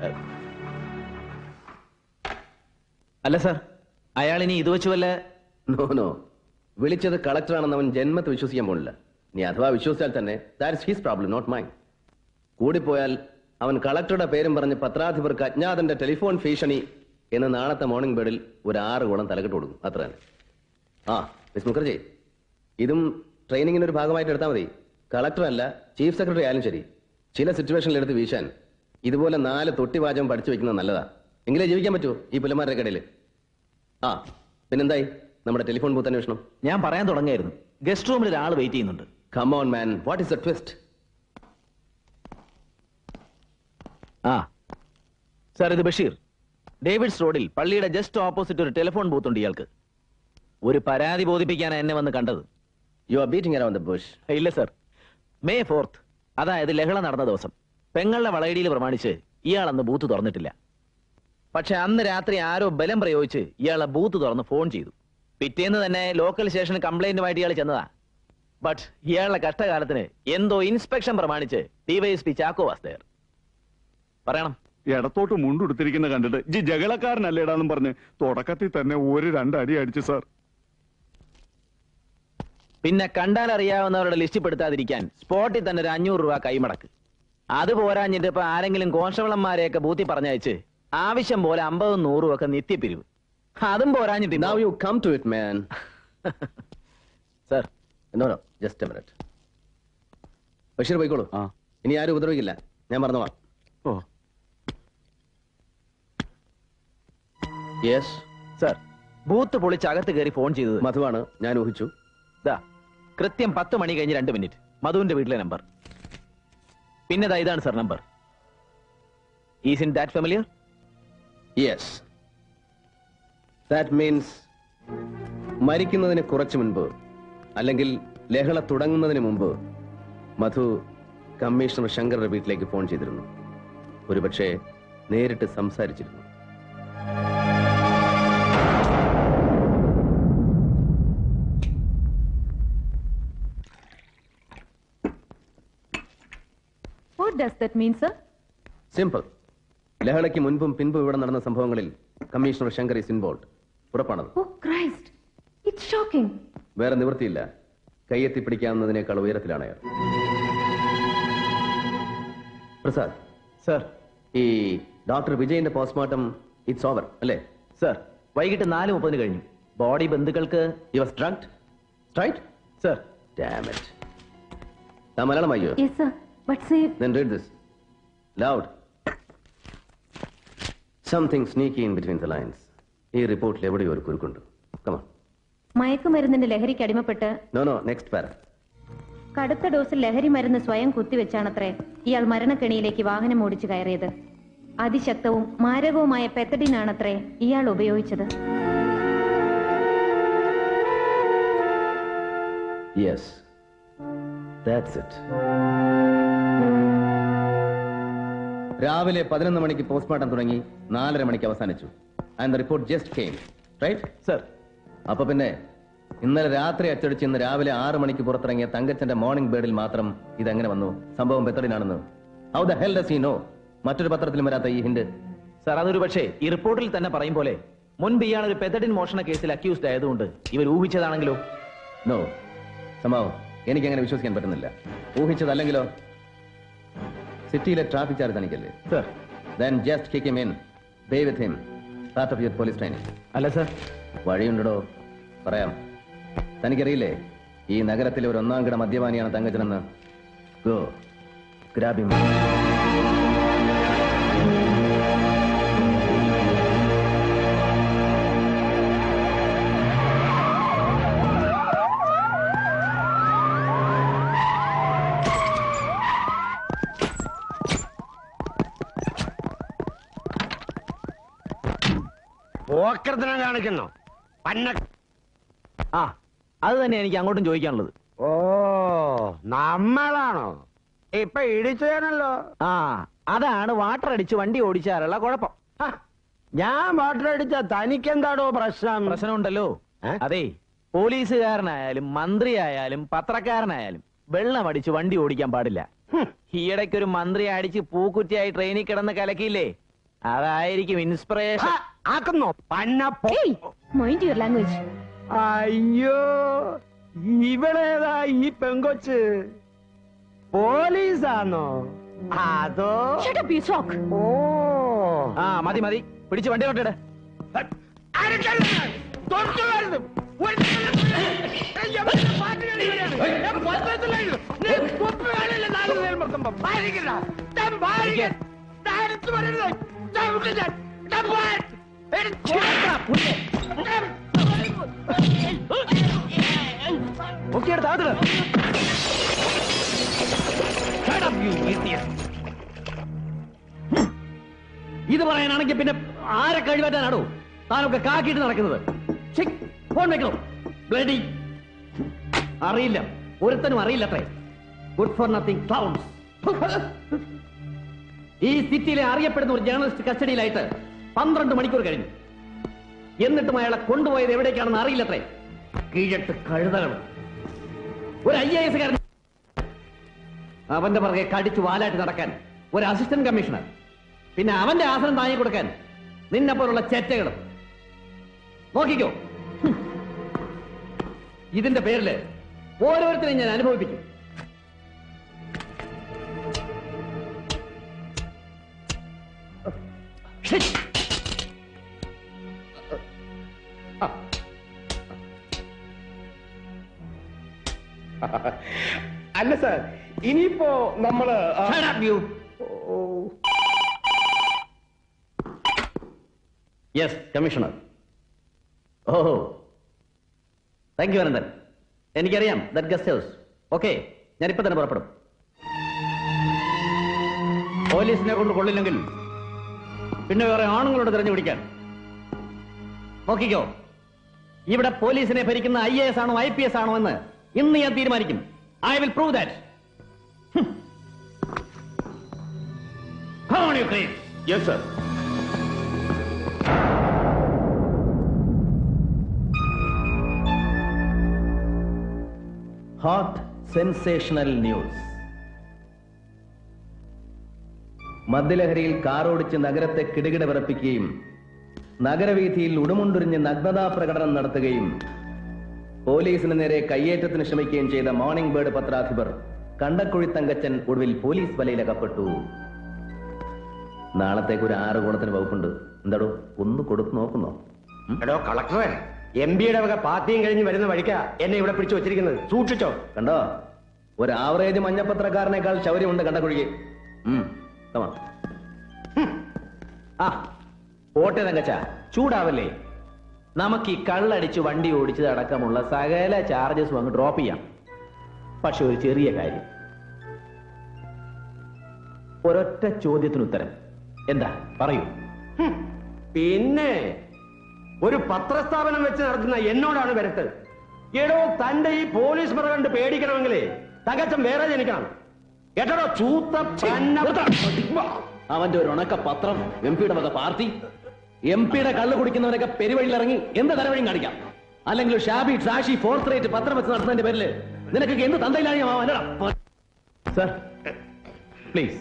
അല്ല സാർ അയാൾ ഇനി ഇത് വെച്ച് വല്ല
നോ നോ വിളിച്ചത് കളക്ടറാണെന്ന് അവൻ ജന്മത്ത് വിശ്വസിക്കാൻ പോണില്ല നീ അഥവാ വിശ്വസിച്ചാൽ തന്നെ that's his problem not mine കൂടിപ്പോയാൽ അവൻ കളക്ടറുടെ പേരും പറഞ്ഞ് പത്രാധിപർക്ക് അജ്ഞാതന്റെ ടെലിഫോൺ ഭീഷണി എന്ന് നാളത്തെ മോർണിംഗ് ബേഡിൽ ഒരു ആറ് ഗുണം തലക്കെട്ട് കൊടുക്കും അത്ര തന്നെ ആ മിസ് മുഖർജി ഇതും ട്രെയിനിങ്ങിന്റെ ഒരു ഭാഗമായിട്ട് എടുത്താൽ മതി കളക്ടർ അല്ല ചീഫ് സെക്രട്ടറി ആയാലും ശരി ചില സിറ്റുവേഷനിൽ എടുത്ത് വീശാൻ ഇതുപോലെ നാല് തൊട്ടിവാചകം പഠിച്ചു വെക്കുന്നത് നല്ലതാ എങ്കിലേ ജീവിക്കാൻ പറ്റൂ ഈ പുലമാരുടെ കടയിൽ ആ പിന്നെന്തായി നമ്മുടെ ടെലിഫോൺ ബൂത്ത് അന്വേഷണം
ഞാൻ പറയാൻ തുടങ്ങിയായിരുന്നു ഗസ്റ്റ് റൂമിൽ ഒരാൾ വെയിറ്റ് ചെയ്യുന്നുണ്ട്
come on man what is a twist
ആ സാർ ഇത് ബഷീർ ഡേവിഡ്സ് റോഡിൽ പള്ളിയുടെ ജസ്റ്റ് ഓപ്പോസിറ്റ് ഒരു ടെലിഫോൺ ബൂത്ത് ഉണ്ട് ഇയാൾക്ക് ഒരു പരാതി ബോധിപ്പിക്കാനാണ് എന്നെ വന്ന് കണ്ടത്
you are beating around the bush
ഇല്ല സർ മെയ് ഫോർത്ത് അതായത് ലഹള നടന്ന ദിവസം പെങ്ങളുടെ വളയിടിയിൽ പ്രമാണിച്ച് ഇയാൾ അന്ന് ബൂത്ത് തുറന്നിട്ടില്ല പക്ഷെ അന്ന് രാത്രി ആരോ ബലം പ്രയോഗിച്ച് ഇയാളെ ബൂത്ത് തുറന്ന് ഫോൺ ചെയ്തു പിറ്റേന്ന് തന്നെ ലോക്കൽ സ്റ്റേഷന് കംപ്ലൈന്റുമായിട്ട് ഇയാൾ ചെന്നതാ ബട്ട് ഇയാളുടെ കഷ്ടകാലത്തിന് എന്തോ ഇൻസ്പെക്ഷൻ പ്രമാണിച്ച് ഡിവൈഎസ്പി ചാക്കോ വാസ്തയർ പറയണം
ഇടത്തോട്ട് മുണ്ടുടുത്തിരിക്കുന്ന കണ്ടിട്ട് ജി ജകളക്കാരനല്ലേടാന്നും പറഞ്ഞ് തുടക്കത്തിൽ തന്നെ ഒരു രണ്ടടി അടിച്ചു സാർ
പിന്നെ കണ്ടാൽ അറിയാവുന്നവരുടെ ലിസ്റ്റ് പെടുത്താതിരിക്കാൻ സ്പോട്ടിൽ തന്നെ ഒരു അഞ്ഞൂറ് രൂപ കൈമടക്ക് അത് പോരാഞ്ഞിട്ട് ഇപ്പൊ ആരെങ്കിലും കോൺസ്റ്റബിളന്മാരെയൊക്കെ ബൂത്തി പറഞ്ഞയച്ച് ആവശ്യം പോലെ അമ്പതും നൂറും ഒക്കെ നിത്യപ്പിരിവ് അതും പോരാഞ്ഞിട്ട്
Now you come to it, man.
Sir.
No, no, just a minute. Basheer പോയിക്കോളൂ ഇനി ആരും ഉപദ്രവിക്കില്ല ഞാൻ പറഞ്ഞോളാം
ഓ
യെസ്
സർ ബൂത്ത് പൊളിച്ച് അകത്ത് കയറി ഫോൺ ചെയ്തത്
മധുവാണ് ഞാൻ ഊഹിച്ചു
ദാ കൃത്യം പത്ത് മണി കഴിഞ്ഞ് രണ്ട് മിനിറ്റ് മധുവിന്റെ വീട്ടിലെ നമ്പർ പിന്നെ ദാ ഇതാണ് sir number isn't that familiar
yes that means മരിക്കുന്നതിന് കുറച്ചു മുൻപ് അല്ലെങ്കിൽ ലഹള തുടങ്ങുന്നതിന് മുമ്പ് മധു കമ്മീഷണർ ശങ്കറുടെ വീട്ടിലേക്ക് ഫോൺ ചെയ്തിരുന്നു ഒരുപക്ഷെ നേരിട്ട് സംസാരിച്ചിരുന്നു
What does that mean, sir?
Simple ലഹളയ്ക്ക് മുൻപും പിൻപും ഇവിടെ നടന്ന സംഭവങ്ങളിൽ കമ്മീഷണർ ശങ്കർ ഇസ് ഇൻവോൾവ് ഉറപ്പാണത്
Oh, Christ. It's shocking.
വേറെ നിവൃത്തിയില്ല കൈയെത്തിപ്പിടിക്കാവുന്നതിനേക്കാൾ ഉയരത്തിലാണ് അയാൾ പ്രസാദ്
സർ
ഈ ഡോക്ടർ വിജയന്റെ പോസ്റ്റ്മോർട്ടം ഇറ്റ്സ് ഓവർ അല്ലേ
സർ വൈകിട്ട് നാല് മുപ്പതിന് കഴിഞ്ഞു ബോഡി ബന്ധുക്കൾക്ക്
you was drugged right
sir
damn it താ മലയാളം അയ്യോ
Yes, sir. But say,
Then read this. Loud. Something sneaky in between the lines. ഈ റിപ്പോർട്ടിൽ എവിടെയോ ഒരു കുരുക്കുണ്ട് കമാ
മയക്കുമരുന്നിന്റെ ലഹരിക്ക് അടിമപ്പെട്ട്
നോ നോ നെക്സ്റ്റ് പാര
കടുത്ത ഡോസിൽ ലഹരി മരുന്ന് സ്വയം കുത്തിവെച്ചാണത്രേ ഇയാൾ മരണക്കെണിയിലേക്ക് വാഹനം ഓടിച്ചു കയറിയത് അതിശക്തവും മാരകവുമായ പെത്തഡിനാണത്രേ ഇയാൾ ഉപയോഗിച്ചത്
യെസ് ദാറ്റ്സ് ഇറ്റ് രാവിലെ പതിനൊന്ന് മണിക്ക് പോസ്റ്റ്മോർട്ടം തുടങ്ങി നാലര മണിക്ക് അവസാനിച്ചു and the report just came right
sir
അപ്പൊ പിന്നെ ഇന്നലെ രാത്രി അച്ചടിച്ച് ഇന്ന് രാവിലെ ആറ് മണിക്ക് പുറത്തിറങ്ങിയ തങ്കച്ചന്റെ മോർണിംഗ് ബേർഡിൽ മാത്രം ഇതെങ്ങനെ വന്നു സംഭവം ബെത്തടിനാണെന്ന് how the hell does he know മറ്റൊരു പത്രത്തിലും വരാത്ത ഈ ഹിന്റ്
സർ അതൊരു പക്ഷേ ഈ റിപ്പോർട്ടിൽ തന്നെ പറയും പോലെ മുൻപ് ഇയാൾ ഒരു പെതഡിൻ മോഷണ കേസിൽ അക്യൂസ്ഡ് ആയതുകൊണ്ട് ഇവർ ഊഹിച്ചതാണെങ്കിലോ
നോ സംഭവം എനിക്ക് അങ്ങനെ വിശ്വസിക്കാൻ പറ്റുന്നില്ല ഊഹിച്ചതല്ലെങ്കിലോ സിറ്റിയിലെ ട്രാഫിക് ചാർജ് തനിക്കല്ലേ
sir
then just kick him in pay with him part of your police training
അല്ല സർ
വഴിയുണ്ടോ പറയാം തനിക്കറിയില്ലേ ഈ നഗരത്തിലെ ഒരു ഒന്നാം കിട മദ്യപാനിയാണ് തങ്കച്ചനെന്ന് ഗോ ഗ്രാബി
പോക്കർത്തിനെ കാണിക്കുന്നു പന്ന
ആ അത് തന്നെ എനിക്ക് അങ്ങോട്ടും ചോദിക്കാനുള്ളത്
ഓ നമ്മളാണോ ഇപ്പൊ ഇടിച്ചതാണല്ലോ
ആ അതാണ് വാട്ടർ അടിച്ച് വണ്ടി ഓടിച്ചാലുള്ള കുഴപ്പം
ഞാൻ വാട്ടർ അടിച്ച തനിക്കെന്താടോ പ്രശ്നം
പ്രശ്നമുണ്ടല്ലോ അതെ പോലീസുകാരനായാലും മന്ത്രിയായാലും പത്രക്കാരനായാലും വെള്ളം അടിച്ച് വണ്ടി ഓടിക്കാൻ പാടില്ല ഈയിടയ്ക്ക് ഒരു മന്ത്രി അടിച്ച് പൂക്കുറ്റിയായി ട്രെയിനിൽ കിടന്ന് കലക്കിയില്ലേ അതായിരിക്കും ഇൻസ്പിറേഷൻ
ആക്കുന്നോ പന്ന
മൈൻഡ് യുവർ ലാംഗ്വേജ്
അയ്യോ ഇവളേതാ ഈ പെങ്കൊച്ച് പോലീസാണോ അതോ ഓ
ആ മതി മതി പിടിച്ച് വണ്ടി കൊണ്ടിട്
അടുത്ത് വരരുത് ഞാൻ വിട്ടു ഞാൻ. ഞാൻ പോവാൻ. എടുത്ത്
പൊക്കിയെടുത്ത് ആത്തിട്. Shut up, you idiot. ഇത് പറയാനാണെങ്കിൽ പിന്നെ ആരെ കഴിവാറ്റാനാണോ താനൊക്കെ കാക്കിയിട്ട് നടക്കുന്നത് ഛി, ഫോൺ വെക്കണോ ബ്ലഡി അറിയില്ല ഒരുത്തനും അറിയില്ലത്രേ ഗുഡ് ഫോർ നത്തിങ് ക്ലൗൺസ് ഈ സിറ്റിയിലെ അറിയപ്പെടുന്ന ഒരു ജേർണലിസ്റ്റ് കസ്റ്റഡിയിലായിട്ട് പന്ത്രണ്ട് മണിക്കൂർ കഴിഞ്ഞു എന്നിട്ടും അയാളെ കൊണ്ടുപോയത് എവിടേക്കാണെന്ന് അറിയില്ലത്രേ കീഴട്ട് കഴുതകൾ ഒരു ഐ എ എസ് അവന്റെ പുറകെ കടിച്ചു വാലാട്ടി നടക്കാൻ ഒരു അസിസ്റ്റന്റ് കമ്മീഷണർ പിന്നെ അവന്റെ ആസനം താങ്ങി കൊടുക്കാൻ നിന്നെ പോലുള്ള ചെറ്റകളും നോക്കിക്കോ ഹും. ഇതിന്റെ പേരില് ഓരോരുത്തരെയും ഞാൻ അനുഭവിപ്പിക്കും Shit.
അല്ല സാർ ഇനിയിപ്പോ നമ്മള് ആ-
Shut up, you. Yes commissioner ഓഹോ താങ്ക് യു അനന്തൻ എനിക്കറിയാം ദറ്റ് ഗസ്റ്റ് ഹൗസ് ഓക്കെ ഞാനിപ്പോ തന്നെ പുറപ്പെടും പോലീസിനെ കൊണ്ട് കൊള്ളില്ലെങ്കിൽ പിന്നെ വേറെ ആണുങ്ങളോട് തിരഞ്ഞു പിടിക്കാൻ നോക്കിക്കോ ഇവിടെ പോലീസിനെ ഭരിക്കുന്ന ഐ എ എസ് ആണോ ഐ പി എസ് ആണോ എന്ന് ഇന്ന് ഞാൻ തീരുമാനിക്കും I will prove that Come on, you creep.
Yes, sir.
Hot sensational news മദ്യലഹരിയിൽ കാറോടിച്ച് നഗരത്തെ കിടുകിട വിറപ്പിക്കുകയും നഗരവീഥിയിൽ ഉടുമുണ്ടുരിഞ്ഞ് നഗ്നതാ പ്രകടനം നടത്തുകയും പോലീസിന് നേരെ കയ്യേറ്റത്തിന് ശ്രമിക്കുകയും ചെയ്ത മോർണിംഗ് ബേർഡ് പത്രാധിപർ കണ്ടക്കുഴി തങ്കച്ചൻ ഒടുവിൽ പോലീസ് വലയിലകപ്പെട്ടു നാളത്തേക്ക് ഒരു ആറ് ഗുണത്തിന് വകുപ്പുണ്ട് എന്താടോ ഒന്ന് കൊടുത്തു നോക്കുന്നോ
എടോ കളക്ടറെ എം പിയുടെ വക പാർട്ടിയും കഴിഞ്ഞ് വരുന്ന വഴിക്കാ എന്നെ ഇവിടെ പിടിച്ചു വെച്ചിരിക്കുന്നത് സൂക്ഷിച്ചോ
കണ്ടോ ഒരു ആവറേജ് മഞ്ഞപ്പത്രക്കാരനേക്കാൾ ശൗര്യമുണ്ട് കണ്ടക്കുഴിക്ക് ഉം, come on. ഹും. ആ പോട്ടെ തങ്കച്ച ചൂടാവല്ലേ നമുക്ക് ഈ കള്ളടിച്ച് വണ്ടി ഓടിച്ചത് അടക്കമുള്ള സകല ചാർജസും അങ്ങ് ഡ്രോപ്പ് ചെയ്യാം പക്ഷെ ഒരു ചെറിയ കാര്യം ഒരൊറ്റ ചോദ്യത്തിന് ഉത്തരം എന്താ പറയൂ
പിന്നെ ഒരു പത്രസ്ഥാപനം വെച്ച് നടത്തുന്ന എന്നോടാണ് വരട്ട് എടോ തന്റെ ഈ പോലീസ് മുറ കണ്ട് പേടിക്കണമെങ്കിലേ തകച്ചം വേറെ ജനിക്കണം കേട്ടോ ചൂത്ത പന്ന
അവന്റെ ഒരു ഉണക്ക പത്രം എം പിയുടെ വക പാർട്ടി എം പിയുടെ കള്ള് കുടിക്കുന്നവരൊക്കെ പെരുവഴിയിൽ ഇറങ്ങി എന്ത് തലവഴിയും കാണിക്കാം അല്ലെങ്കിൽ ഷാബി സാഷി ഫോർത്ത് റേറ്റ് പത്രം വെച്ച് നടത്തുന്നതിന്റെ പേരില് നിനക്കൊക്കെ എന്ത് തന്തയിലാണ് സർ പ്ലീസ്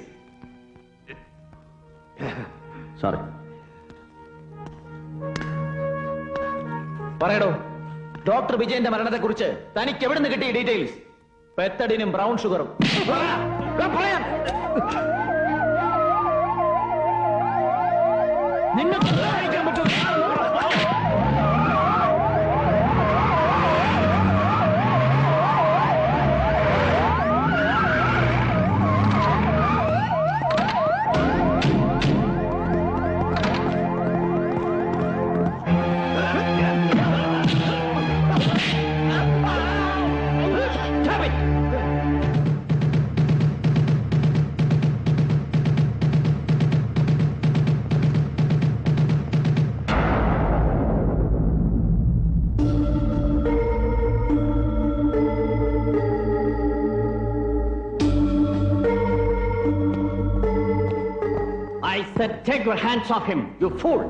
സോറി പറയടോ ഡോക്ടർ വിജയന്റെ മരണത്തെ കുറിച്ച് തനിക്ക് എവിടെ നിന്ന് കിട്ടിയ ഡീറ്റെയിൽസ് പെത്തടിനും ബ്രൗൺ ഷുഗറും പറയാം നിങ്ങൾക്ക് സഹായിക്കാൻ പറ്റുമോ Stop it! I said, take your hands off him, you fool!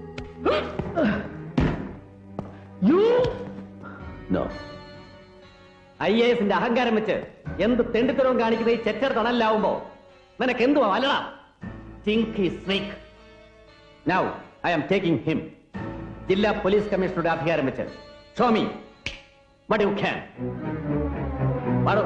you? No. I A എസിന്റെ അഹങ്കാരം വെച്ച് എന്ത് തെണ്ടിത്തരവും കാണിക്കുന്ന ഈ ചെറ്റർ തണലാവുമ്പോ നിനക്ക് എന്തുവാ വല്ലടാ ചിങ്കി snake now I am taking him ജില്ലാ പോലീസ് കമ്മീഷണറുടെ അധികാരം വെച്ച് ഷോമി വട്ട് യു ക്യാൻ പാടോ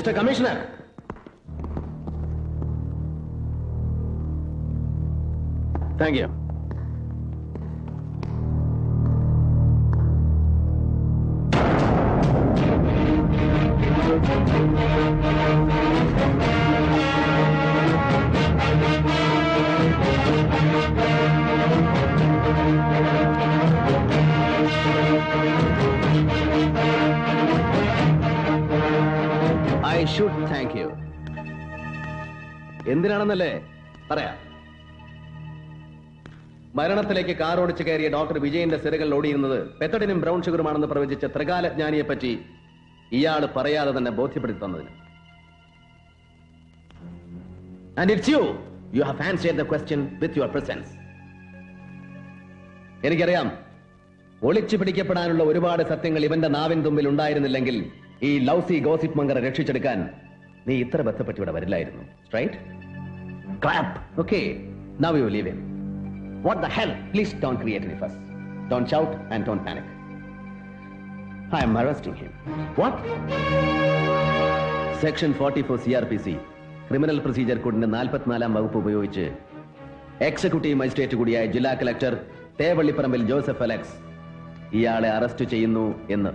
mister commissioner thank you I should thank you എന്തിനാണെന്നല്ലേ പറയാം മരണത്തിലേക്ക് കാർ ഓടിച്ചു കയറിയ ഡോക്ടർ വിജയന്റെ സിരകൾ ഓടിയിരുന്നത് പെത്തഡിനും ബ്രൗൺ ഷുഗറുമാണെന്ന് പ്രവചിച്ച ത്രികാലജ്ഞാനിയെ പറ്റി ഇയാൾ പറയാതെ തന്നെ ബോധ്യപ്പെടുത്തി തന്നതിന് and it's you you have answered the question with your presence എനിക്കറിയാം ഒളിച്ചു പിടിക്കപ്പെടാനുള്ള ഒരുപാട് സത്യങ്ങൾ ഇവന്റെ നാവിൻ തുമ്പിൽ ഉണ്ടായിരുന്നില്ലെങ്കിൽ ഈ ലൗസി ഗോസിപ്പ് മങ്കറെ രക്ഷിച്ചെടുക്കാൻ നീ ഇത്ര ബന്ധപ്പെട്ട് ഇവിടെ വരില്ലായിരുന്നു straight clap okay now you leave him what the hell please don't create any fuss don't shout and don't panic I'm arresting him what section forty four C R P C criminal procedure കോഡിന്റെ നാൽപ്പത്തിനാലാം വകുപ്പ് ഉപയോഗിച്ച് executive magistrate കൂടിയായ ജില്ലാ collector Thevalliparambil Joseph Alex ഇയാളെ arrest ചെയ്യുന്നു എന്ന്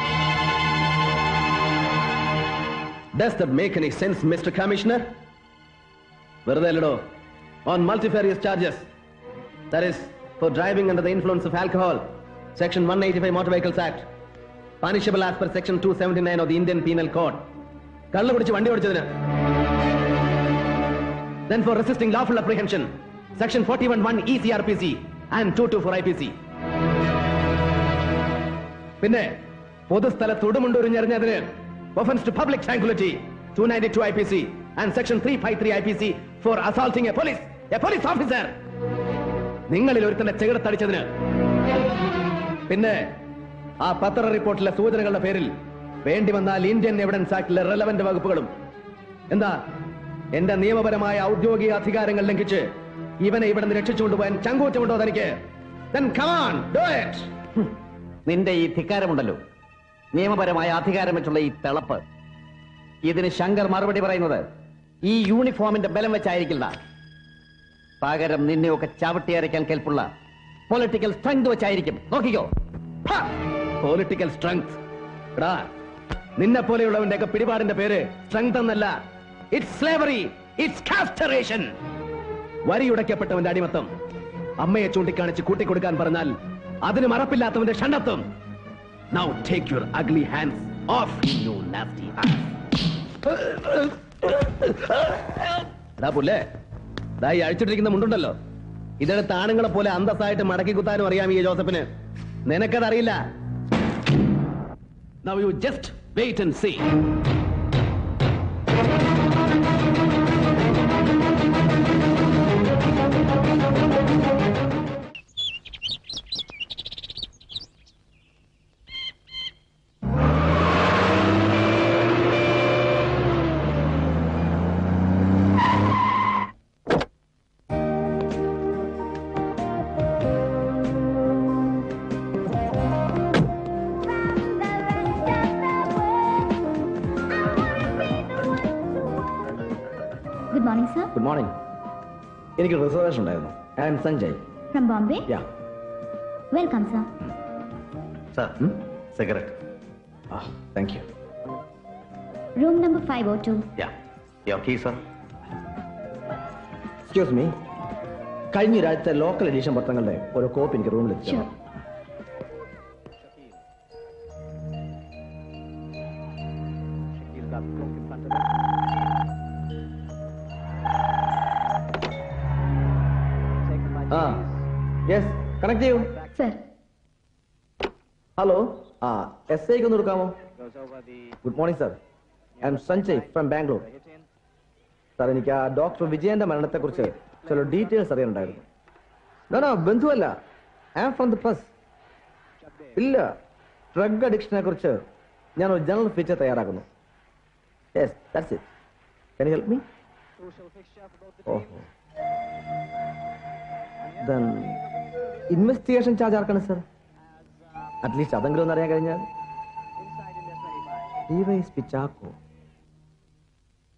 Does that make any sense, Mr. Commissioner? വെറുതെ അല്ലടോ on multifarious charges that is for driving under the influence of alcohol section one eighty five motor vehicles act punishable as per section two seventy nine of the Indian penal code കള്ളു പിടിച്ച് വണ്ടി ഓടിച്ചതിന് then for resisting lawful apprehension section 41 1 ECRPC and 224 IPC പിന്നെ പൊതുസ്ഥലത്ത് ഉടുമുണ്ടുരിഞ്ഞെറിഞ്ഞതിന് offense to public tranquility 292 IPC and section 353 IPC for assaulting a police a police officer നിങ്ങളിൽ ഒരുത്തന്റെ ചെകിടത്തടിച്ചതിന് പിന്നെ ആ പത്ര റിപ്പോർട്ടിലെ സൂചനകളുടെ പേരിൽ വേണ്ടി വന്നാൽ ഇന്ത്യൻ എവിഡൻസ് ആക്ടിലെ റെലവന്റ് വകുപ്പുകളും എന്താ എന്റെ നിയമപരമായ ഔദ്യോഗിക അധികാരങ്ങൾ ലംഘിച്ച് ഇവനെ ഇവിടെ നിന്ന് രക്ഷിച്ചുകൊണ്ടുപോകാൻ ചങ്കൂറ്റമുണ്ടോ തനിക്ക് Then come on, do it.
നിന്റെ ഈ ധിക്കാരമുണ്ടല്ലോ നിയമപരമായ അധികാരം വെച്ചുള്ള ഈ തിളപ്പ് ഇതിന് ശങ്കർ മറുപടി പറയുന്നത് ഈ യൂണിഫോമിന്റെ ബലം വെച്ചായിരിക്കില്ല പകരം നിന്നെയൊക്കെ ചവിട്ടിയരയ്ക്കാൻ കേൾപ്പുള്ള പൊളിറ്റിക്കൽ സ്ട്രെങ്ത് വെച്ചായിരിക്കും നോക്കിക്കോ
പൊളിറ്റിക്കൽ സ്ട്രെങ്ത് എടാ നിന്നെ പോലെയുള്ളവന്റെ ഒക്കെ പിടിപാടിന്റെ പേര് സ്ട്രെങ്ത് എന്നല്ല ഇറ്റ്സ് സ്ലേവറി ഇറ്റ്സ് കാസ്റ്ററേഷൻ വരിയുടയ്ക്കപ്പെട്ടവന്റെ അടിമത്തം അമ്മയെ ചൂണ്ടിക്കാണിച്ച് കൂട്ടിക്കൊടുക്കാൻ പറഞ്ഞാൽ അതിന് മറപ്പില്ലാത്തവന്റെ ഷണ്ടത്വം now take your ugly hands off you nasty എടാ പുല്ലേ ദാ ഈ അഴിച്ചിട്ടിരിക്കുന്ന മുണ്ടുണ്ടല്ലോ ഇതെടുത്ത് ആണുങ്ങളെ പോലെ അന്തസ്സായിട്ട് മടക്കി കുത്താനും അറിയാം ഈ ജോസഫിന് നിനക്കതറിയില്ല Now you just wait and see.
Good morning sir
good morning എനിക്ക് റിസർവേഷൻ ഉണ്ടായിരുന്നു I am Sanjay
from Bombay
ya
welcome sir
sir cigarette ആ thank you
room number five O two
ya യോ കീ സർ എക്സ്ക്യൂസ് മീ കഴിഞ്ഞ ഒരാഴ്ച local edition പത്രങ്ങളുടെ ഒരു copy എനിക്ക് റൂമിൽ എത്തിച്ചു ആ യെസ് കണക്ട് ചെയ്യൂ
സർ
ഹലോ ആ എസ് ഐക്ക് ഒന്ന് എടുക്കാമോ good morning sir I'm Sanjay from Bangalore sir എനിക്ക് ആ ഡോക്ടർ വിജയന്റെ മരണത്തെക്കുറിച്ച് ചില ഡീറ്റെയിൽസ് അറിയാനുണ്ടായിരുന്നു നോ നോ ബന്ധുവല്ല I am from the press ഇല്ല ഡ്രഗ് അഡിക്ഷനെ കുറിച്ച് ഞാൻ ഒരു ജനറൽ ഫീച്ചർ തയ്യാറാക്കുന്നു yes that's it can you help me ഓഹോ ദെൻ ഇൻവെസ്റ്റിഗേഷൻ ചാർജ് ആർക്കാണ് സർ അറ്റ്ലീസ്റ്റ് അതെങ്കിലും ഒന്ന് അറിയാൻ കഴിഞ്ഞാൽ ഡിവൈഎസ്പി ചാക്കോ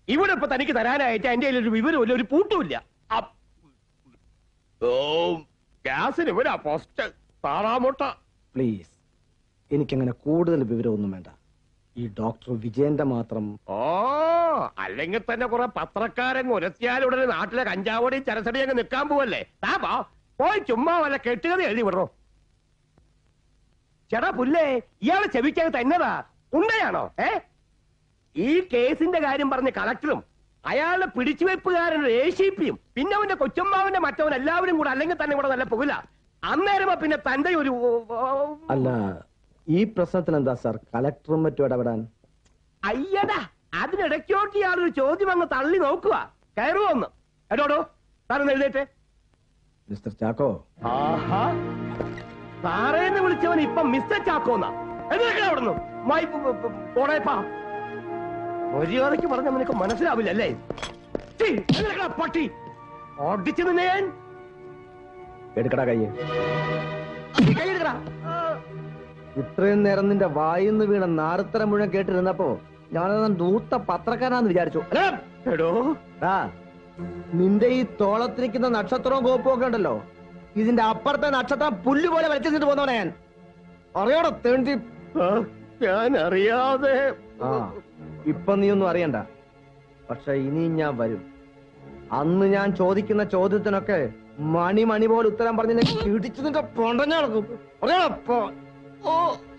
ഇവിടെ ഇപ്പൊ തനിക്ക് തരാനായിട്ട് എന്റെ കയ്യിൽ ഒരു വിവരമില്ല ഒരു പൂട്ടുമില്ല അപ്പ്. ഓ ഗ്യാസിന് ഇവരാ പോസ്റ്റ് താറാമുട്ട
പ്ലീസ് എനിക്കങ്ങനെ കൂടുതൽ വിവരമൊന്നും വേണ്ട ഈ ഡോക്ടർ വിജയന്റെ മാത്രം
ഓ അല്ലെങ്കിൽ തന്നെ കുറെ പത്രക്കാരൻ ഉരത്തിയാൽ ഉടനെ നാട്ടിലെ കഞ്ചാവോടെയും ചരസടിയും അങ്ങ് നിൽക്കാൻ പോവല്ലേ താ പോ പോയി ചുമ്മാ വല്ല കെട്ടുകഥ എഴുതി വിടറോ ചേട്ടാ പുല്ലേ ഇയാളെ ചെവിക്കകത്ത് എന്നതാ ഉണ്ടയാണോ ഏ ഈ കേസിന്റെ കാര്യം പറഞ്ഞ കളക്ടറും അയാളുടെ പിടിച്ചുവെപ്പുകാരൻ എ സി പിയും പിന്നെ അവന്റെ കൊച്ചുമ്മാവന്റെ മറ്റവൻ എല്ലാവരും കൂടെ അല്ലെങ്കിൽ തന്നെ കൂടെ നല്ല പുകല അന്നേരമാ പിന്നെ തന്റെ ഒരു
അല്ല ഈ പ്രശ്നത്തിൽ എന്താ സാർ കലക്ടറും മറ്റും ഇടപെടാൻ
അയ്യടാ അതിനിടയ്ക്കോട്ട് ഇയാളൊരു ചോദ്യം അങ്ങ് തള്ളി നോക്കുക കയറുവോന്ന് എടോടോ താനൊന്ന് എഴുതേറ്റെ
മിസ്റ്റർ ചാക്കോ
ആഹാ സാറേന്ന് വിളിച്ചവൻ ഇപ്പൊ മിസ്റ്റർ ചാക്കോന്നാ എഴുതേക്കണ അവിടുന്ന് മൈ പോടേപ്പാ മര്യാദയ്ക്ക് പറഞ്ഞ നിനക്ക് മനസ്സിലാവില്ല അല്ലേ ഛീ, എഴുന്നേൽക്കടാ, പട്ടി ഓടിച്ചു നിന്നെ ഞാൻ
എടുക്കടാ കയ്യെ
ഈ കൈ എടുക്കടാ
ഇത്രയും നേരം നിന്റെ വായിന്ന് വീണ നാരത്തരം മുഴുവൻ കേട്ടിരുന്നപ്പോ ഞാനത് ദൂത്ത പത്രക്കാരാന്ന് വിചാരിച്ചു
എടോ
ആ നിന്റെ ഈ തോളത്തിരിക്കുന്ന നക്ഷത്രവും കോപ്പും ഒക്കെ ഉണ്ടല്ലോ ഇതിന്റെ അപ്പുറത്തെ നക്ഷത്രം പുല്ല് പോലെ വലിച്ചിട്ട് പോന്നവനെ ഞാൻ അറിയോടോ തേണ്ടി
ഞാൻ അറിയാതെ
ആ ഇപ്പൊ നീ ഒന്നും അറിയണ്ട പക്ഷെ ഇനിയും ഞാൻ വരും അന്ന് ഞാൻ ചോദിക്കുന്ന ചോദ്യത്തിനൊക്കെ മണി മണി പോലെ ഉത്തരം പറഞ്ഞ് നിന്നെ ഇടിച്ചു നിന്റെ പൊണ്ടഞ്ഞ നടക്കും അറിയാടോ പോ- ഓ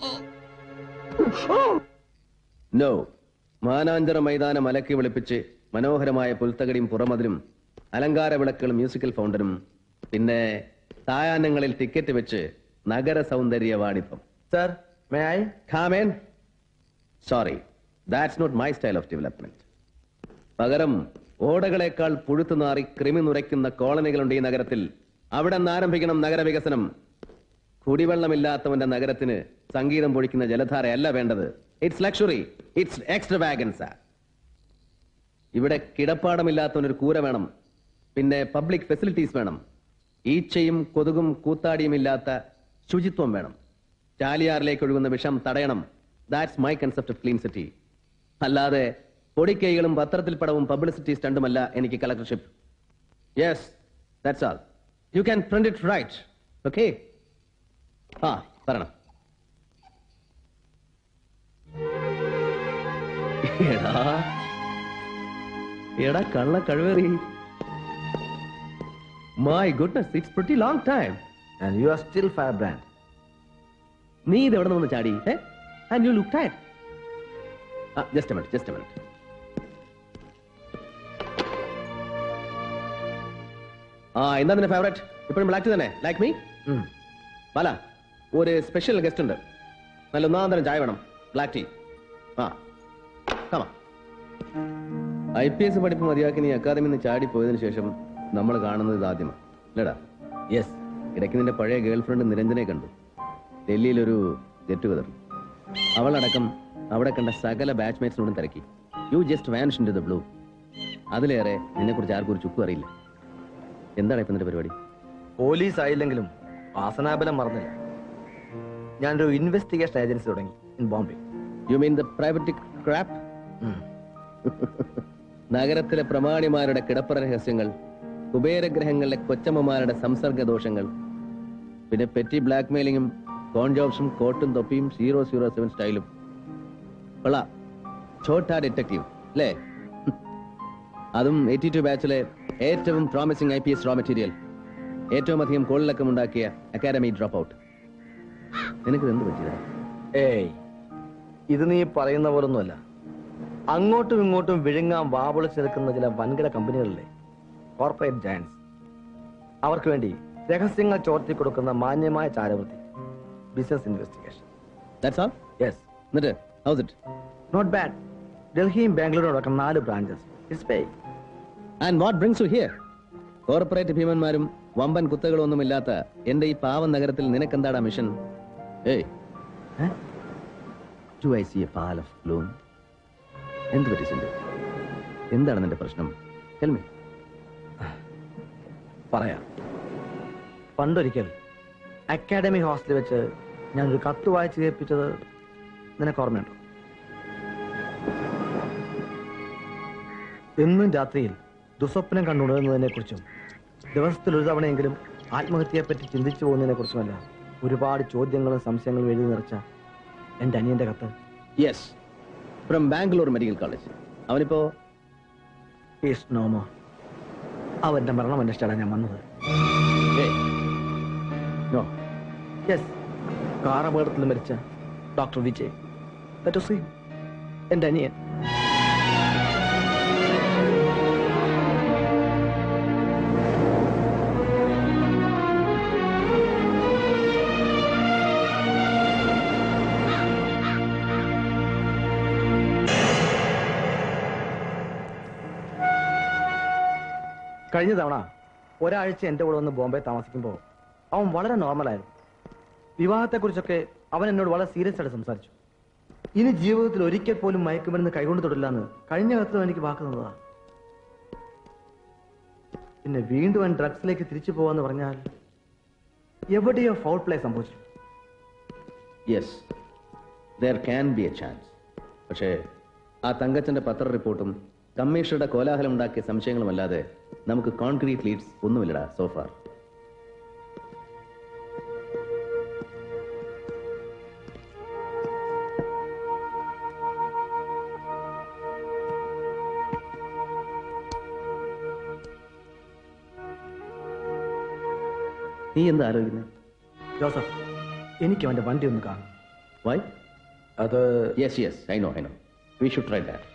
നോ മാനാഞ്ചിറ മൈതാനം അലക്കി വിളിപ്പിച്ച് മനോഹരമായ പുൽത്തകടിയും പുറമതിലും അലങ്കാര വിളക്കുകളും മ്യൂസിക്കൽ ഫൗണ്ടനും പിന്നെ സായാഹ്നങ്ങളിൽ ടിക്കറ്റ് വെച്ച് നഗര സൗന്ദര്യ വാണിഭം
sir may I
come in sorry that's not my style of development പകരം ഓടകളേക്കാൾ പുഴുത്തു നാറി കൃമി നുരയ്ക്കുന്ന കോളനികളുണ്ട് ഈ നഗരത്തിൽ അവിടെ നിന്ന് ആരംഭിക്കണം നഗരവികസനം കുടിവെള്ളമില്ലാത്തവന്റെ നഗരത്തിന് സംഗീതം പൊഴിക്കുന്ന ജലധാരയല്ല വേണ്ടത് it's luxury it's extravagance ഇവിടെ കിടപ്പാടമില്ലാത്തവനൊരു കൂര വേണം പിന്നെ പബ്ലിക് ഫെസിലിറ്റീസ് വേണം ഈച്ചയും കൊതുകും കൂത്താടിയും ഇല്ലാത്ത ശുചിത്വം വേണം ചാലിയാറിലേക്ക് ഒഴുകുന്ന വിഷം തടയണം that's my concept of clean city അല്ലാതെ പൊടിക്കൈകളും പത്രത്തിൽ പടവും പബ്ലിസിറ്റി സ്റ്റണ്ടുമല്ല എനിക്ക് collectorship yes that's all you can print it right okay ആ പറയണം എടാ എടാ കള്ള കഴിവേറി my goodness it's pretty long time
and you are still firebrand
നീ ഇത് എവിടെ നിന്ന് ചാടി and you look tired just minute just minute ആ എന്താ നിന്റെ ഫേവറേറ്റ് ഇപ്പോഴും ബ്ലാക്ക് തന്നെ ലൈക്ക് മീ പല ഒരു സ്പെഷ്യൽ ഗസ്റ്റ് ഉണ്ട് നല്ല ഒന്നാം തരം ചായ വേണം ബ്ലാക്ക് ടീ ആ കമാ ഐ പി എസ് പഠിപ്പ് മതിയാക്കി നീ അക്കാദമിയിൽ നിന്ന് ചാടി പോയതിനു ശേഷം നമ്മൾ കാണുന്നത് ഇത് ആദ്യമാണ് അല്ലേടാ യെസ് ഇടയ്ക്ക് നിന്റെ പഴയ ഗേൾ ഫ്രണ്ട് നിരഞ്ജനെ കണ്ടു ഡൽഹിയിലൊരു ഗെറ്റ് ടുഗദർ അവളടക്കം അവിടെ കണ്ട സകല ബാച്ച്മേറ്റ്സിനോടും തിരക്കി you just vanish into the blue അതിലേറെ നിന്നെക്കുറിച്ച് ആർക്കും ഒരു ചുക്കും അറിയില്ല എന്താണ് ഇപ്പം നിന്റെ പരിപാടി
പോലീസ് ആയില്ലെങ്കിലും വാസനാബലം മറന്നില്ല ഞാനൊരു ഇൻവെസ്റ്റിഗേഷൻ ഏജൻസി തുടങ്ങി in Bombay
you mean the private crap നഗരത്തിലെ പ്രമാണിമാരുടെ കിടപ്പറ രഹസ്യങ്ങൾ കുബേരഗ്രഹങ്ങളിലെ കൊച്ചമ്മമാരുടെ സംസർഗ ദോഷങ്ങൾ പിന്നെ പെറ്റി ബ്ലാക്ക് മെയിലിങ്ങും കോൺ ജോബ്സും കോട്ടും തൊപ്പിയും സീറോ സീറോ സെവൻ സ്റ്റൈലും കൊള്ളാം ഛോട്ടാ ഡിറ്റക്റ്റീവ് അല്ലേ അതും എയ്റ്റി ടു ബാച്ചിലെ ഏറ്റവും promising I P S raw material ഏറ്റവും അധികം കോളിളക്കം ഉണ്ടാക്കിയ അക്കാദമി ഡ്രോപ്പ് ഔട്ട് നിനക്ക് എന്ത് പറ്റിയതാ
ഏയ് ഇത് നീ പറയുന്ന പോലൊന്നുമല്ല അങ്ങോട്ടും ഇങ്ങോട്ടും വിഴുങ്ങാൻ വാപൊളിച്ചെടുക്കുന്ന ചില വൻകിട കമ്പനികളിലെ കോർപ്പറേറ്റ് ജയൻസ് അവർക്ക് വേണ്ടി രഹസ്യങ്ങൾ ചോർത്തി കൊടുക്കുന്ന മാന്യമായ ചാരവൃത്തി business investigation
that's all
yes
എന്നിട്ട് ഹൗസ് ഇറ്റ്
നോട്ട് ബാഡ് ഡൽഹിയും ബാംഗ്ലൂരും അടക്കം നാല് branches it's pay
and what brings you here corporate ഭീമന്മാരും വമ്പൻ കുത്തകളൊന്നും ഇല്ലാത്ത എന്റെ ഈ പാവം നഗരത്തിൽ നിനക്കെന്താടാ മിഷൻ ഏയ് ടു ഐ സി എ പാൽ ഓഫ് ബ്ലൂം എന്ത് പറ്റി സിന്ധു എന്താണ് നിന്റെ പ്രശ്നം Tell me.
പറയാം പണ്ടൊരിക്കൽ അക്കാഡമി ഹോസ്റ്റലിൽ വെച്ച് ഞാനൊരു കത്ത് വായിച്ച് കേൾപ്പിച്ചത് നിനക്ക് ഓർമ്മയുണ്ടോ എന്നും രാത്രിയിൽ ദുസ്വപ്നം കണ്ടുണരുന്നതിനെ കുറിച്ചും ദിവസത്തിൽ ഒരു തവണയെങ്കിലും ആത്മഹത്യയെപ്പറ്റി ചിന്തിച്ചു പോകുന്നതിനെ കുറിച്ചുമല്ല ഒരുപാട് ചോദ്യങ്ങളും സംശയങ്ങളും എഴുതി നിറച്ച എൻ്റെ അനിയന്റെ കത്ത്
yes from Bangalore medical college അവനിപ്പോ
ഈസ് നോമോ അവന്റെ മരണം അന്വേഷിച്ചാണ് ഞാൻ വന്നത് യെസ് കാർ അപകടത്തിൽ മരിച്ച doctor Vijay That was him. എൻ്റെ അനിയൻ കഴിഞ്ഞ തവണ ഒരാഴ്ച എൻ്റെ കൂടെ വന്ന് ബോംബെ താമസിക്കുമ്പോൾ അവൻ വളരെ നോർമലായിരുന്നു വിവാഹത്തെക്കുറിച്ചൊക്കെ അവൻ എന്നോട് വളരെ സീരിയസ് ആയിട്ട് സംസാരിച്ചു ഇനി ജീവിതത്തിൽ ഒരിക്കൽ പോലും മയക്കുമരുന്ന് കൈകൊണ്ട് തൊടില്ല എന്ന് കഴിഞ്ഞ കാലത്തും എനിക്ക് വാക്ക് തന്നതാ പിന്നെ വീണ്ടും അവൻ ഡ്രഗ്സിലേക്ക് തിരിച്ചു പോവാന്ന് പറഞ്ഞാൽ എവിടെയോ ഫൗൾ പ്ലേ സംഭവിച്ചു
yes there can be a chance പക്ഷേ ആ തങ്കച്ചന്റെ പത്ര റിപ്പോർട്ടും കമ്മീഷണറുടെ കോലാഹലം ഉണ്ടാക്കിയ സംശയങ്ങളുമല്ലാതെ നമുക്ക് കോൺക്രീറ്റ് ലീഡ്സ് ഒന്നുമില്ലടാ സോഫാർ നീ എന്താ ആലോചിക്കുന്നത്
ജോസഫ് എനിക്ക് അവന്റെ വണ്ടി ഒന്ന് കാണും
വൈ
അത്
yes yes I know I know we should try that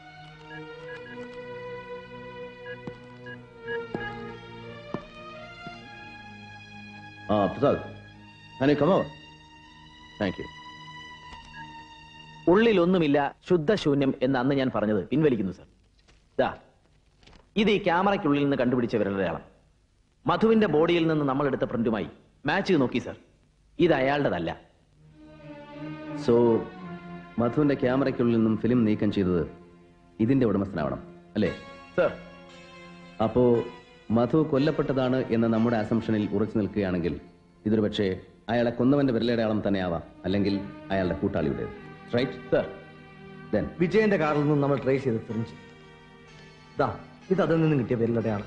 ആ പ്രസാദ് ഹനെ കമോ താങ്ക് യു
ഉള്ളിലൊന്നുമില്ല ശുദ്ധശൂന്യം എന്ന് അന്ന് ഞാൻ പറഞ്ഞത് പിൻവലിക്കുന്നു സർ ദാ ഇത് ഈ ക്യാമറയ്ക്കുള്ളിൽ നിന്ന് കണ്ടുപിടിച്ച വിരലടയാളം മധുവിന്റെ ബോഡിയിൽ നിന്ന് നമ്മൾ എടുത്ത പ്രിന്റുമായി മാച്ച് ചെയ്ത് നോക്കി സർ ഇത് അയാളുടേതല്ല
സോ മധുവിന്റെ ക്യാമറയ്ക്കുള്ളിൽ നിന്നും ഫിലിം നീക്കം ചെയ്തത് ഇതിന്റെ ഉടമസ്ഥനാവണം അല്ലേ
സർ
അപ്പോ മധു കൊല്ലപ്പെട്ടതാണ് എന്ന നമ്മുടെ അസംഷനിൽ ഉറച്ചു നിൽക്കുകയാണെങ്കിൽ ഇതൊരു പക്ഷേ അയാളെ കൊന്നവന്റെ വിരലടയാളം തന്നെ ആവാം അല്ലെങ്കിൽ അയാളുടെ കൂട്ടാളിയുടെ റൈറ്റ്
സർ
ദെൻ
വിജയന്റെ കാറിൽ നിന്നും നമ്മൾ ട്രേസ് ചെയ്ത് ഫ്രിഞ്ച് ദാ ഇത് അതിൽ നിന്നും കിട്ടിയ പേരിലടയാണ്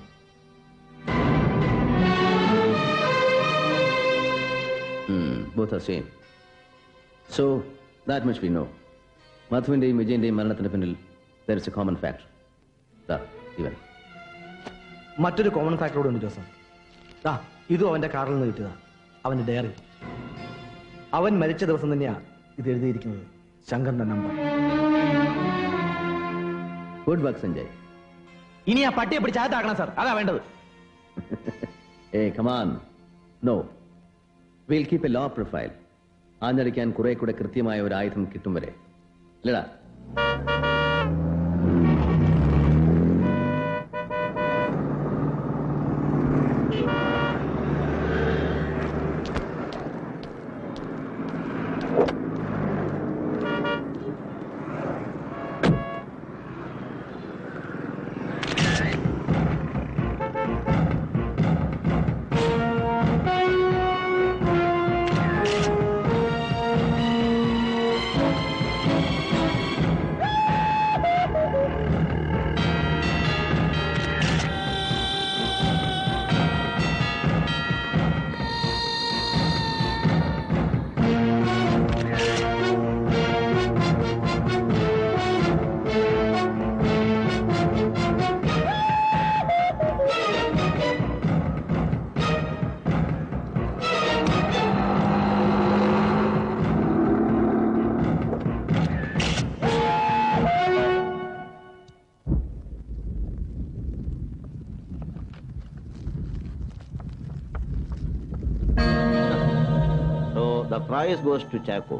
both are same so that much we know മധുവിന്റെയും വിജയന്റെയും മരണത്തിന് പിന്നിൽ there is a common factor ദാ ഇവൻ
മറ്റൊരു കോമൺ ഫാക്ടറോട് ഉണ്ട് ജോസഫ് ദാ ഇതും അവന്റെ കാറിൽ നിന്ന് കിട്ടിയതാ അവന്റെ ഡയറി അവൻ മരിച്ച ദിവസം തന്നെയാ ഇത് എഴുതിയിരിക്കുന്നത് ശങ്കറിന്റെ നമ്പർ
ഗുഡ് വർക്ക് സഞ്ജയ്
ഇനി ആ പട്ടിയെ പിടിച്ച് അകത്താക്കണം സർ അതാ വേണ്ടത്
ഏ come on no we'll keep a low profile ആഞ്ഞടിക്കാൻ കുറെ കൂടെ കൃത്യമായ ഒരു ആയുധം കിട്ടും വരെ അല്ലടാ
So the prize goes to Chaco.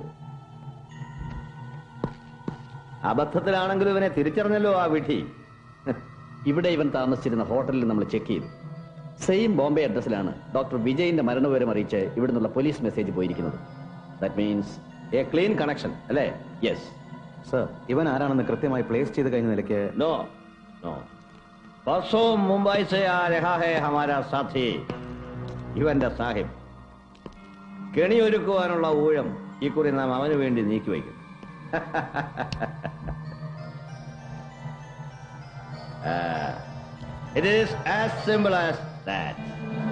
അബദ്ധത്തിലാണെങ്കിലും ഇവനെ തിരിച്ചറിഞ്ഞല്ലോ ആ വിധി
ഇവിടെ ഇവൻ താമസിച്ചിരുന്ന ഹോട്ടലിൽ നമ്മൾ ചെക്ക് ചെയ്തു സെയിം ബോംബെ അഡ്രസ്സിലാണ് ഡോക്ടർ വിജയിന്റെ മരണവിവരം അറിയിച്ച് ഇവിടുന്നുള്ള പോലീസ് മെസ്സേജ് പോയിരിക്കുന്നത് that means a clean connection അല്ലേ യെസ്
സർ ഇവൻ ആരാണെന്ന് കൃത്യമായി പ്ലേസ് ചെയ്ത് കഴിഞ്ഞ നിലയ്ക്ക്
नो नो परसों मुंबई से आ रहा है हमारा साथी ഇവന്റെ സാഹിബ് കെണിയൊരുക്കുവാനുള്ള ഊഴം ഇക്കുറി നാം അവന് വേണ്ടി നീക്കിവയ്ക്കും it is as simple as that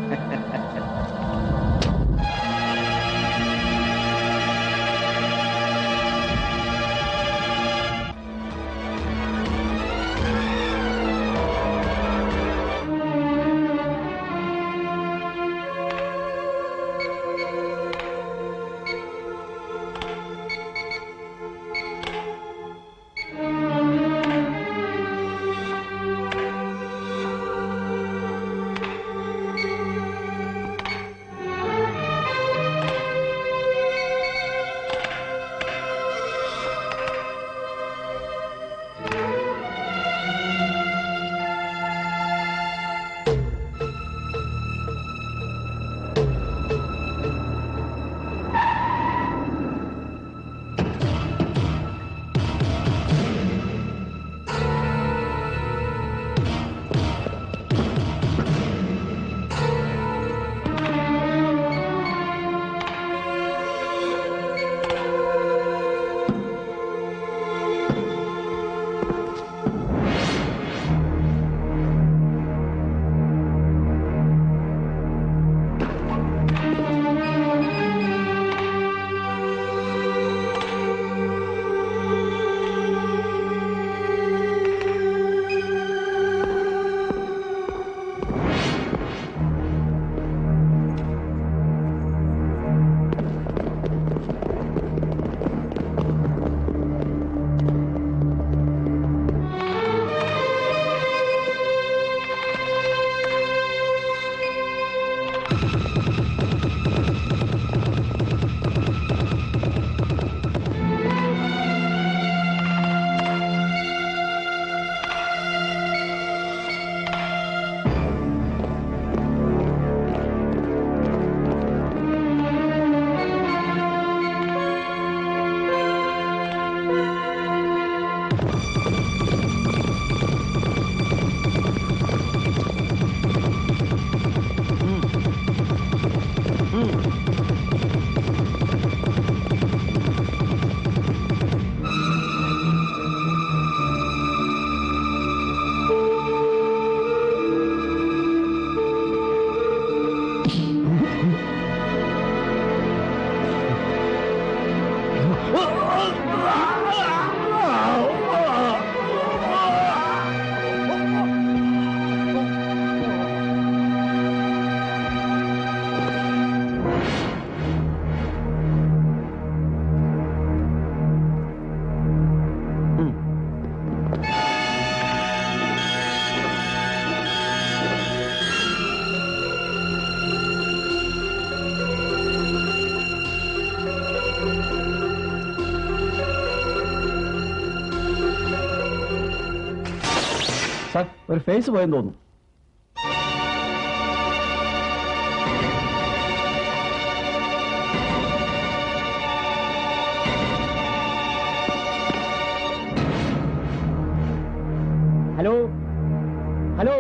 sir ഒരു ഫേസ് പോയെന്ന് തോന്നുന്നു
ഹലോ ഹലോ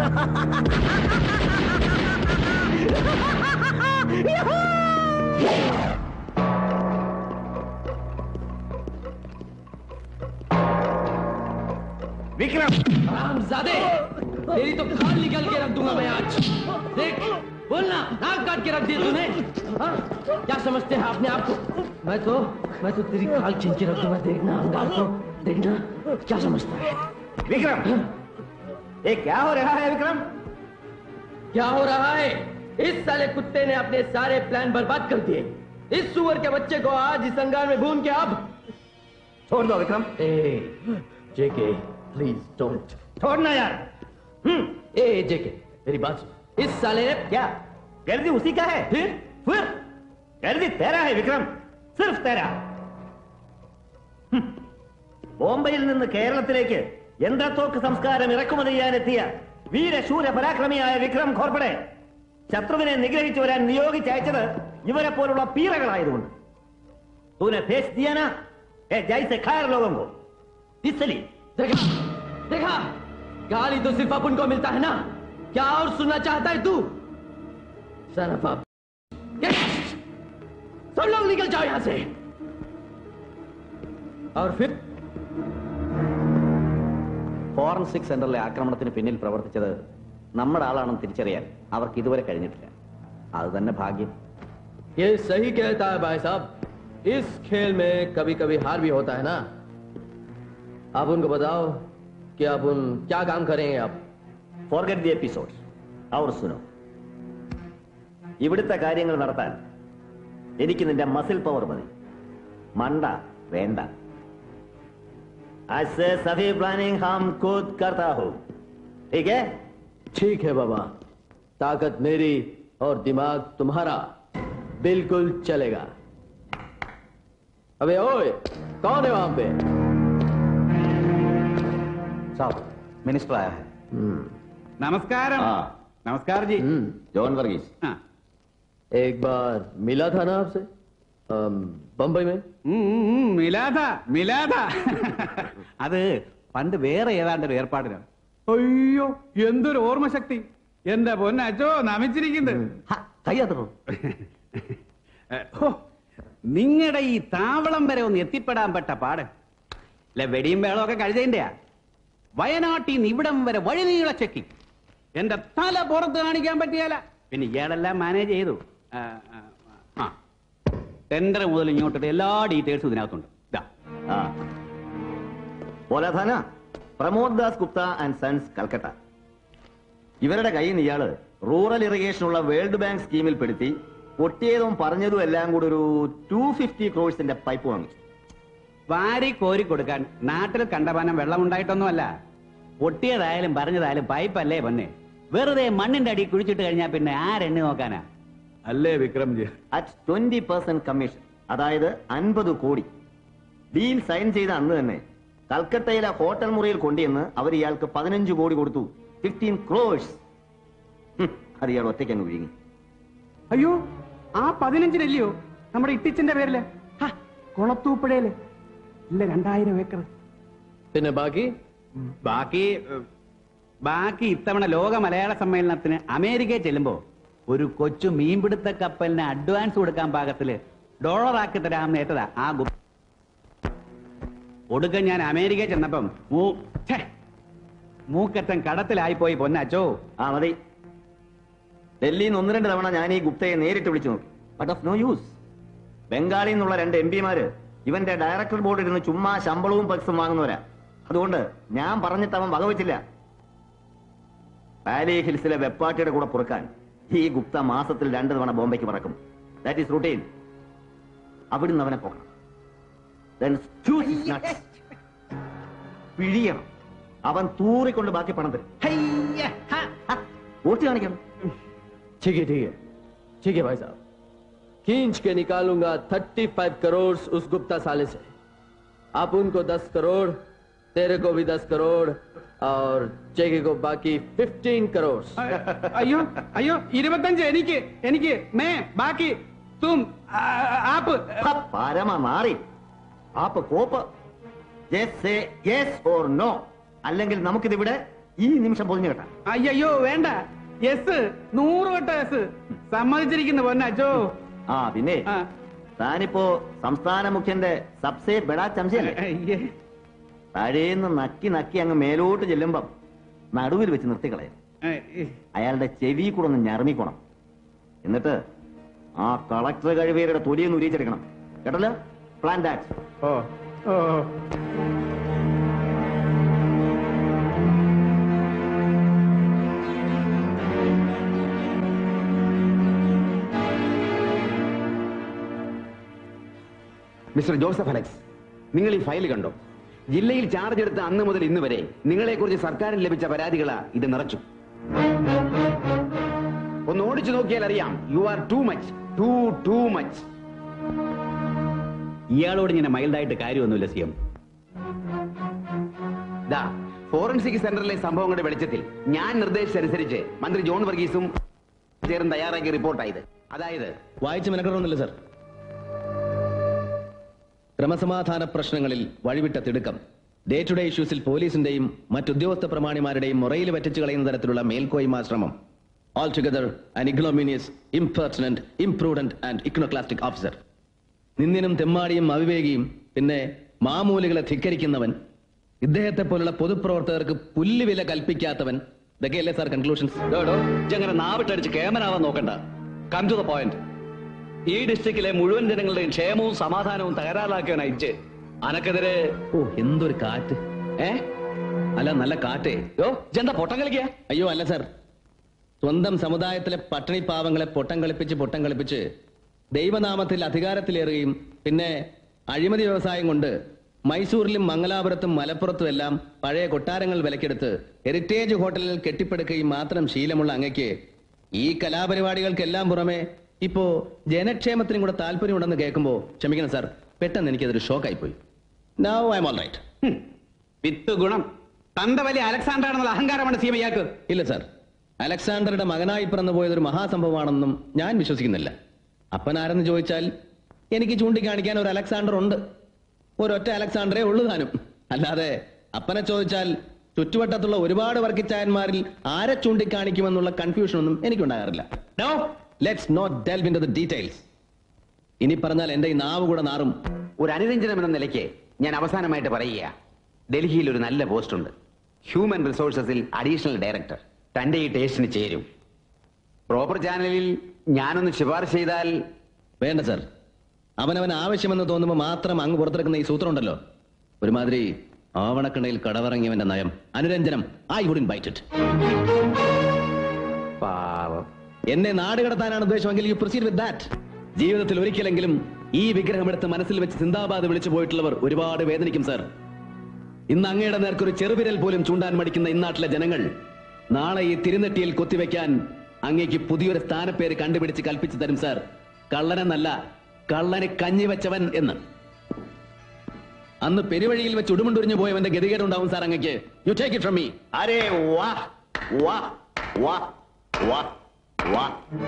विक्रम
हरामजादे तेरी तो खाल निकल के रख दूंगा मैं आज देख बोलना नाक काट के रख दिया तूने हाँ? क्या समझते हैं अपने आप को मैं तो मैं तो तेरी खाल छीन के रख दूंगा देखना अंगार को देखना क्या समझता है
विक्रम ये क्या हो रहा है विक्रम
क्या हो रहा है इस साले कुत्ते ने अपने सारे प्लान बर्बाद कर दिए इस सुअर के बच्चे को आज इस अंगार में भून के अब
छोड़ दो विक्रम
ए जेके प्लीज डोंट
छोड़ना यार
हम्म ए जेके मेरी बात सुन इस साले ने
क्या गर्दी उसी का है
फिर
फिर गर्दी तेरा है विक्रम सिर्फ तेरा ഹും. ബോംബെയിൽ നിന്ന് കേരളത്തിലേക്ക് യന്ത്രത്തോക്ക് സംസ്കാരം ഇറക്കുമതി ചെയ്യാനെത്തിയ വീരശൂര പരാക്രമിയായ വിക്രം ഖോർപ്പടെ ശത്രുവിനെ നിഗ്രഹിച്ചു വരാൻ നിയോഗിച്ചയച്ചത് ഇവരെ പോലുള്ള പീറകളായതുകൊണ്ട് തൂനെ ഭേജ് ദിയാന ഏ ജൈസെ ഖായർ ലോകം को इसलिए
देखा देखा गाली तो सिर्फ अपन को मिलता है ना क्या और सुनना चाहता है तू Son of a- Get out! सब लोग निकल जाओ यहां से और फिर
ഫോറൻസിക് സെന്ററിലെ ആക്രമണത്തിന് പിന്നിൽ പ്രവർത്തിച്ചത് നമ്മുടെ ആളാണെന്ന് തിരിച്ചറിയാൻ അവർക്ക് ഇതുവരെ കഴിഞ്ഞിട്ടില്ല അത് തന്നെ ഭാഗ്യം
ये सही कहता है भाई साहब इस खेल में कभी कभी हार भी होता है ना आप उनको बताओ कि आप उन क्या काम करेंगे आप
ഫോർഗറ്റ് ദി എപ്പിസോഡ് അവർ സുനോ ഇവിടുത്തെ കാര്യങ്ങൾ നടത്താൻ എനിക്ക് നിന്റെ മസിൽ പവർ മതി മണ്ട വേണ്ട आज से सभी प्लानिंग हम खुद करता हूं ठीक है
ठीक है बाबा ताकत मेरी और दिमाग तुम्हारा बिल्कुल चलेगा अबे ओए कौन है वहां पे
साहब मिनिस्टर आया है
നമസ്കാരം നമസ്കാരം ജി
जॉन वर्गीस
एक बार मिला था ना आपसे अम, बम्बई में
മിലാദ മിലാദ അത് പണ്ട് വേറെ ഏതാണ്ട് ഒരു ഏർപ്പാടിനാണ് അയ്യോ എന്തൊരു ഓർമ്മശക്തി എന്റെ പൊന്നച്ചോ നമിച്ചിരിക്കുന്നത്
കയ്യാത്തോ
നിങ്ങളുടെ ഈ താവളം വരെ ഒന്ന് എത്തിപ്പെടാൻ പെട്ട പാട് അല്ലെ വെടിയും വേളമൊക്കെ കഴിച്ചതിന്റെയാ വയനാട്ടിൽ നിന്ന് ഇവിടം വരെ വഴിനീള ചെക്കി എന്റെ തല പുറത്ത് കാണിക്കാൻ പറ്റിയാല പിന്നെ ഇയാളെല്ലാം മാനേജ് ചെയ്തു ആ, ആ, ആ. ടെൻഡർ മുതൽ ഇങ്ങോട്ട് എല്ലാ ഡീറ്റെയിൽസും ഇതിനകത്തുണ്ട് ഇതാ
हाँ बोला था ना പ്രമോദ് ദാസ് ഗുപ്ത ആൻഡ് സൺസ് കൽക്കട്ട ഇവരുടെ കയ്യിൽ നിന്ന് ഇയാള് റൂറൽ ഇറിഗേഷനുള്ള വേൾഡ് ബാങ്ക് സ്കീമിൽ പെടുത്തി പൊട്ടിയതും പറഞ്ഞതും എല്ലാം കൂടി ഒരു ടു ഫിഫ്റ്റി ക്രോഴ്സിന്റെ പൈപ്പ് വാങ്ങിച്ചു
വാരി കോരി കൊടുക്കാൻ നാട്ടിൽ കണ്ടപാനം വെള്ളമുണ്ടായിട്ടൊന്നുമല്ല പൊട്ടിയതായാലും പറഞ്ഞതായാലും പൈപ്പല്ലേ പൊന്നെ വെറുതെ മണ്ണിന്റെ അടി കുഴിച്ചിട്ട് കഴിഞ്ഞാൽ പിന്നെ ആരെണ്ണി നോക്കാനാ
അല്ലേ Vikramji at twenty percent commission അതായത് അൻപത് കോടി ഡീൽ സൈൻ ചെയ്ത അന്ന് തന്നെ കൽക്കട്ടയിലെ ഹോട്ടൽ മുറിയിൽ കൊണ്ടുവന്ന് അവർ ഇയാൾക്ക് പതിനഞ്ച് കോടി കൊടുത്തു ഫിഫ്റ്റീൻ ക്രോഴ്സ് അത് ഇയാൾ ഒറ്റയ്ക്കങ്ങ് വിഴുങ്ങി
അയ്യോ ആ പതിനഞ്ചിനല്ലയോ നമ്മുടെ ഇട്ടിച്ചിന്റെ പേരില് ഹ, കുളത്തൂപ്പുഴയില് ഇല്ല രണ്ടായിരം ഏക്കർ
പിന്നെ ബാക്കി
ബാക്കി ഏഹ്, ബാക്കി ഇത്തവണ ലോക മലയാള സമ്മേളനത്തിന് അമേരിക്കയിൽ ചെല്ലുമ്പോ ഒരു കൊച്ചു മീൻപിടുത്ത കപ്പലിന് അഡ്വാൻസ് കൊടുക്കാൻ പാകത്തില് ഡോളർ ആക്കി തരാമെന്ന് ഏറ്റതാ ആ ഗുപ്ത ഒടുക്കം ഞാൻ അമേരിക്കയിൽ ചെന്നപ്പം മൂ ഛേ, മൂക്കറ്റം കടത്തിലായി പോയി പൊന്നച്ചോ
ആ മതി ഡൽഹിയിൽ നിന്ന് ഒന്ന് രണ്ട് തവണ ഞാൻ ഈ ഗുപ്തയെ നേരിട്ട് വിളിച്ചു നോക്കി ബട്ട് ഓഫ് നോ യൂസ് ബംഗാളിൽ നിന്നുള്ള രണ്ട് എം പിമാര് ഇവന്റെ ഡയറക്ടർ ബോർഡിൽ ഇരുന്ന് ചുമ്മാ ശമ്പളവും പക്സും വാങ്ങുന്നവരാ അതുകൊണ്ട് ഞാൻ പറഞ്ഞിട്ട് അവൻ വകവച്ചില്ല പാലി ഹിൽസിലെ വെപ്പാട്ടിയുടെ കൂടെ പുറക്കാൻ ഈ ഗുപ്ത മാസത്തിൽ രണ്ട് തവണ ബോംബെക്ക് പറക്കും ദാറ്റ് ഈസ് റൂട്ടീൻ അവിടുന്ന് അവനെ പോകണം Then shoot his nuts. പിഴിയണം അവൻ തൂറിക്കൊണ്ട് ബാക്കി പണം തരും വോട്ട് കാണിക്കണം
ठीक है ठीक है ठीक है भाई साहब खींच के निकालूंगा थर्टी फाइव करोड़ उस गुप्ता साले से आप उनको दस करोड़ तेरे को भी दस करोड़ और जेके को बाकी फिफ्टीन करोड़
അയ്യോ അയ്യോ ഇരുപത്തഞ്ച് എനിക്ക് എനിക്ക് മേ ബാക്കി തും ആ, ആപ്പ്
പരമ മാറി ആപ്പ് കോപ്പ് യെസ് ഓർ നോ അല്ലെങ്കിൽ നമുക്കിതിവിടെ ഈ നിമിഷം പൊതിഞ്ഞു കേട്ടാ
അയ്യോ വേണ്ട എസ് നൂറ് വട്ടം എസ് സമ്മതിച്ചിരിക്കുന്നു പൊന്നച്ചോ
ആ പിന്നെ താനിപ്പോ സംസ്ഥാന മുഖ്യന്റെ സബ്സേ ബെടാ ചംശയല്ലേ താഴേന്ന് നക്കി നക്കി അങ്ങ് മേലോട്ട് ചെല്ലുമ്പം നടുവിൽ വെച്ച് നിർത്തിക്കളയും അയാളുടെ ചെവി കൂടെ ഒന്ന് ഞറങ്ങിക്കോണം എന്നിട്ട് ആ കളക്ടർ കഴിവേരുടെ തൊലിയൊന്ന് ഉരിച്ചെടുക്കണം കേട്ടല്ലോ plan that
oh oh
mister Joseph Alex നിങ്ങൾ ഈ ഫയൽ കണ്ടോ ജില്ലയിൽ ചാർജ് എടുത്ത അന്ന് മുതൽ ഇന്ന് വരെ നിങ്ങളെക്കുറിച്ച് സർക്കാരിന് ലഭിച്ച പരാതികളാ ഇത് നിറച്ചു ഒന്ന് ഓടിച്ചു നോക്കിയാൽ അറിയാം you are too much too too much
ഇയാളോട് ഇങ്ങനെ മൈൽഡായിട്ട് കാര്യമൊന്നുമില്ല സി എം
ദാ ഫോറൻസിക് സെന്ററിലെ സംഭവങ്ങളുടെ വെളിച്ചത്തിൽ ഞാൻ നിർദ്ദേശിച്ചനുസരിച്ച് മന്ത്രി ജോൺ വർഗീസും ചേർന്ന് തയ്യാറാക്കിയ റിപ്പോർട്ടായത് അതായത്
വായിച്ച് മെനക്കെടണമെന്നില്ല സർ ക്രമസമാധാന പ്രശ്നങ്ങളിൽ വഴിവിട്ട തിടുക്കം ഡേ ടു ഡേ ഇഷ്യൂസിൽ പോലീസിന്റെയും മറ്റുദ്യോഗസ്ഥ പ്രമാണിമാരുടെയും മുറയിൽ വറ്റിച്ചു കളയുന്ന തരത്തിലുള്ള മേൽക്കോയ്മ ശ്രമം all together an ignominious impertinent imprudent and iconoclastic officer നിന്ദിനും തെമ്മാടിയും അവിവേകിയും പിന്നെ മാമൂലികളെ ധിക്കരിക്കുന്നവൻ ഇദ്ദേഹത്തെ പോലുള്ള പൊതുപ്രവർത്തകർക്ക് പുല്ലുവില കൽപ്പിക്കാത്തവൻ ഇതൊക്കെയല്ലേ സാർ കൺക്ലൂഷൻസ്
ഇങ്ങനെ നാവിട്ടടിച്ച് കേമനാവാൻ നോക്കണ്ട കം ടു ദ പോയിന്റ് ഈ ഡിസ്ട്രിക്റ്റിലെ മുഴുവൻ ജനങ്ങളുടെയും ക്ഷേമവും സമാധാനവും തകരാറിലാക്കിയാണ് ഇജ്ജ് അനക്കെതിരെ
ഓ എന്തൊരു കാറ്റ് ഏ അല്ല നല്ല കാറ്റേ
യോ ജന്ത പൊട്ടം കളിക്കുക
അയ്യോ അല്ല സാർ സ്വന്തം സമുദായത്തിലെ പട്ടിണി പാവങ്ങളെ പൊട്ടം കളിപ്പിച്ച് പൊട്ടം കളിപ്പിച്ച് ദൈവനാമത്തിൽ അധികാരത്തിലേറുകയും പിന്നെ അഴിമതി വ്യവസായം കൊണ്ട് മൈസൂരിലും മംഗലാപുരത്തും മലപ്പുറത്തും എല്ലാം പഴയ കൊട്ടാരങ്ങൾ വിലക്കെടുത്ത് ഹെറിറ്റേജ് ഹോട്ടലിൽ കെട്ടിപ്പടുക്കുകയും മാത്രം ശീലമുള്ള അങ്ങയ്ക്ക് ഈ കലാപരിപാടികൾക്കെല്ലാം പുറമെ ഇപ്പോ ജനക്ഷേമത്തിനും കൂടെ താല്പര്യമുണ്ടെന്ന് കേൾക്കുമ്പോൾ ക്ഷമിക്കണം സാർ പെട്ടെന്ന് എനിക്കതൊരു ഷോക്കായി പോയി now I'm all right
with ഗുണം തന്റെ വലിയ അലക്സാണ്ടർ ആണെന്നുള്ള അഹങ്കാരമാണ് സി എം ഇയാൾക്ക്
ഇല്ല സാർ അലക്സാണ്ടറുടെ മകനായി പിറന്നു പോയതൊരു മഹാസംഭവമാണെന്നും ഞാൻ വിശ്വസിക്കുന്നില്ല അപ്പൻ ആരെന്ന് ചോദിച്ചാൽ എനിക്ക് ചൂണ്ടിക്കാണിക്കാൻ ഒരു അലക്സാണ്ടർ ഉണ്ട് ഒരൊറ്റ അലക്സാണ്ടറേ ഉള്ളു താനും അല്ലാതെ അപ്പനെ ചോദിച്ചാൽ ചുറ്റുവട്ടത്തുള്ള ഒരുപാട് വർക്കിച്ചായന്മാരിൽ ആരെ ചൂണ്ടിക്കാണിക്കുമെന്നുള്ള കൺഫ്യൂഷൻ ഒന്നും എനിക്കുണ്ടാകാറില്ല let's not delve in the details ഇനി പറഞ്ഞാൽ എന്റെ ഈ നാവ് കൂടെ നാറും
ഒരു അനുരഞ്ജനം എന്ന നിലയ്ക്ക് ഞാൻ അവസാനമായിട്ട് പറയുക ഡൽഹിയിൽ ഒരു നല്ല പോസ്റ്റ് ഉണ്ട് ഹ്യൂമൻ റിസോഴ്സസിൽ അഡീഷണൽ ഡയറക്ടർ തന്റെ ഈ ടേസ്റ്റിന് ചേരും പ്രോപ്പർ ചാനലിൽ ഞാനൊന്ന് ശുപാർശ ചെയ്താൽ
വേണ്ട സാർ അവനവൻ ആവശ്യമെന്ന് തോന്നുമ്പോൾ മാത്രം അങ്ങ് പുറത്തിറക്കുന്ന ഈ സൂത്രം ഉണ്ടല്ലോ ഒരുമാതിരി ആവണക്കണ്ണയിൽ കടവറങ്ങിയവന്റെ നയം അനുരഞ്ജനം ഐ വുഡിൻ ബൈറ്റ് ഇറ്റ്
പാവം
എന്നെ നാട് കടത്താനാണ് ഉദ്ദേശമെങ്കിൽ യു പ്രൊസീഡ് വിത്ത് ദാറ്റ് ജീവിതത്തിൽ ഒരിക്കലെങ്കിലും ഈ വിഗ്രഹം എടുത്ത് മനസ്സിൽ വെച്ച് സിന്ദാബാദ് വിളിച്ചു പോയിട്ടുള്ളവർ ഒരുപാട് വേദനിക്കും സാർ ഇന്ന് അങ്ങയുടെ നേർക്കൊരു ചെറുവിരൽ പോലും ചൂണ്ടാൻ മടിക്കുന്ന ഇന്നാട്ടിലെ ജനങ്ങൾ നാളെ ഈ തിരുനെട്ടിയിൽ കൊത്തിവെക്കാൻ അങ്ങേക്ക് പുതിയൊരു സ്ഥാനപ്പേര് കണ്ടുപിടിച്ച് കൽപ്പിച്ചു തരും സാർ കള്ളനെന്നല്ല കള്ളന് കഞ്ഞി വെച്ചവൻ എന്ന് അന്ന് പെരുവഴിയിൽ വെച്ച് ഉടുമുണ്ടുരിഞ്ഞു പോയവന്റെ ഗതികേടുണ്ടാവും സാർ അങ്ങക്ക് you take it from me
അരേ വാ വാ വാ വാ വാ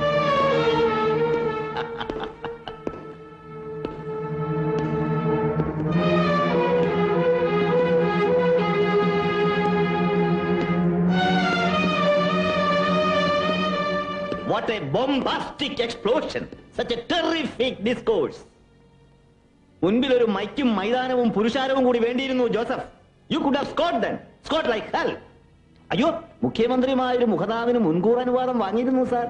What a bombastic explosion! Such a terrific discourse! മുൻപിൽ ഒരു മൈക്കും മൈതാനവും പുരുഷാരവും കൂടി വേണ്ടിയിരുന്നു Joseph you could have scot then scot like hell അയ്യോ മുഖ്യമന്ത്രിയുമായ ഒരു മുഖതാവിന് മുൻകൂർ അനുവാദം വാങ്ങിയിരുന്നു സാർ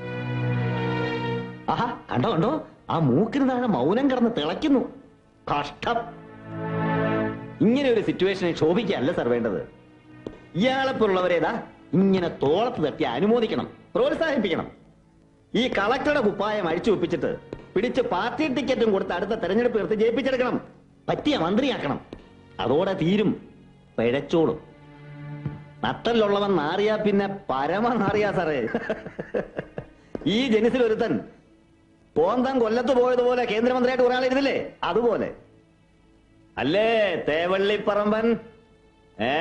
ആഹാ കണ്ടോ കണ്ടോ ആ മൂക്കിന് താഴെ മൗനം കിടന്ന് തിളയ്ക്കുന്നു കഷ്ടം ഇങ്ങനെ ഒരു സിറ്റുവേഷനെ ക്ഷോഭിക്കല്ല സാർ വേണ്ടത് ഇയാളെപ്പോലുള്ളവരേതാ ഇങ്ങനെ തോളത്ത് തട്ടി അനുമോദിക്കണം പ്രോത്സാഹിപ്പിക്കണം ഈ കളക്ടറുടെ കുപ്പായം അഴിച്ചു ഒപ്പിച്ചിട്ട് പിടിച്ച് പാർട്ടി ടിക്കറ്റും കൊടുത്ത് അടുത്ത തെരഞ്ഞെടുപ്പ് എടുത്ത് ജയിപ്പിച്ചെടുക്കണം പറ്റിയ മന്ത്രിയാക്കണം അതോടെ തീരും പിഴച്ചോളും നട്ടലുള്ളവൻ നാറിയാ പിന്നെ പരമ നാറിയാ സാറേ ഈ ജനിസിൽ ഒരുത്തൻ കോന്തം കൊല്ലത്ത് പോയതുപോലെ കേന്ദ്രമന്ത്രിയായിട്ട് ഒരാളിരുന്നില്ലേ അതുപോലെ അല്ലേ തേവള്ളിപ്പറമ്പൻ ഏ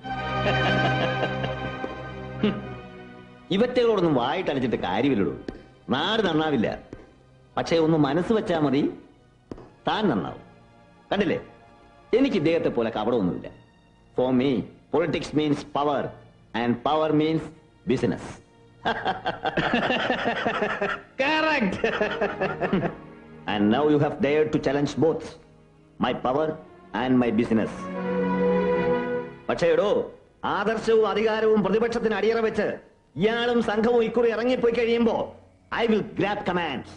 ഇവറ്റകളോടൊന്നും വായിട്ടടിച്ചിട്ട് കാര്യമില്ലടൂ നാട് നന്നാവില്ല പക്ഷേ ഒന്ന് മനസ്സ് വെച്ചാൽ മതി താൻ നന്നാവും കണ്ടില്ലേ എനിക്ക് ഇദ്ദേഹത്തെ പോലെ കപടമൊന്നുമില്ല for me politics means power and power means business
Correct.
and now you have dared to challenge both my power and my business. പക്ഷേ എടോ ആദർശവും അധികാരവും പ്രതിപക്ഷത്തിന് അടിയറ വെച്ച് ഇയാളും സംഘവും ഇക്കുറി ഇറങ്ങിപ്പോയി കഴിയുമ്പോ ഐ വിൽ ഗ്രാബ് കമാൻഡ്സ്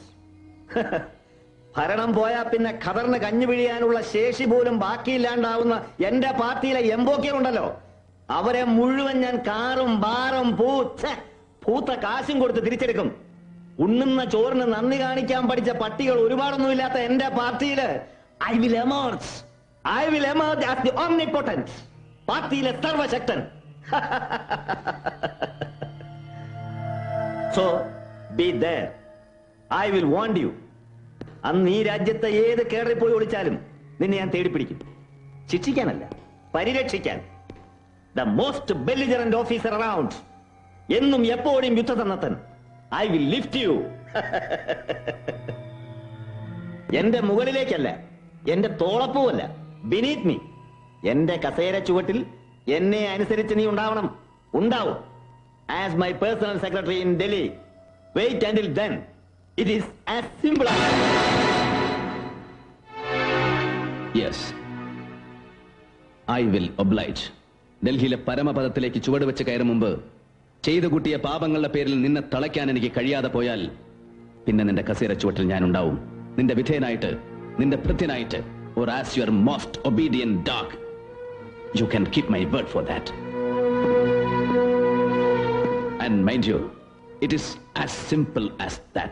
ഭരണം പോയാ പിന്നെ ഖദറിന് കഞ്ഞു പിഴിയാനുള്ള ശേഷി പോലും ബാക്കിയില്ലാണ്ടാവുന്ന എന്റെ പാർട്ടിയിലെ എംബോക്കിയറുണ്ടല്ലോ അവരെ മുഴുവൻ ഞാൻ കാറും ബാറും പൂ ഛെ, പൂത്ത കാശും കൊടുത്ത് തിരിച്ചെടുക്കും ഉണ്ണുന്ന ചോറിന് നന്ദി കാണിക്കാൻ പഠിച്ച പട്ടികൾ ഒരുപാടൊന്നുമില്ലാത്ത എന്റെ പാർട്ടിയില് I will emerge I will emerge as the omnipotence പാർട്ടിയിലെ സർവശക്തൻ so be there I will want you അന്ന് ഈ രാജ്യത്തെ ഏത് കേറിൽ പോയി ഒളിച്ചാലും നിന്നെ ഞാൻ തേടിപ്പിടിക്കും ശിക്ഷിക്കാനല്ല പരിരക്ഷിക്കാൻ the most belligerent officer around എന്നും എപ്പോഴും യുദ്ധതന്നത്തൻ ഐ വിൽ ലിഫ്റ്റ് യു എന്റെ മുകളിലേക്കല്ല എന്റെ തോളപ്പുമല്ല ബിനീത് മീ എന്റെ കസേര ചുവട്ടിൽ എന്നെ അനുസരിച്ച് നീ ഉണ്ടാവണം ഉണ്ടാവും as my personal secretary in Delhi wait ആൻഡിൽ then it is as simple
yes I will oblige ഡൽഹിയിലെ പരമപദത്തിലേക്ക് ചുവട് വെച്ച് കയറും മുമ്പ് ചെയ്തു കൂട്ടിയ പാപങ്ങളുടെ പേരിൽ നിന്നെ തളയ്ക്കാൻ എനിക്ക് കഴിയാതെ പോയാൽ പിന്നെ നിന്റെ കസേര ചുവട്ടിൽ ഞാൻ ഉണ്ടാവും നിന്റെ വിധേയനായിട്ട് നിന്റെ ഭൃത്യനായിട്ട് or as your most obedient dog you can keep my word for that and mind you it is as simple as that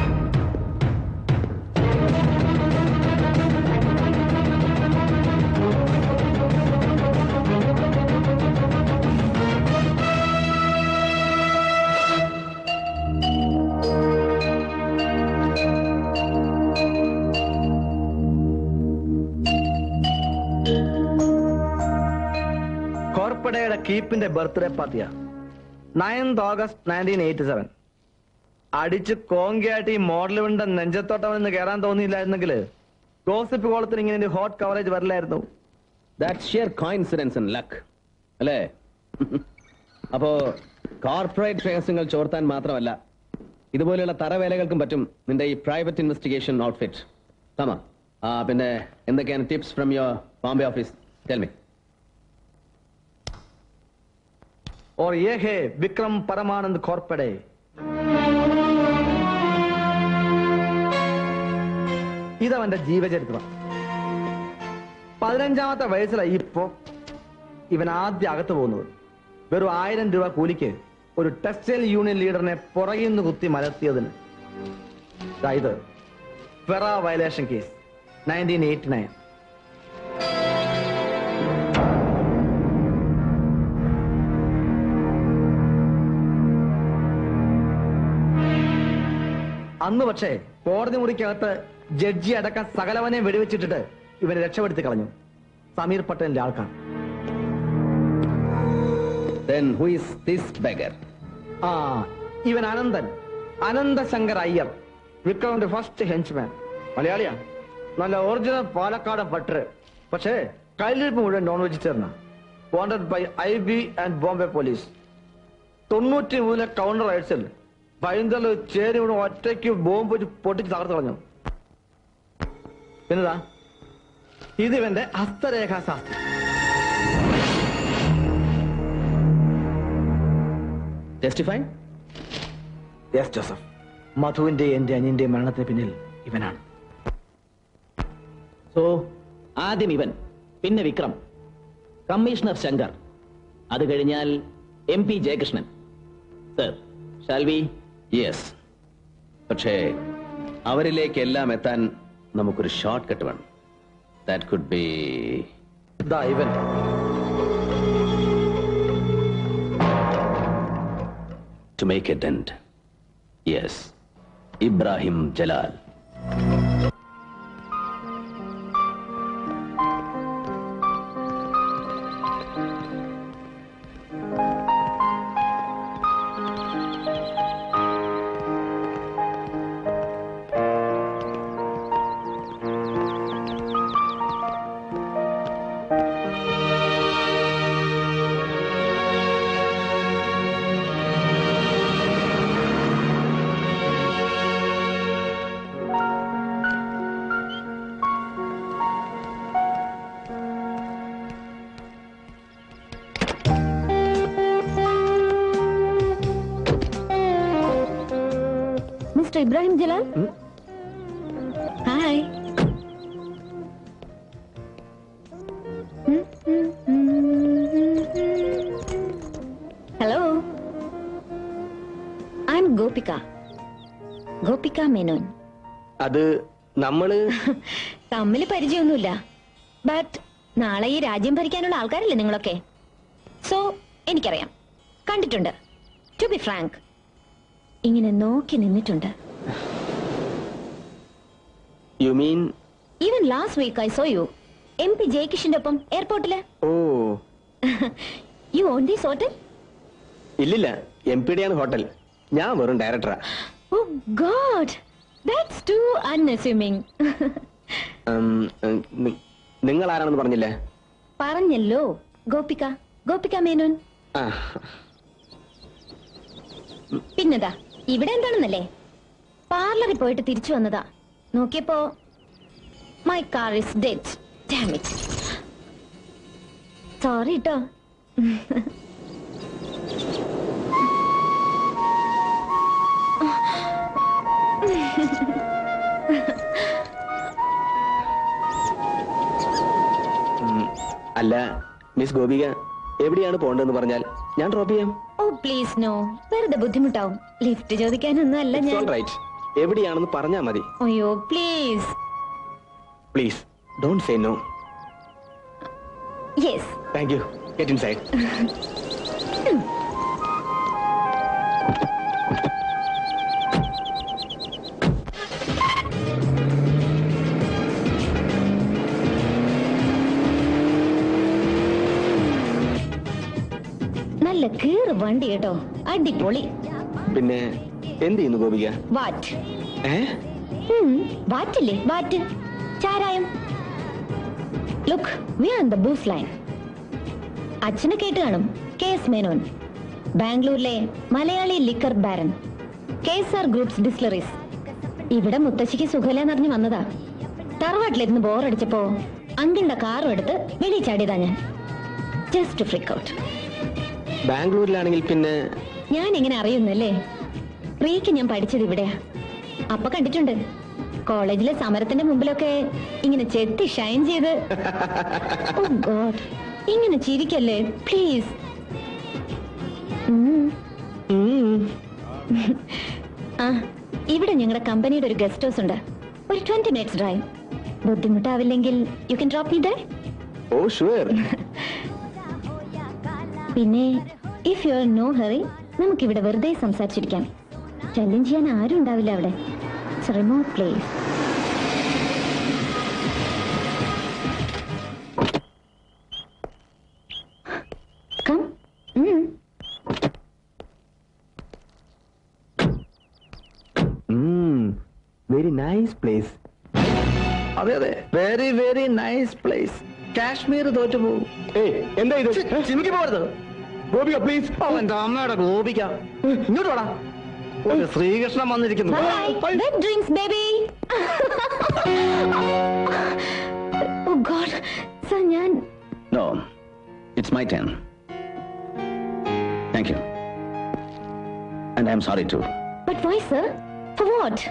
കോർപ്പഡയുടെ കീപ്പിന്റെ ബർത്ത്ഡേ പാർട്ടിയാ ninth August nineteen eighty seven അടിച്ച് കോങ്കിയായിട്ട് ഈ മോഡലുവിന്റെ നെഞ്ചത്തോട്ടം എന്ന് കയറാൻ തോന്നിയില്ലായിരുന്നെങ്കിൽ ഗോസിപ്പ് കോളത്തിന് ഇങ്ങനെ ഒരു ഹോട്ട് കവറേജ് വരില്ലായിരുന്നു
that sheer coincidence and luck അല്ലേ അപ്പോ കോർപ്പറേറ്റ് രഹസ്യങ്ങൾ ചോർത്താൻ മാത്രമല്ല ഇതുപോലെയുള്ള തറവേലകൾക്കും പറ്റും നിന്റെ ഈ പ്രൈവറ്റ് ഇൻവെസ്റ്റിഗേഷൻ ഔട്ട്ഫിറ്റ് തമാ ആ പിന്നെ എന്തൊക്കെയാണ് tips from your Bombay office tell me
और ये है विक्रम परमानंद खोरपड़े ഇതവന്റെ ജീവചരിത്രം പതിനഞ്ചാമത്തെ വയസ്സിലാണ് ഇപ്പോ ഇവൻ ആദ്യം അകത്ത് പോകുന്നത് വെറും ആയിരം രൂപ കൂലിക്ക് ഒരു ടെക്സ്റ്റൈൽ യൂണിയൻ ലീഡറിനെ പുറകിൽ നിന്ന് കുത്തി മലർത്തിയതിന് ദാ ഇത് FERA violation case nineteen eighty nine അന്ന് പക്ഷേ കോടതി മുറിക്കകത്ത് ജഡ്ജി അടക്കം സകലവനെ വെടിവെച്ചിട്ടിട്ട് ഇവനെ രക്ഷപ്പെടുത്തി കളഞ്ഞു സമീർ പട്ടേലിന്റെ ആൾക്കാർ
Then who is this beggar?
ആ ഇവൻ അനന്തൻ അനന്തശങ്കർ അയ്യർ വിക്രമിന്റെ ഫസ്റ്റ് ഹെഞ്ച്മാൻ മലയാളിയാ നല്ല ഒറിജിനൽ പാലക്കാടൻ പട്ടര് പക്ഷേ കയ്യിലിരിപ്പ് മുഴുവൻ നോൺ വെജിറ്റേറിയനാ wanted by I B and Bombay police തൊണ്ണൂറ്റി മൂന്നിലെ കൗണ്ടർ റൈറ്റ്സിൽ ഭയങ്കര ചേരി ഇവിടെ ഒറ്റയ്ക്ക് ബോംബ് വെച്ച് പൊട്ടിച്ച് തകർത്ത് കളഞ്ഞു പിന്നെതാ ഇതിവന്റെ ഹസ്തരേഖാ ശാസ്ത്രം
ടെസ്റ്റിഫൈ
യെസ് ജോസഫ് മധുവിന്റെ എന്റെ അനിയന്റെ മരണത്തിന് പിന്നിൽ ഇവനാണ്
സോ ആദ്യം ഇവൻ പിന്നെ വിക്രം കമ്മീഷണർ ശങ്കർ അത് കഴിഞ്ഞാൽ M P Jayakrishnan sir shall we
yes പക്ഷേ അവരിലേക്കെല്ലാം എത്താൻ നമുക്കൊരു ഷോർട്ട് കട്ട് വേണം ദാറ്റ് കുഡ് ബി
ദാ ഇവൻ
to make a dent. Yes, Ibrahim Jalal.
Mister Ibrahim Jalal hi hello I'm Gopika Gopika Menon
അത് നമ്മള്
തമ്മിൽ പരിചയമൊന്നുമില്ല ബട്ട് നാളെ ഈ രാജ്യം ഭരിക്കാനുള്ള ആൾക്കാരല്ലേ നിങ്ങളൊക്കെ സോ എനിക്കറിയാം കണ്ടിട്ടുണ്ട് ടു ബി ഫ്രാങ്ക് ഇങ്ങനെ നോക്കി നിന്നിട്ടുണ്ട്
you mean
even last week I saw you M P ജയകിഷിന്റെ ഒപ്പം എയർപോർട്ടില്
oh
you own these hotel
ഇല്ലില്ല എം പി ആണ് ഹോട്ടൽ ഞാൻ വെറും ഡയറക്ടറാ
oh God that's too unassuming
നിങ്ങൾ ആരാണെന്ന് പറഞ്ഞില്ലേ
പറഞ്ഞല്ലോ ഗോപിക ഗോപിക മേനോൻ
ആ
പിന്നെതാ ഇവിടെ എന്താണെന്നല്ലേ പാർലറിൽ പോയിട്ട് തിരിച്ചു വന്നതാ നോക്കിയപ്പോ my car is dead damage sorry കേട്ടോ
ഉം, അല്ല മിസ് ഗോപിക എവിടെയാണ് പോകേണ്ടതെന്ന് പറഞ്ഞാൽ ഞാൻ ഡ്രോപ്പ് ചെയ്യാം
ഓ പ്ലീസ് നോ വെറുതെ ബുദ്ധിമുട്ടാവും ലിഫ്റ്റ് ചോദിക്കാനൊന്നും അല്ല ഞാൻ
റൈറ്റ് എവിടെയാണെന്ന് പറഞ്ഞാൽ മതി
അയ്യോ please
please don't say no
yes
thank you get inside
നല്ല കീറ് വണ്ടി കേട്ടോ അടിപൊളി
പിന്നെ എന്ത് ചെയ്യുന്നു ഗോപിക
വാറ്റ്
ഏ
ഉം, വാറ്റില്ലേ വാറ്റ് ചാരായം look we are the booze line അച്ഛനെ കേട്ട് കാണും കെ എസ് മേനോൻ ബാംഗ്ലൂരിലെ മലയാളി liquor baron K S R groups distilleries ഇവിടെ മുത്തശ്ശിക്ക് സുഖമില്ലെന്നറിഞ്ഞ് വന്നതാ തറവാട്ടിലിരുന്ന് ബോറടിച്ചപ്പോ അങ്കിളുടെ കാറും എടുത്ത് വെളിയിൽ ചാടിയതാ ഞാൻ ജസ്റ്റ് ഫ്രിക്ക് ഔട്ട്
ബാംഗ്ലൂരിലാണെങ്കിൽ പിന്നെ
ഞാൻ എങ്ങനെ അറിയുന്നല്ലേ പ്രീക്ക് ഞാൻ പഠിച്ചത് ഇവിടെയാ അപ്പൊ കണ്ടിട്ടുണ്ട് കോളേജിലെ സമരത്തിന്റെ മുമ്പിലൊക്കെ ഇങ്ങനെ ചെത്തി ഷൈൻ ചെയ്ത് ഓ ഗോഡ് ഇങ്ങനെ ചിരിക്കല്ലേ പ്ലീസ് ആ ഇവിടെ ഞങ്ങളുടെ കമ്പനിയുടെ ഒരു ഗസ്റ്റ് ഹൗസ് ഉണ്ട് ഒരു ട്വന്റി മിനിറ്റ്സ് ഡ്രൈവ് ബുദ്ധിമുട്ടാവില്ലെങ്കിൽ you can drop me there
oh sure
പിന്നെ if you are no hurry നമുക്കിവിടെ വെറുതെ സംസാരിച്ചിരിക്കാം ശല്യം ചെയ്യാൻ ആരും ഉണ്ടാവില്ല അവിടെ remote place come
very nice place
അതെ അതെ very very nice place Kashmir തോറ്റു പോകും
ഏയ് എന്താ ഇത്
ചിമിക്ക് പോകരുത്
ഗോപിക പ്ലീസ്
അവന്റെ അമ്മയുടെ ഗോപിക ഇങ്ങോട്ട് വാടാ ഒരു ശ്രീകൃഷ്ണൻ വന്നിരിക്കുന്നു
Wet dreams, baby. oh God, sir ഞാൻ
no it's my turn thank you and I M sorry too
but why sir for what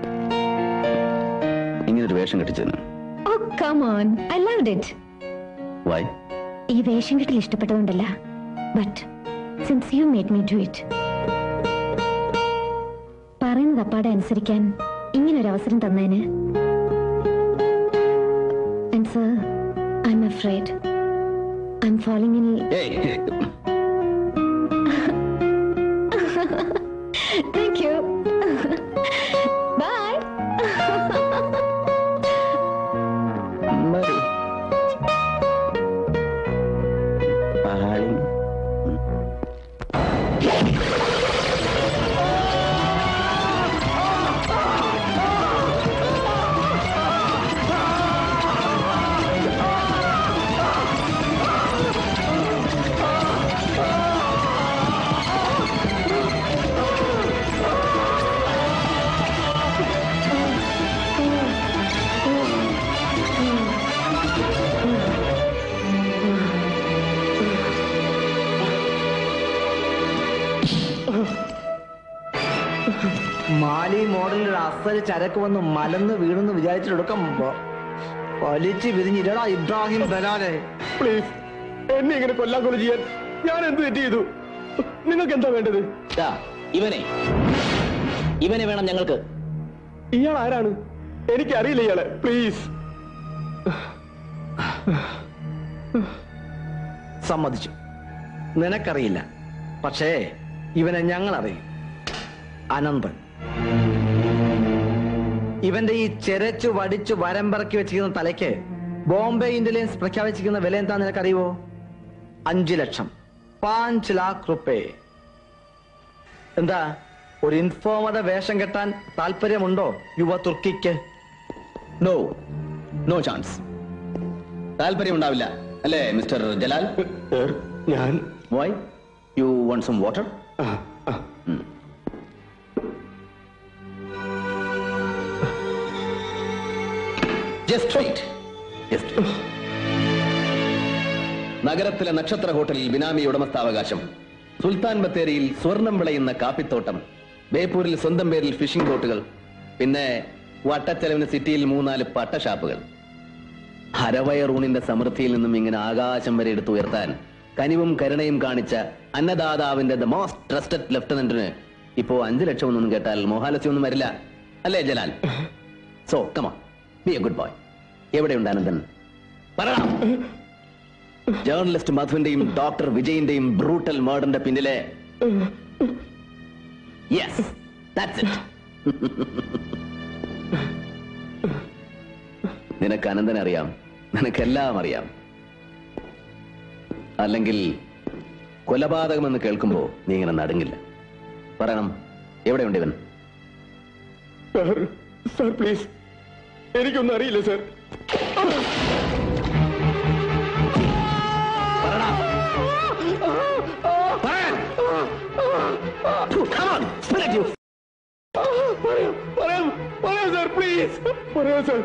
ഇങ്ങനൊരു വേഷം കെട്ടിച്ചതിന്
oh come on I loved it
why
ഈ വേഷം കെട്ടിൽ ഇഷ്ടപ്പെട്ടതുകൊണ്ടല്ല but since you made me do it പറയുന്നത് അപ്പാടെ അനുസരിക്കാൻ ഇങ്ങനൊരു അവസരം തന്നതിന് and sir I'm afraid I'm falling in thank you bye
Bali മോഡലിൽ അസൽ ചരക്ക് വന്ന് മലന്ന് വീണെന്ന് വിചാരിച്ചെടുക്കാം വലിച്ചു വിരിഞ്ഞില്ലടാ ഇബ്രാഹിം ബലാലെ
പ്ലീസ് എന്നെ ഇങ്ങനെ കൊല്ലാൻ കൊല ചെയ്യാൻ ഞാൻ എന്ത് തെറ്റ് ചെയ്തു നിങ്ങൾക്ക് എന്താ വേണ്ടത്
ഇവനെ ഇവനെ വേണം ഞങ്ങൾക്ക്
ഇയാൾ ആരാണ് എനിക്ക് അറിയില്ല ഇയാളെ പ്ലീസ്
സമ്മതിച്ചു നിനക്കറിയില്ല പക്ഷേ ഇവനെ ഞങ്ങൾ അറിയും അനന്തൻ ഇവന്റെ ഈ ചെരച്ചു വടിച്ചു വരമ്പിറക്കി വെച്ചിരിക്കുന്ന തലയ്ക്ക് ബോംബെ ഇന്റലിജൻസ് പ്രഖ്യാപിച്ചിരിക്കുന്ന വില എന്താ നിനക്കറിയുവോ അഞ്ചു ലക്ഷം പാഞ്ച് ലാഖ് റുപ്പേ എന്താ ഒരു ഇൻഫോമറുടെ വേഷം കെട്ടാൻ താല്പര്യമുണ്ടോ യുവ തുർക്കിക്ക്
നോ നോ ചാൻസ് താല്പര്യമുണ്ടാവില്ല അല്ലേ മിസ്റ്റർ ജലാൽ
ഞാൻ
why you won't some water just wait just നഗരത്തിലെ നക്ഷത്ര ഹോട്ടലിൽ ബിനാമി ഉടമസ്ഥാവകാശം സുൽത്താൻ ബത്തേരിയിൽ സ്വർണം വിളയുന്ന കാപ്പിത്തോട്ടം ബേപ്പൂരിൽ സ്വന്തം പേരിൽ ഫിഷിംഗ് ബോട്ടുകൾ പിന്നെ വട്ടച്ചെലവിന് സിറ്റിയിൽ മൂന്നാല് പട്ടഷാപ്പുകൾ ഹരവയറൂണിന്റെ സമൃദ്ധിയിൽ നിന്നും ഇങ്ങനെ ആകാശം വരെ എടുത്തുയർത്താൻ കനിവും കരുണയും കാണിച്ച അന്നദാതാവിന്റെ ദ മോസ്റ്റ് ട്രസ്റ്റഡ് ലെഫ്റ്റനന്റിന് ഇപ്പോ അഞ്ചു ലക്ഷം ഒന്നും കേട്ടാൽ മോഹാലസ്യമൊന്നും വരില്ല അല്ലേ Jalal so come on be a good boy എവിടെയുണ്ട് അനന്തൻ പറയണം ജേർണലിസ്റ്റ് മധുവിന്റെയും ഡോക്ടർ വിജയിന്റെയും ബ്രൂട്ടൽ മേർഡറിന്റെ പിന്നിലെ യെസ് ദാറ്റ്സ് ഇറ്റ് നിനക്ക് അനന്തനെ അറിയാം നിനക്കെല്ലാം അറിയാം അല്ലെങ്കിൽ കൊലപാതകമെന്ന് കേൾക്കുമ്പോ നീ ഇങ്ങനെ നടുങ്ങില്ല പറയണം എവിടെയുണ്ട് ഇവൻ
സാർ സാർ പ്ലീസ് എനിക്കൊന്നും അറിയില്ല സാർ പറയാം പറയാം പറയാം സാർ പ്ലീസ് പറയാം sir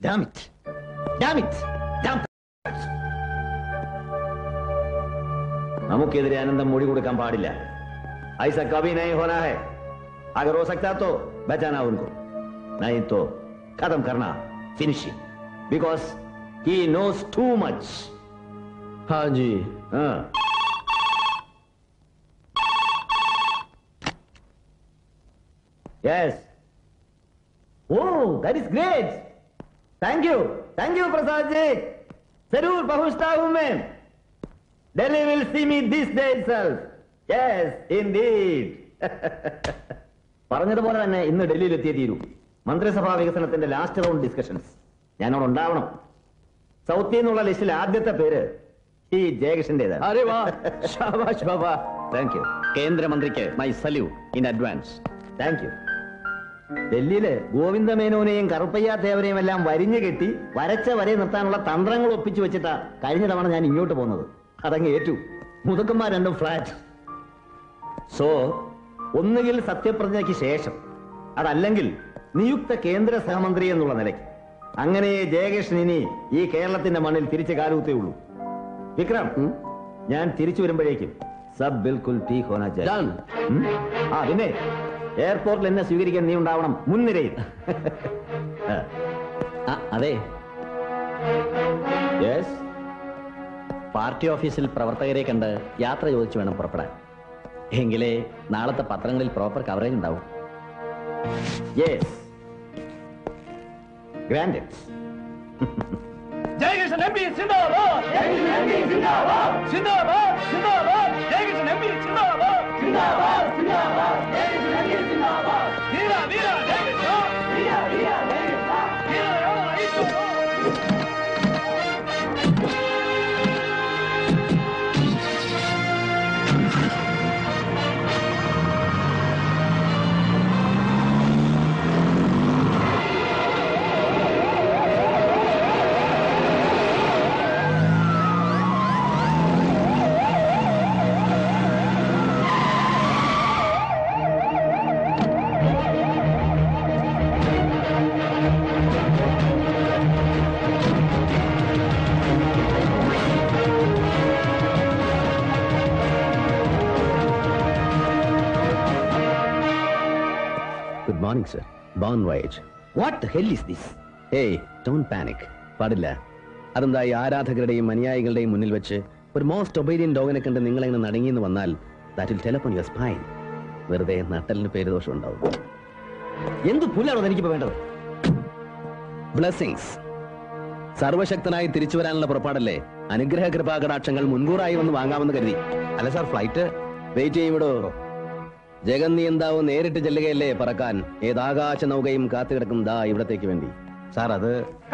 Damn it. Damn it. Damn നമുക്കെതിരെ അനന്തം മൊഴി കൊടുക്കാൻ പാടില്ല ऐसा कभी नहीं होना है अगर हो सकता तो बचाना उनको नहीं तो खत्म करना finishing because he knows too much हाँ जी हाँ yes Oh, that is great. Thank you. Thank you, Prasad ji. जरूर पहुंचता हूं मैं Delhi will see me this day itself. Yes, indeed. പറഞ്ഞതുപോലെ തന്നെ ഇന്ന് ഡൽഹിയിൽ എത്തിയേ തീരൂ മന്ത്രിസഭാ വികസനത്തിന്റെ ലാസ്റ്റ് റൗണ്ട് ഡിസ്കഷൻസ് ഞാനവിടെ ഉണ്ടാവണം സൗത്തിൽ നിന്നുള്ള ലിസ്റ്റിൽ ആദ്യത്തെ പേര് ഈ ജയകൃഷ്ണന്റേതാണ്
അരെ വാ ശാബാഷ് ബാബ താങ്ക് യു കേന്ദ്രമന്ത്രിക്ക് my salute in advance
thank you ഡൽഹിയില് ഗോവിന്ദമേനോനെയും കറുപ്പയ്യ ദേവനെയും എല്ലാം വരിഞ്ഞു കെട്ടി വരച്ച വരെ നിർത്താനുള്ള തന്ത്രങ്ങൾ ഒപ്പിച്ചു വെച്ചിട്ടാ കഴിഞ്ഞ തവണ ഞാൻ ഇങ്ങോട്ട് പോകുന്നത് അതങ്ങ് ഏറ്റു മുതുക്കന്മാർ രണ്ടും ഫ്ലാറ്റ് സോ ഒന്നുകിൽ സത്യപ്രതിജ്ഞയ്ക്ക് ശേഷം അതല്ലെങ്കിൽ നിയുക്ത കേന്ദ്ര സഹമന്ത്രി എന്നുള്ള നിലയ്ക്ക് അങ്ങനെ ജയകൃഷ്ണൻ ഇനി ഈ കേരളത്തിന്റെ മണ്ണിൽ തിരിച്ചു കാലൂത്തേ ഉള്ളൂ വിക്രം ഞാൻ തിരിച്ചു വരുമ്പോഴേക്കും സബ് ബിൽക്കുൽ ടീ ഹോന ചാഹിയെ. ഉം? ആ പിന്നെ എയർപോർട്ടിൽ എന്നെ സ്വീകരിക്കാൻ നീ ഉണ്ടാവണം മുൻനിരയിൽ
ആ, അതെ
യെസ്
പാർട്ടി ഓഫീസിൽ പ്രവർത്തകരെ കണ്ട് യാത്ര ചോദിച്ചു വേണം പുറപ്പെടാൻ എങ്കിലേ നാളത്തെ പത്രങ്ങളിൽ പ്രോപ്പർ കവറേജ് ഉണ്ടാവും
yes granted
Jayakrishnan M P സിന്ദാബാദ് ജയകൃഷ്ണൻ എം പി സിന്ദാബാദ് സിന്ദാബാദ് സിന്ദാബാദ് ജയകൃഷ്ണൻ എം പി സിന്ദാബാദ് സിന്ദാബാദ് സിന്ദാബാദ് ജയകൃഷ്ണൻ എം പി സിന്ദാബാദ് വീര വീര ജയകൃഷ്ണ വീര വീര ജയകൃഷ്ണ വീര വീര
good morning sir bon voyage what the hell is this ഏയ് ഡോണ്ട് പാനിക് പാടില്ല അതെന്താ ഈ ആരാധകരുടെയും അനുയായികളുടെയും മുന്നിൽ വെച്ച് ഒരു മോസ്റ്റ് ഒബീഡിയൻ ഡോഗിനെ കണ്ട് നിങ്ങൾ എങ്ങനെ നടുങ്ങിയെന്ന് വന്നാൽ that will telephone your spine വെറുതെ നട്ടലിന് പേര് ദോഷം ഉണ്ടാവും
എന്ത് പുല്ലാണോ എനിക്കിപ്പോ വേണ്ടത്
ബ്ലെസ്സിങ്സ് സർവശക്തനായി തിരിച്ചു വരാനുള്ള പുറപ്പാടല്ലേ അനുഗ്രഹ കൃപാകടാക്ഷങ്ങൾ മുൻകൂറായി വന്ന് വാങ്ങാമെന്ന് കരുതി അല്ല സാർ ഫ്ലൈറ്റ് വെയിറ്റ് ചെയ്യും വിടോ ജഗന്നിയന്താവ് നേരിട്ട് ചെല്ലുകയല്ലേ പറക്കാൻ ഏതാകാശ നൗകയും കാത്തുകിടക്കും ദാ ഇവിടത്തേക്ക് വേണ്ടി സാർ അത്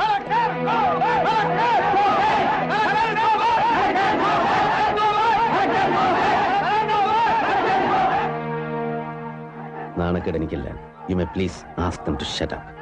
നാണക്കേട് എനിക്കില്ല you may please ask them to shut up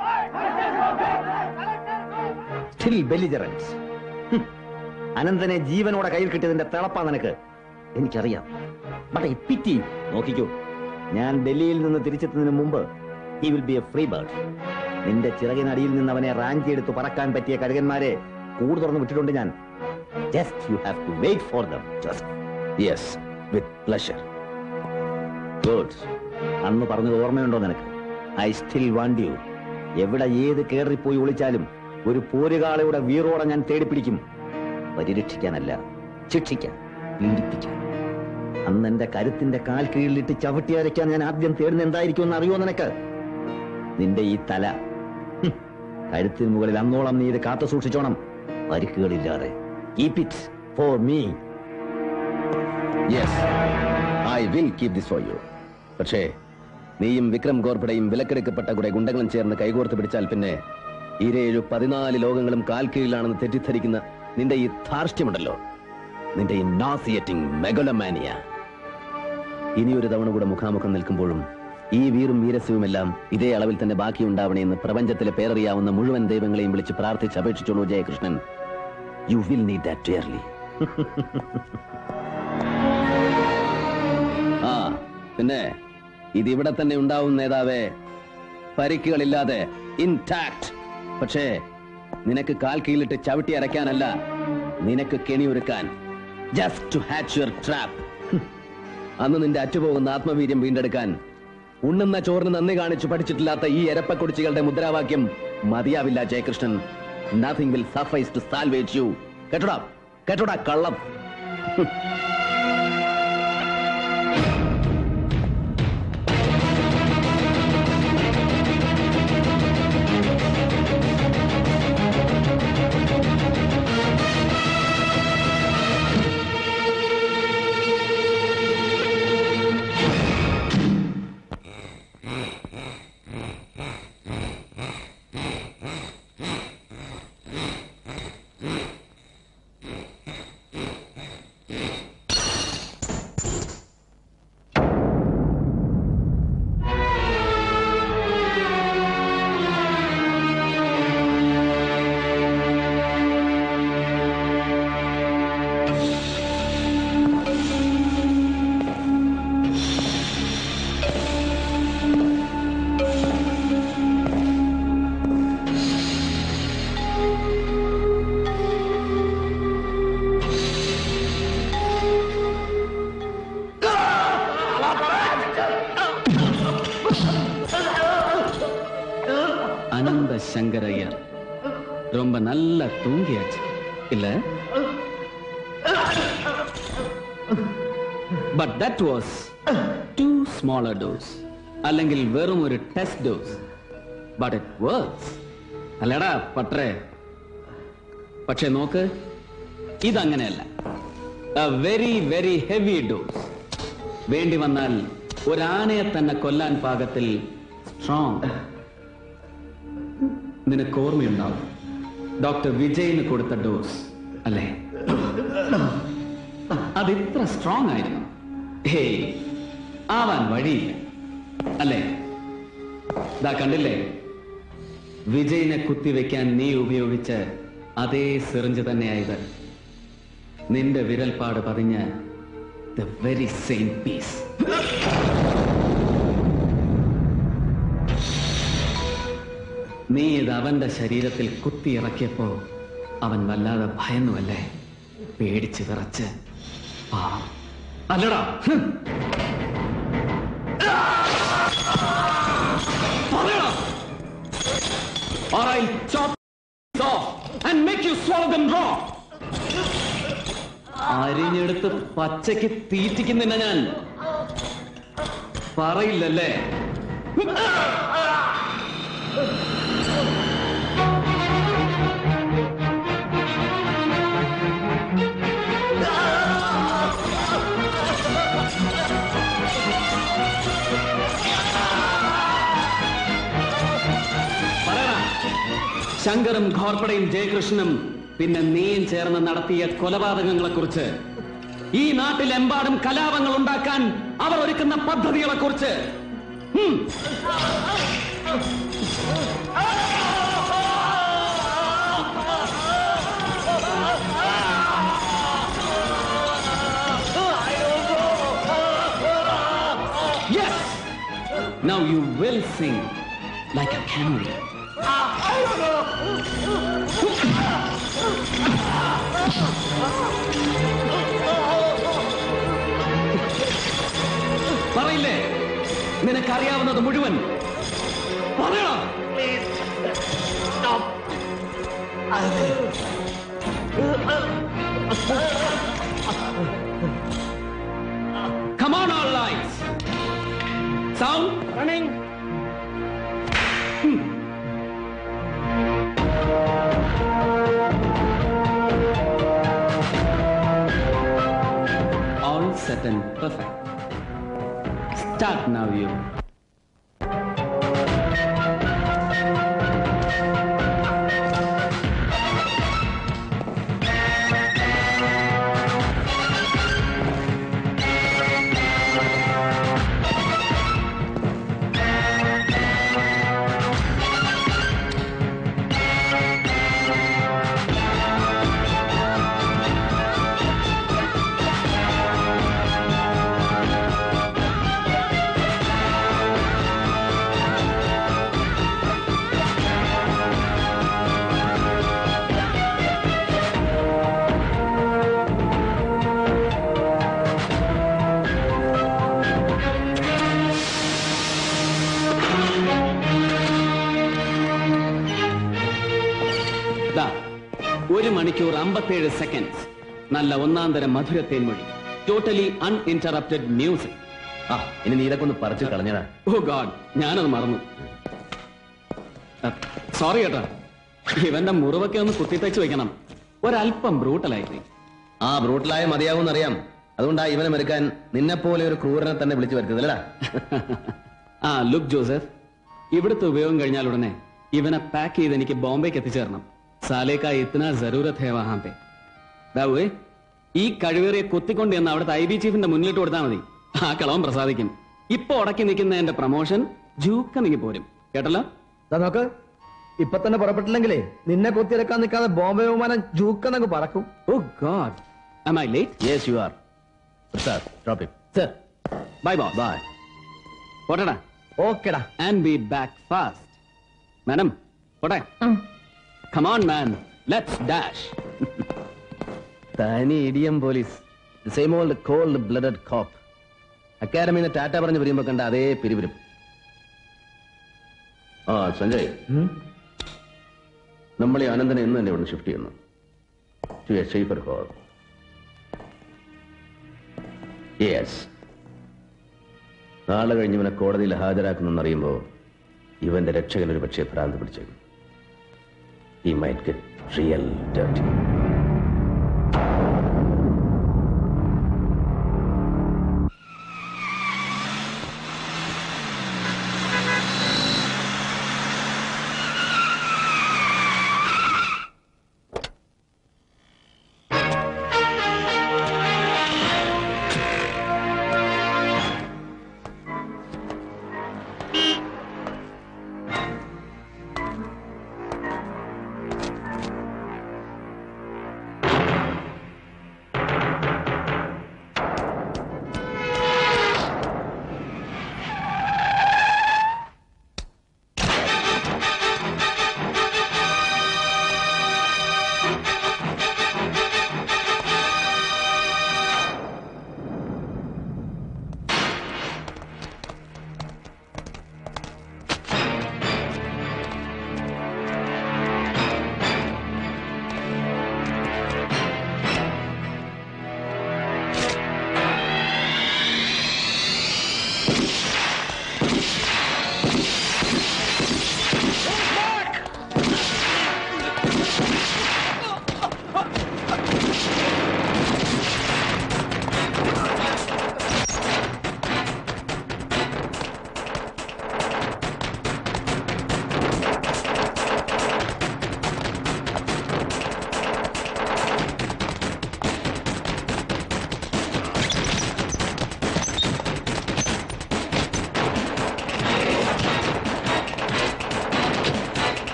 still belligerence അനന്തനെ ജീവനോടെ കയ്യിൽ കിട്ടിയതിന്റെ തിളപ്പാ നിനക്ക് എനിക്കറിയാം ബട്ട് പിറ്റി നോക്കിക്കോ ഞാൻ ഡൽഹിയിൽ നിന്ന് തിരിച്ചെത്തുന്നതിന് മുമ്പ് he will be a free bird നിന്റെ ചിറകിനടിയിൽ നിന്ന് അവനെ റാഞ്ചിയെടുത്ത് പറക്കാൻ പറ്റിയ കഴുകന്മാരെ കൂട് തുറന്ന് വിട്ടിട്ടുണ്ട് ഞാൻ just you have to wait for them just
yes with pleasure
good അന്ന് പറഞ്ഞത് ഓർമ്മയുണ്ടോ നിനക്ക് ഐ സ്റ്റിൽ വാണ്ട് യു എവിടെ ഏത് കേറിപ്പോയി ഒളിച്ചാലും ഒരു പോരുകാളയുടെ വീറോടെ ഞാൻ തേടിപ്പിടിക്കും പരിരക്ഷിക്കാനല്ല ശിക്ഷിക്കാൻ പീഡിപ്പിക്കാൻ അന്ന് എന്റെ കരുത്തിന്റെ കാൽ കീഴിലിട്ട് ചവിട്ടി അരയ്ക്കാൻ ഞാൻ ആദ്യം തേടുന്ന എന്തായിരിക്കും അറിയോ നിനക്ക് നിന്റെ ഈ തല ഹും, കഴുത്തിന് മുകളിൽ അന്നോളം നീ ഇത് കാത്തു സൂക്ഷിച്ചോണം പരിക്കുകളില്ലാതെ keep it for me
yes I will keep this for you പക്ഷേ നീയും വിക്രം ഗോർപ്പടയും വിലക്കെടുക്കപ്പെട്ട കുറെ ഗുണ്ടകളും ചേർന്ന് കൈകോർത്ത് പിടിച്ചാൽ പിന്നെ ഇരേഴു പതിനാല് ലോകങ്ങളും കാൽ കീഴിലാണെന്ന് തെറ്റിദ്ധരിക്കുന്ന നിന്റെ ഈ ധാർഷ്ട്യമുണ്ടല്ലോ നിന്റെ ഈ നാസിയറ്റിംഗ് മെഗലമാനിയ ഇനിയൊരു തവണ കൂടെ മുഖാമുഖം നിൽക്കുമ്പോഴും ഈ വീറും വീരസ്യവുമെല്ലാം ഇതേ അളവിൽ തന്നെ ബാക്കിയുണ്ടാവണേ എന്ന് പ്രപഞ്ചത്തിലെ പേരറിയാവുന്ന മുഴുവൻ ദൈവങ്ങളെയും വിളിച്ച് പ്രാർത്ഥിച്ച് അപേക്ഷിച്ചോളൂ Jayakrishnan you will need that really ആ പിന്നെ ഇതിവിടെ തന്നെ ഉണ്ടാവും നേതാവേ പരിക്കുകളില്ലാതെ ഇൻടാക്ട് പക്ഷേ നിനക്ക് കാൽ കീഴിലിട്ട് ചവിട്ടി അരയ്ക്കാനല്ല നിനക്ക് കെണിയൊരുക്കാൻ just to hatch your trap അന്ന് നിന്റെ അറ്റുപോകുന്ന ആത്മവീര്യം വീണ്ടെടുക്കാൻ ഉണ്ണുന്ന ചോറിന് നന്ദി കാണിച്ചു പഠിച്ചിട്ടില്ലാത്ത ഈ എരപ്പക്കൊടിച്ചികളുടെ മുദ്രാവാക്യം മതിയാവില്ല Jayakrishnan nothing will suffice to salvage you കേട്ടോടാ കേട്ടോടാ കള്ളം அனந்த சங்கரையர் ரொம்ப நல்லா தூங்கியாச்சு இல்ல but that was too smaller dose അല്ലെങ്കിൽ വെറും ഒരു test dose but it works അല്ലടാ പട്രേ പക്ഷെ നോക്ക് ഇതങ്ങനെയല്ല വെരി വെരി ഹെവി ഡോസ് വേണ്ടി വന്നാൽ ഒരാനയെ തന്നെ കൊല്ലാൻ പാകത്തിൽ സ്ട്രോങ് നിനക്ക് ഓർമ്മയുണ്ടാവും ഡോക്ടർ വിജയിന് കൊടുത്ത ഡോസ് അല്ലേ അത് ഇത്ര സ്ട്രോങ് ആയിരുന്നു ഹേയ് ആവാൻ വഴിയില്ല അല്ലേ ദാ കണ്ടില്ലേ വിജയിനെ കുത്തിവെക്കാൻ നീ ഉപയോഗിച്ച അതേ സിറിഞ്ച് തന്നെയായത് നിന്റെ വിരൽപ്പാട് പതിഞ്ഞ ദ വെരി സെയിം പീസ് നീ ഇത് അവന്റെ ശരീരത്തിൽ കുത്തിയിറക്കിയപ്പോ അവൻ വല്ലാതെ ഭയന്നുവല്ലേ പേടിച്ച് വിറച്ച് പാവം അല്ലടാ ഹും. പറയടാ. Or I'll chop off and make you swallow them raw. അരിഞ്ഞെടുത്ത് പച്ചയ്ക്ക് തീറ്റിക്കുന്നില്ല ഞാൻ പറയില്ലല്ലേ പറയടാ. ശങ്കറും ഘോർപ്പടയും ജയകൃഷ്ണനും പിന്നെ നീയും ചേർന്ന് നടത്തിയ കൊലപാതകങ്ങളെ കുറിച്ച് ഈ നാട്ടിലെമ്പാടും കലാപങ്ങൾ ഉണ്ടാക്കാൻ അവർ ഒരുക്കുന്ന പദ്ധതികളെ കുറിച്ച് Yes! Now you will sing like a canary. പറയില്ലേ നിനക്കറിയാവുന്നത് മുഴുവൻ പറയണം Come on, all lights. Sound? Running. All set and perfect. Start now, you.
മണിക്കൂർ അമ്പത്തേഴ് സെക്കൻഡ്സ് നല്ല ഒന്നാം തരം മധുര തേൻമൊഴി ടോട്ടലി അൺഇൻറ്ററപ്റ്റഡ് മ്യൂസിക്
ആ ഇനി നീ ഇതൊക്കെ ഒന്ന് പറിച്ച് കളഞ്ഞടാ
ഓ ഗാഡ് ഞാനത് മറന്നു സോറി കേട്ടോ ഇവന്റെ മുറിവൊക്കെ ഒന്ന് കുത്തിത്തച്ച് വെക്കണം ഒരല്പം ബ്രൂട്ടലായി
ആ ബ്രൂട്ടലായ മതിയാവും അറിയാം അതുകൊണ്ടാ ഇവനെ മെരുക്കാൻ നിന്നെ പോലെ ഒരു ക്രൂരനെ തന്നെ വിളിച്ചു വരുത്തതല്ലടാ
ആ ലുക്ക് ജോസഫ് ഇവിടുത്തെ ഉപയോഗം കഴിഞ്ഞാൽ ഉടനെ ഇവനെ പാക്ക് ചെയ്ത് എനിക്ക് ബോംബെക്ക് എത്തിച്ചേരണം സാലേക്ക ഇത്തന ജറൂരത് ഹേ വഹാം പേ ദാവേ ഈ കഴിവേറിയെ കൊത്തിക്കൊണ്ട് എന്ന് അവിടുത്തെ ഐ ബി ചീഫിന്റെ മുന്നിലിട്ട് കൊടുത്താൽ മതി ആ കളവൻ പ്രസാദിക്കും ഇപ്പൊ ഉടക്കി നിൽക്കുന്ന എന്റെ പ്രൊമോഷൻ ജൂക്ക നീങ്ങി പോരും കേട്ടല്ലോ
നോക്ക് ഇപ്പൊ തന്നെ പുറപ്പെട്ടില്ലെങ്കിലേ നിന്നെ കൊത്തിയെടുക്കാൻ നിൽക്കാതെ ബോംബെ വിമാനം ജൂക്കെന്നങ്ങ് പറക്കും
oh God am i late
yes you are Prasad drop it
sir bye boss
bye
പോട്ടടാ
ഓക്കെടാ
and be back fast madam പോട്ടെ come on man let's dash
തനി ഇടിയം police same old cold blooded cop അക്കാഡമിന്ന് ടാറ്റ പറഞ്ഞ് പിരിയുമ്പോ കണ്ട അതേ പിരിവിരും ആ സഞ്ജയ് നമ്മൾ ഈ അനന്തനെ ഇന്ന് തന്നെ ഇവിടെ ഷിഫ്റ്റ് ചെയ്യുന്നു to a safer hole yes നാളെ കഴിഞ്ഞ് ഇവനെ കോടതിയിൽ ഹാജരാക്കുന്നെന്നറിയുമ്പോ ഇവന്റെ രക്ഷകൻ ഒരു പക്ഷേ ഭ്രാന്ത് പിടിച്ചേക്കും ഈ might get real dirty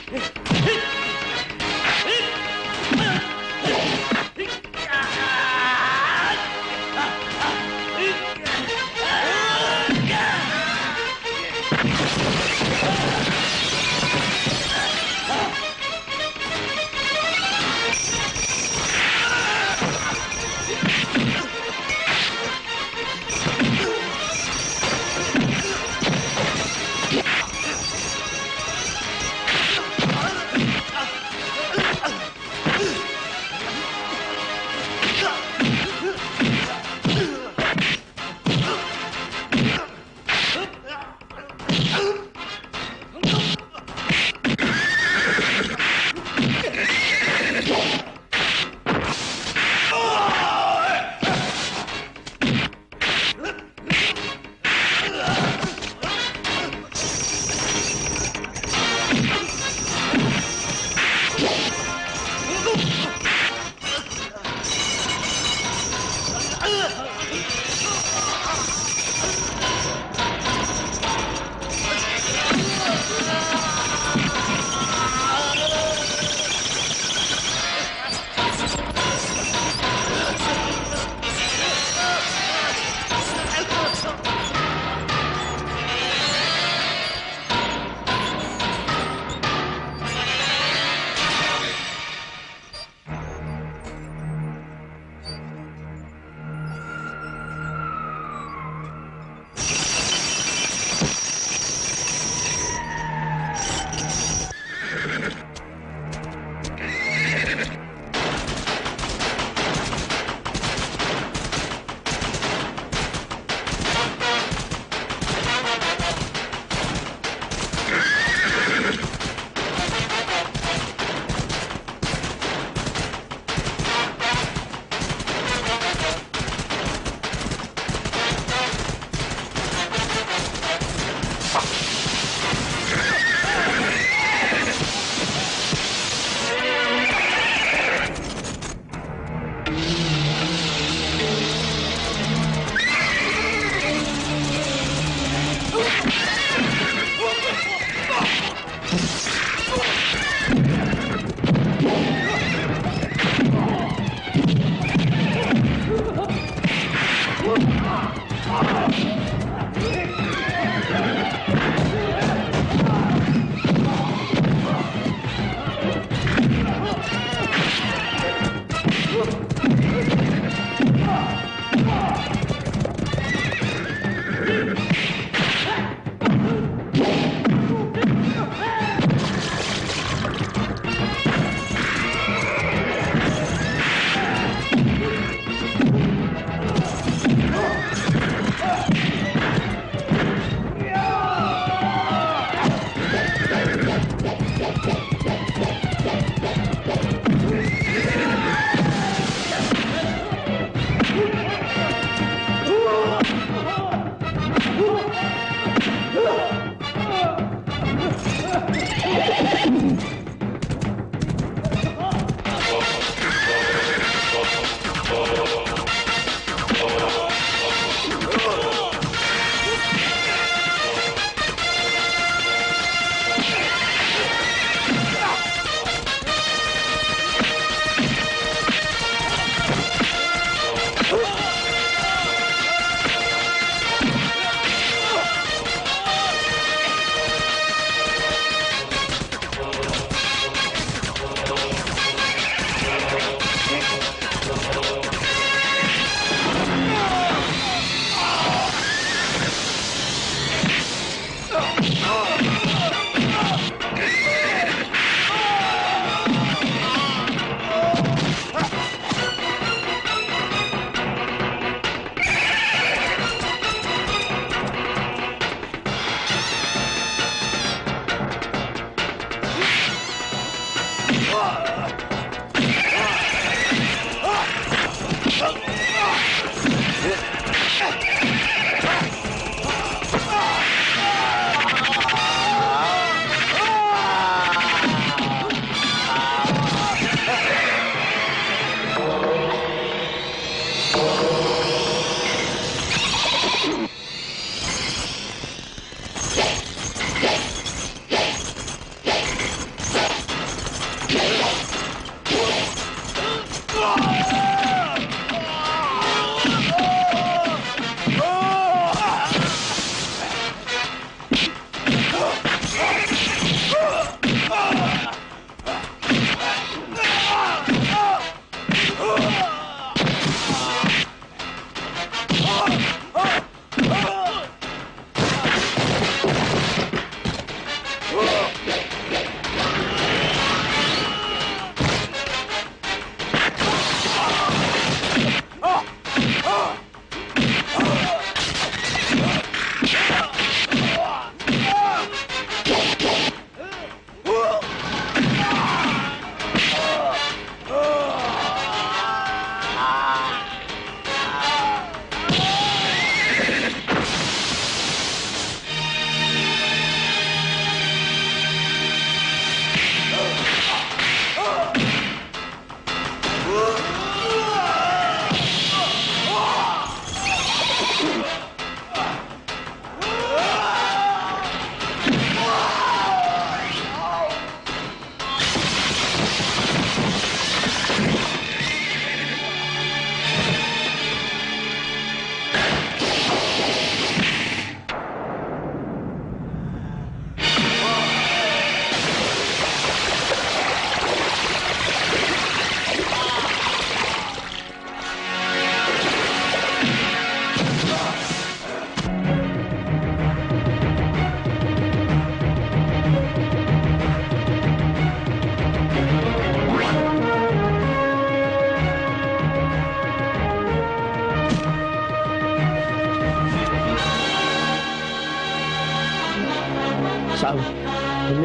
Ah!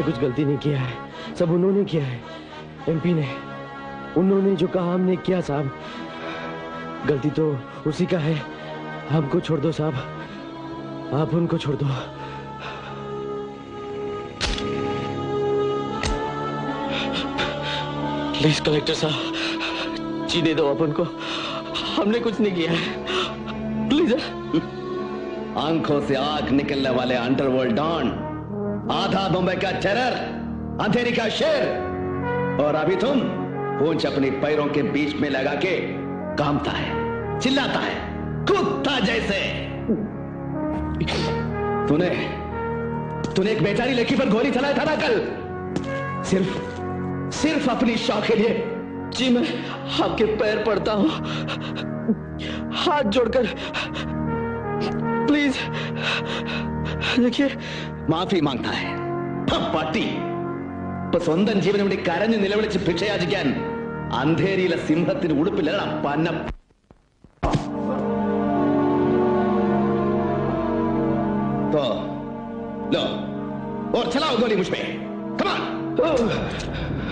कुछ गलती नहीं किया है सब उन्होंने किया है एमपी ने उन्होंने जो कहा हमने किया साहब गलती तो उसी का है हमको छोड़ दो साहब आप उनको छोड़ दो प्लीज कलेक्टर साहब जीने दो अपन को हमने कुछ नहीं किया है प्लीज
आंखों से आग निकलने वाले अंडरवर्ल्ड डॉन आधा मुंबई का टेरर अंधेरी का शेर और अभी तुम पूंछ अपनी पैरों के बीच में लगा के कामता है चिल्लाता है कुत्ता जैसे तूने तूने एक बेचारी लड़की पर गोली चलाया था ना कल सिर्फ सिर्फ अपनी शौक के लिए
जी मैं आपके पैर पड़ता हूं हाथ जोड़कर प्लीज देखिए
മാഫി മാങ്താ है പട്ടി ഇപ്പൊ സ്വന്തം ജീവന് വേണ്ടി കരഞ്ഞു നിലവിളിച്ച് ഭിക്ഷയാചിക്കാൻ അന്ധേരിയിലെ സിംഹത്തിന് ഉടുപ്പില്ലടാ പന്ന तो लो और चलाओ गोली मुझ पे कमान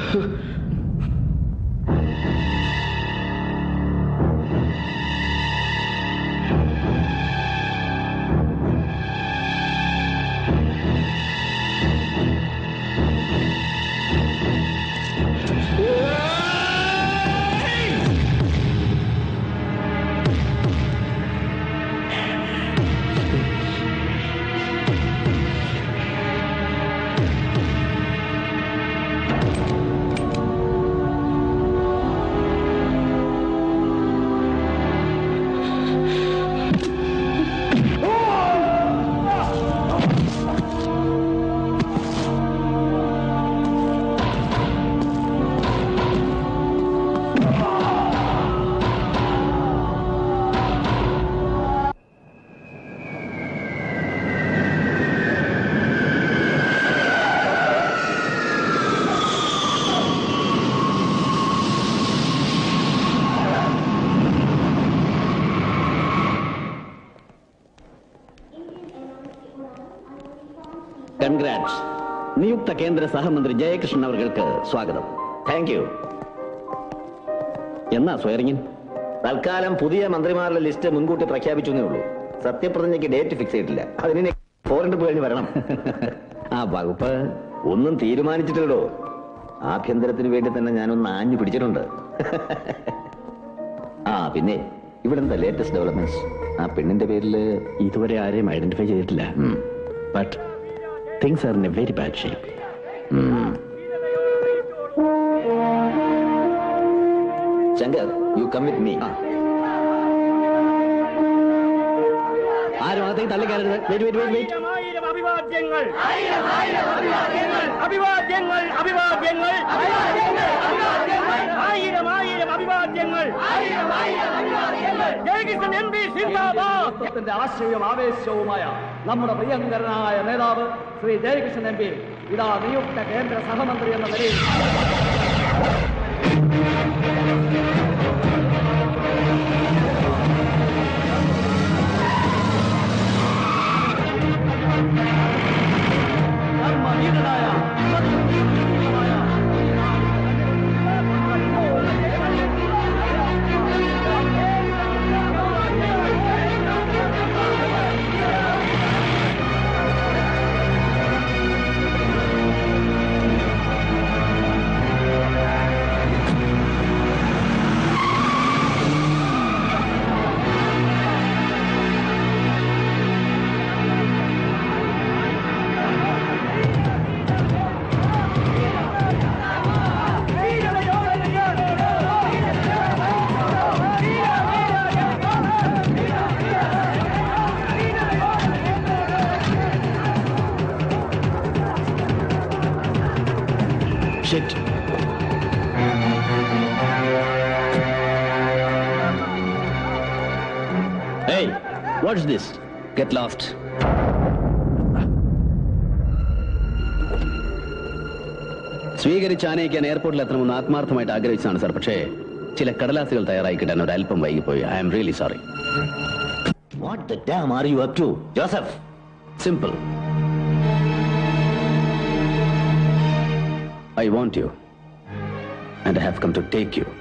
കൺഗ്രാറ്റ്സ് നിയുക്ത കേന്ദ്ര സഹമന്ത്രി ജയകൃഷ്ണൻ അവർക്ക് സ്വാഗതം താങ്ക് യു എന്നാ സ്വയറിങ്ങിൻ തൽക്കാലം പുതിയ മന്ത്രിമാരുടെ ലിസ്റ്റ് മുൻകൂട്ടി പ്രഖ്യാപിച്ചേ ഉള്ളൂ സത്യപ്രതിജ്ഞയ്ക്ക് ഡേറ്റ് ഫിക്സ് ചെയ്തിട്ടില്ല അതിന് ഫോറിൻ ട്രിപ്പ് കഴിഞ്ഞ് വരണം ആ വകുപ്പ് ഒന്നും തീരുമാനിച്ചിട്ടില്ലടോ ആഭ്യന്തരത്തിന് വേണ്ടി തന്നെ ഞാനൊന്ന് ആഞ്ഞു പിടിച്ചിട്ടുണ്ട് ആ പിന്നെ ഇവിടുത്തെ ലേറ്റസ്റ്റ് ഡെവലപ്മെന്റ്സ് ആ പെണ്ണിന്റെ പേരിൽ ഇതുവരെ ആരെയും ഐഡന്റിഫൈ ചെയ്തിട്ടില്ല but things are in a very bad shape Shankar you come with me ആരും അകത്തേക്ക് തള്ളിക്കയറരുത് വെയിറ്റ് വെയിറ്റ് വെയിറ്റ് വെയിറ്റ്
ആയിരം അഭിവാദ്യങ്ങൾ അഭിവാദ്യങ്ങൾ അഭിവാദ്യങ്ങൾ ആയിരം ആയിരം അഭിവാദ്യങ്ങൾ ജയകിഷൻ എം പി സിന്ദാബാദ്
ആശയവും ആവേശവുമായ നമ്മുടെ പ്രിയങ്കരനായ നേതാവ് ശ്രീ ജയകൃഷ്ണൻ എം പി ഇതാ നിയുക്ത കേന്ദ്ര സഹമന്ത്രി എന്ന നിലയിൽ
Shit. Hey, what's this? Get lost. സ്വീകരിച്ച് ആനയിക്കാൻ എയർപോർട്ടിൽ എത്തണമെന്ന് ആത്മാർത്ഥമായിട്ട് ആഗ്രഹിച്ചതാണ് സാർ പക്ഷേ ചില കടലാസുകൾ തയ്യാറായി കിട്ടാൻ ഒരു അല്പം വൈകിപ്പോയി I am really sorry what the damn are you up to Joseph simple
I want you. And I have come to take you.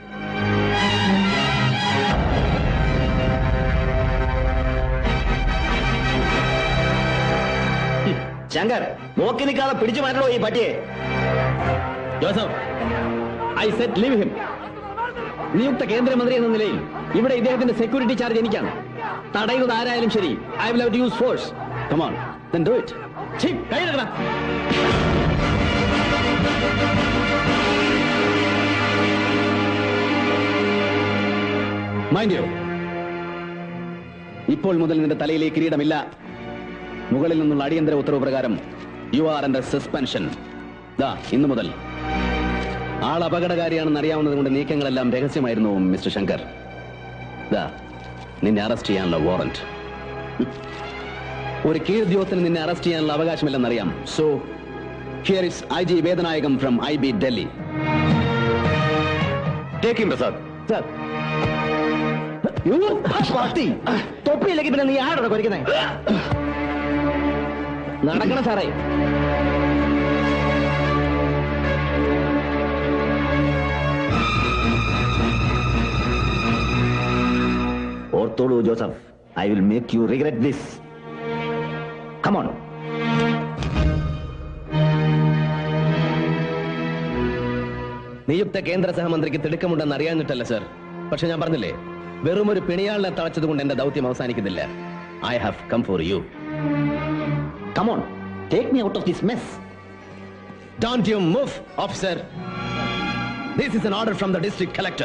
Shankar നോക്കി നിൽക്കാതെ പിടിച്ചു മാറ്റണോ ഈ പട്ടിയെ
Joseph I said leave him നിയുക്ത കേന്ദ്രമന്ത്രി എന്ന നിലയിൽ ഇവിടെ ഇദ്ദേഹത്തിന്റെ സെക്യൂരിറ്റി ചാർജ് എനിക്കാണ് തടയുന്നത് ആരായാലും ശരി I will have to use force come on then do it കൈയെടുക്കണം മൈൻഡ് യു ഇപ്പോൾ മുതൽ നിന്റെ തലയിലേക്ക് കിരീടമില്ല മുകളിൽ നിന്നുള്ള അടിയന്തര ഉത്തരവ് പ്രകാരം യു ആർ അണ്ടർ സസ്പെൻഷൻ ദാ ഇന്നു മുതൽ ആൾ അപകടകാരിയാണെന്ന് അറിയാവുന്നത് കൊണ്ട് നീക്കങ്ങളെല്ലാം രഹസ്യമായിരുന്നു മിസ്റ്റർ ശങ്കർ ദാ നിന്നെ അറസ്റ്റ് ചെയ്യാനുള്ള വാറന്റ് ഒരു കീഴുദ്യോഗത്തിന് നിന്നെ അറസ്റ്റ് ചെയ്യാനുള്ള അവകാശമില്ലെന്നറിയാം so here is I G Vedanayakam from I B Delhi
take him Prasad
sir
തൊപ്പിയില്ലെങ്കിൽ പിന്നെ നീ ആരോടെ കുറയ്ക്കുന്നേ
നടക്കണം സാറേ
ഓർത്തോളൂ Joseph I will make you regret this come on
നിയുക്ത കേന്ദ്ര സഹമന്ത്രിക്ക് തിടുക്കമുണ്ടെന്ന് അറിയാഞ്ഞിട്ടല്ല സർ പക്ഷെ ഞാൻ പറഞ്ഞില്ലേ വെറും ഒരു പിണിയാളിനെ തളച്ചത് കൊണ്ട് എന്റെ ദൗത്യം അവസാനിക്കുന്നില്ല I have come for you
come on take me out of this mess
don't you move officer this is an order from the district collector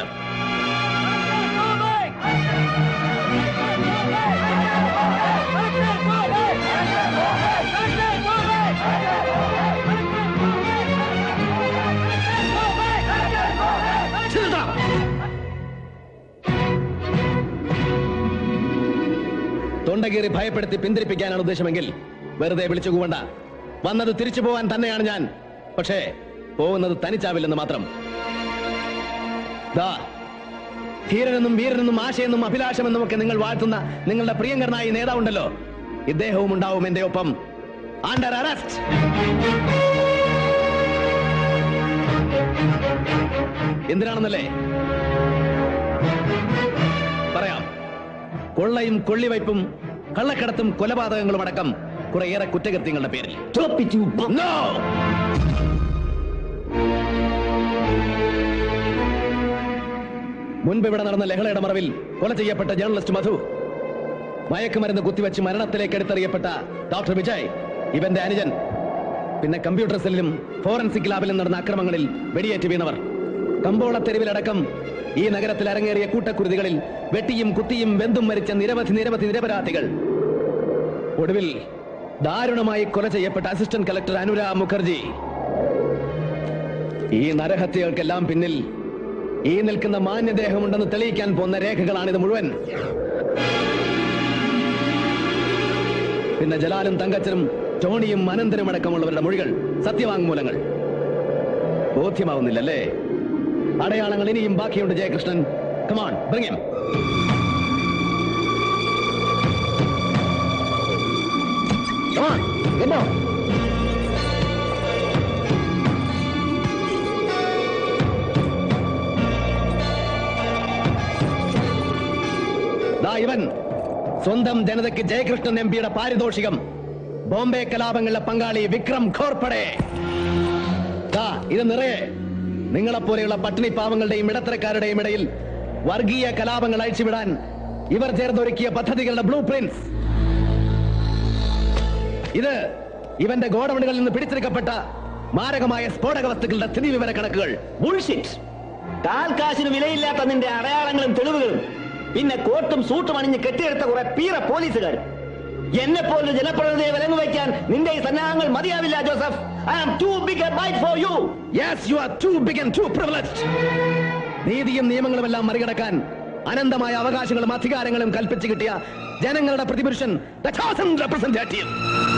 തൊണ്ടകീറി ഭയപ്പെടുത്തി പിന്തിരിപ്പിക്കാനാണ് ഉദ്ദേശമെങ്കിൽ വെറുതെ വിളിച്ചു കൂവണ്ട വന്നത് തിരിച്ചു പോവാൻ തന്നെയാണ് ഞാൻ പക്ഷേ പോകുന്നത് തനിച്ചാവില്ലെന്ന് മാത്രം ദാ ധീരനെന്നും വീരനെന്നും ആശയെന്നും അഭിലാഷമെന്നും ഒക്കെ നിങ്ങൾ വാഴ്ത്തുന്ന നിങ്ങളുടെ പ്രിയങ്കരനായ ഈ നേതാവുണ്ടല്ലോ ഇദ്ദേഹവും ഉണ്ടാവും എന്റെ ഒപ്പം അണ്ടർ അറസ്റ്റ് എന്തിനാണെന്നല്ലേ പറയാം കൊള്ളയും കൊള്ളിവയ്പും കള്ളക്കടത്തും കൊലപാതകങ്ങളും അടക്കം കുറേയേറെ കുറ്റകൃത്യങ്ങളുടെ പേരിൽ No! മുൻപ് ഇവിടെ നടന്ന ലഹളയുടെ മറവിൽ കൊല ചെയ്യപ്പെട്ട ജേർണലിസ്റ്റ് മധു മയക്കുമരുന്ന് കുത്തിവെച്ച് മരണത്തിലേക്ക് എടുത്തെറിയപ്പെട്ട ഡോക്ടർ വിജയ് ഇവന്റെ അനുജൻ പിന്നെ കമ്പ്യൂട്ടർ സെല്ലിലും ഫോറൻസിക് ലാബിലും നടന്ന അക്രമങ്ങളിൽ വെടിയേറ്റ് വീണവർ കമ്പോള തെരുവിലടക്കം ഈ നഗരത്തിൽ അരങ്ങേറിയ കൂട്ടക്കുരുതികളിൽ വെട്ടിയും കുത്തിയും വെന്തും മരിച്ച നിരവധി നിരവധി നിരപരാധികൾ ഒടുവിൽ ദാരുണമായി കൊല ചെയ്യപ്പെട്ട അസിസ്റ്റന്റ് കളക്ടർ അനുരാ മുഖർജി ഈ നരഹത്യകൾക്കെല്ലാം പിന്നിൽ ഈ നിൽക്കുന്ന മാന്യദേഹമുണ്ടെന്ന് തെളിയിക്കാൻ പോകുന്ന രേഖകളാണിത് മുഴുവൻ പിന്നെ ജലാലും തങ്കച്ചനും ടോണിയും അനന്തരും അടക്കമുള്ളവരുടെ മൊഴികൾ സത്യവാങ്മൂലങ്ങൾ ബോധ്യമാവുന്നില്ലല്ലേ അടയാളങ്ങൾ ഇനിയും ബാക്കിയുണ്ട് Jayakrishnan come on bring
Come on, get down.
ദാ ഇവൻ സ്വന്തം ജനതയ്ക്ക് ജയകൃഷ്ണൻ എം പിയുടെ പാരിതോഷികം ബോംബെ കലാപങ്ങളിലെ പങ്കാളി വിക്രം ഖോർപ്പടെ ദാ ഇത് നിറയെ നിങ്ങളെപ്പോലെയുള്ള പട്ടിണി പാവങ്ങളുടെയും ഇടത്തരക്കാരുടെയും ഇടയിൽ വർഗീയ കലാപങ്ങൾ അഴിച്ചുവിടാൻ ഇവർ ചേർന്നൊരുക്കിയ പദ്ധതികളുടെ ബ്ലൂ പ്രിന്റ്സ് ഇത് ഇവന്റെ ഗോഡൌണുകളിൽ നിന്ന് പിടിച്ചെടുക്കപ്പെട്ട മാരകമായ സ്ഫോടക വസ്തുക്കളുടെ സ്ഥിതി വിവര കണക്കുകൾ
ബുൾഷിറ്റ് കാൽ കാശിന് വിലയില്ലാത്ത നിന്റെ അടയാളങ്ങളും തെളിവുകളും പിന്നെ കോട്ടും സൂട്ടും അണിഞ്ഞ് കെട്ടിയെടുത്ത കുറെ പീറ പോലീസുകാർ എന്നെ പോലൊരു ജനപ്രതിനിധിയെ വിലങ്ങു വയ്ക്കാൻ നിന്റെ ഈ സന്നാഹങ്ങൾ മതിയാവില്ല Joseph I am too big a bite for you
yes you are too big and too privileged നീതിയും നിയമങ്ങളും എല്ലാം മറികടക്കാൻ അനന്തമായ അവകാശങ്ങളും അധികാരങ്ങളും കൽപ്പിച്ചു കിട്ടിയ ജനങ്ങളുടെ പ്രതിപുരുഷൻ റെപ്രസെന്റേറ്റീവ്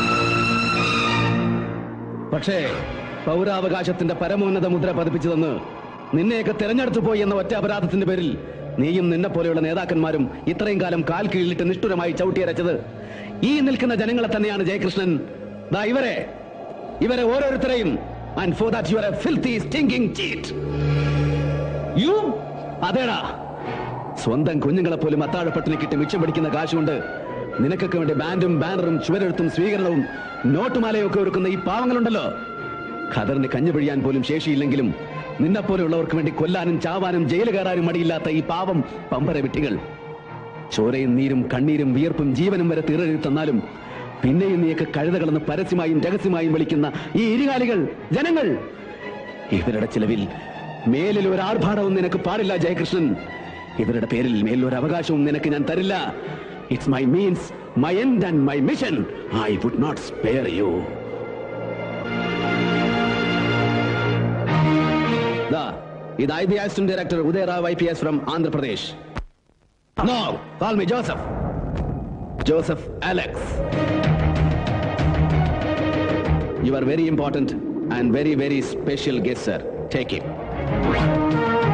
പക്ഷേ പൗരാവകാശത്തിന്റെ പരമോന്നത മുദ്ര പതിപ്പിച്ചു തന്ന് നിന്നെയൊക്കെ തെരഞ്ഞെടുത്തു പോയി എന്ന ഒറ്റ അപരാധത്തിന്റെ പേരിൽ നീയും നിന്നെ പോലെയുള്ള നേതാക്കന്മാരും ഇത്രയും കാലം കാൽ കീഴിലിട്ട് നിഷ്ഠുരമായി ചവിട്ടിയരച്ചത് ഈ നിൽക്കുന്ന ജനങ്ങളെ തന്നെയാണ് ജയകൃഷ്ണൻ ദാ ഇവരെ ഇവരെ ഓരോരുത്തരെയും and for that you are a filthy stinking cheat you അതേടാ സ്വന്തം കുഞ്ഞുങ്ങളെ പോലും അത്താഴപ്പട്ടിണി കിട്ടി മിച്ചം പിടിക്കുന്ന കാശുകൊണ്ട് നിനക്കൊക്കെ വേണ്ടി ബാൻഡും ബാനറും ചുവരെഴുത്തും സ്വീകരണവും നോട്ടുമാലയും ഒക്കെ ഒരുക്കുന്ന ഈ പാവങ്ങളുണ്ടല്ലോ ഖദറിന് കഞ്ഞു പിഴിയാൻ പോലും ശേഷിയില്ലെങ്കിലും നിന്നെപ്പോലെയുള്ളവർക്ക് വേണ്ടി കൊല്ലാനും ചാവാനും ജയിൽ കയറാനും മടിയില്ലാത്ത ഈ പാവം പമ്പര വിട്ടികൾ ചോരയും നീരും കണ്ണീരും വിയർപ്പും ജീവനും വരെ തീരെഴുതി തന്നാലും പിന്നെയും നീയൊക്കെ കഴുതകളെന്ന് പരസ്യമായും രഹസ്യമായും വിളിക്കുന്ന ഈ ഇരുകാലികൾ ജനങ്ങൾ ഇവരുടെ ചിലവിൽ മേലിൽ ഒരു ആർഭാടവും നിനക്ക് പാടില്ല ജയകൃഷ്ണൻ ഇവരുടെ പേരിൽ മേലിൽ ഒരു അവകാശവും നിനക്ക് ഞാൻ തരില്ല it's my means my end and my mission I would not spare you ഇത് I B assistant director Uday Rao I P S from Andhra Pradesh no call me Joseph Joseph Alex you are very important and very very special guest sir take it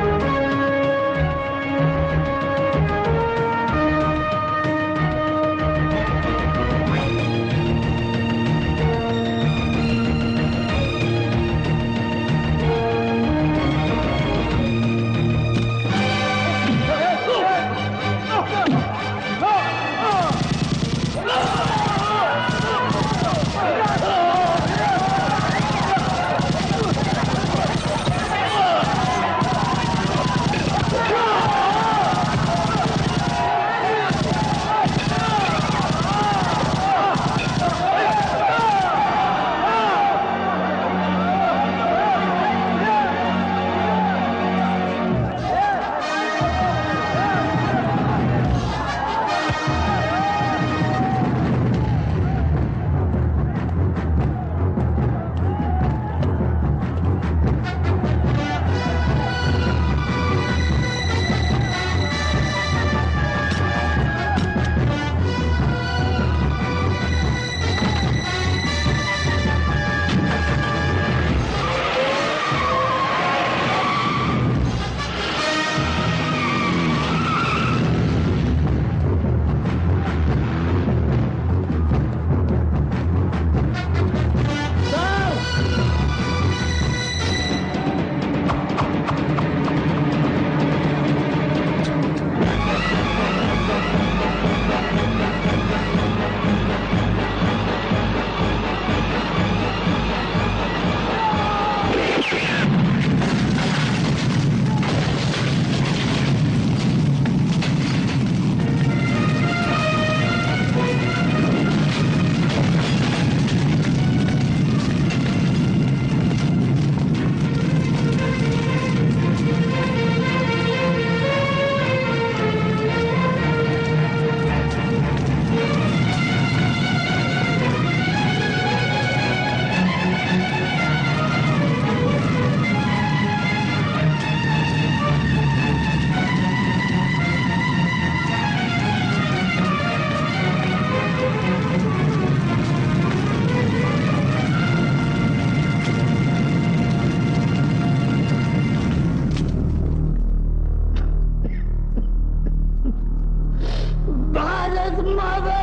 Bharat Mata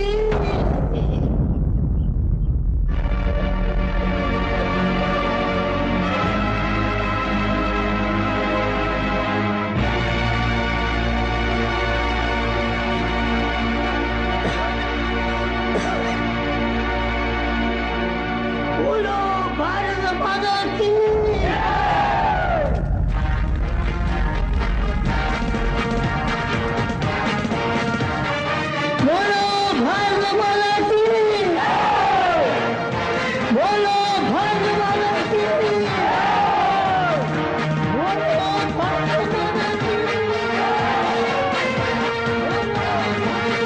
की बोलो भारत माता की बोलो भारत माता की बोलो भारत माता की बोलो भारत माता की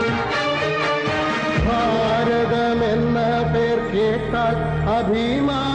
ഭാരതമെന്ന പേർ കേട്ടാൽ അഭിമാന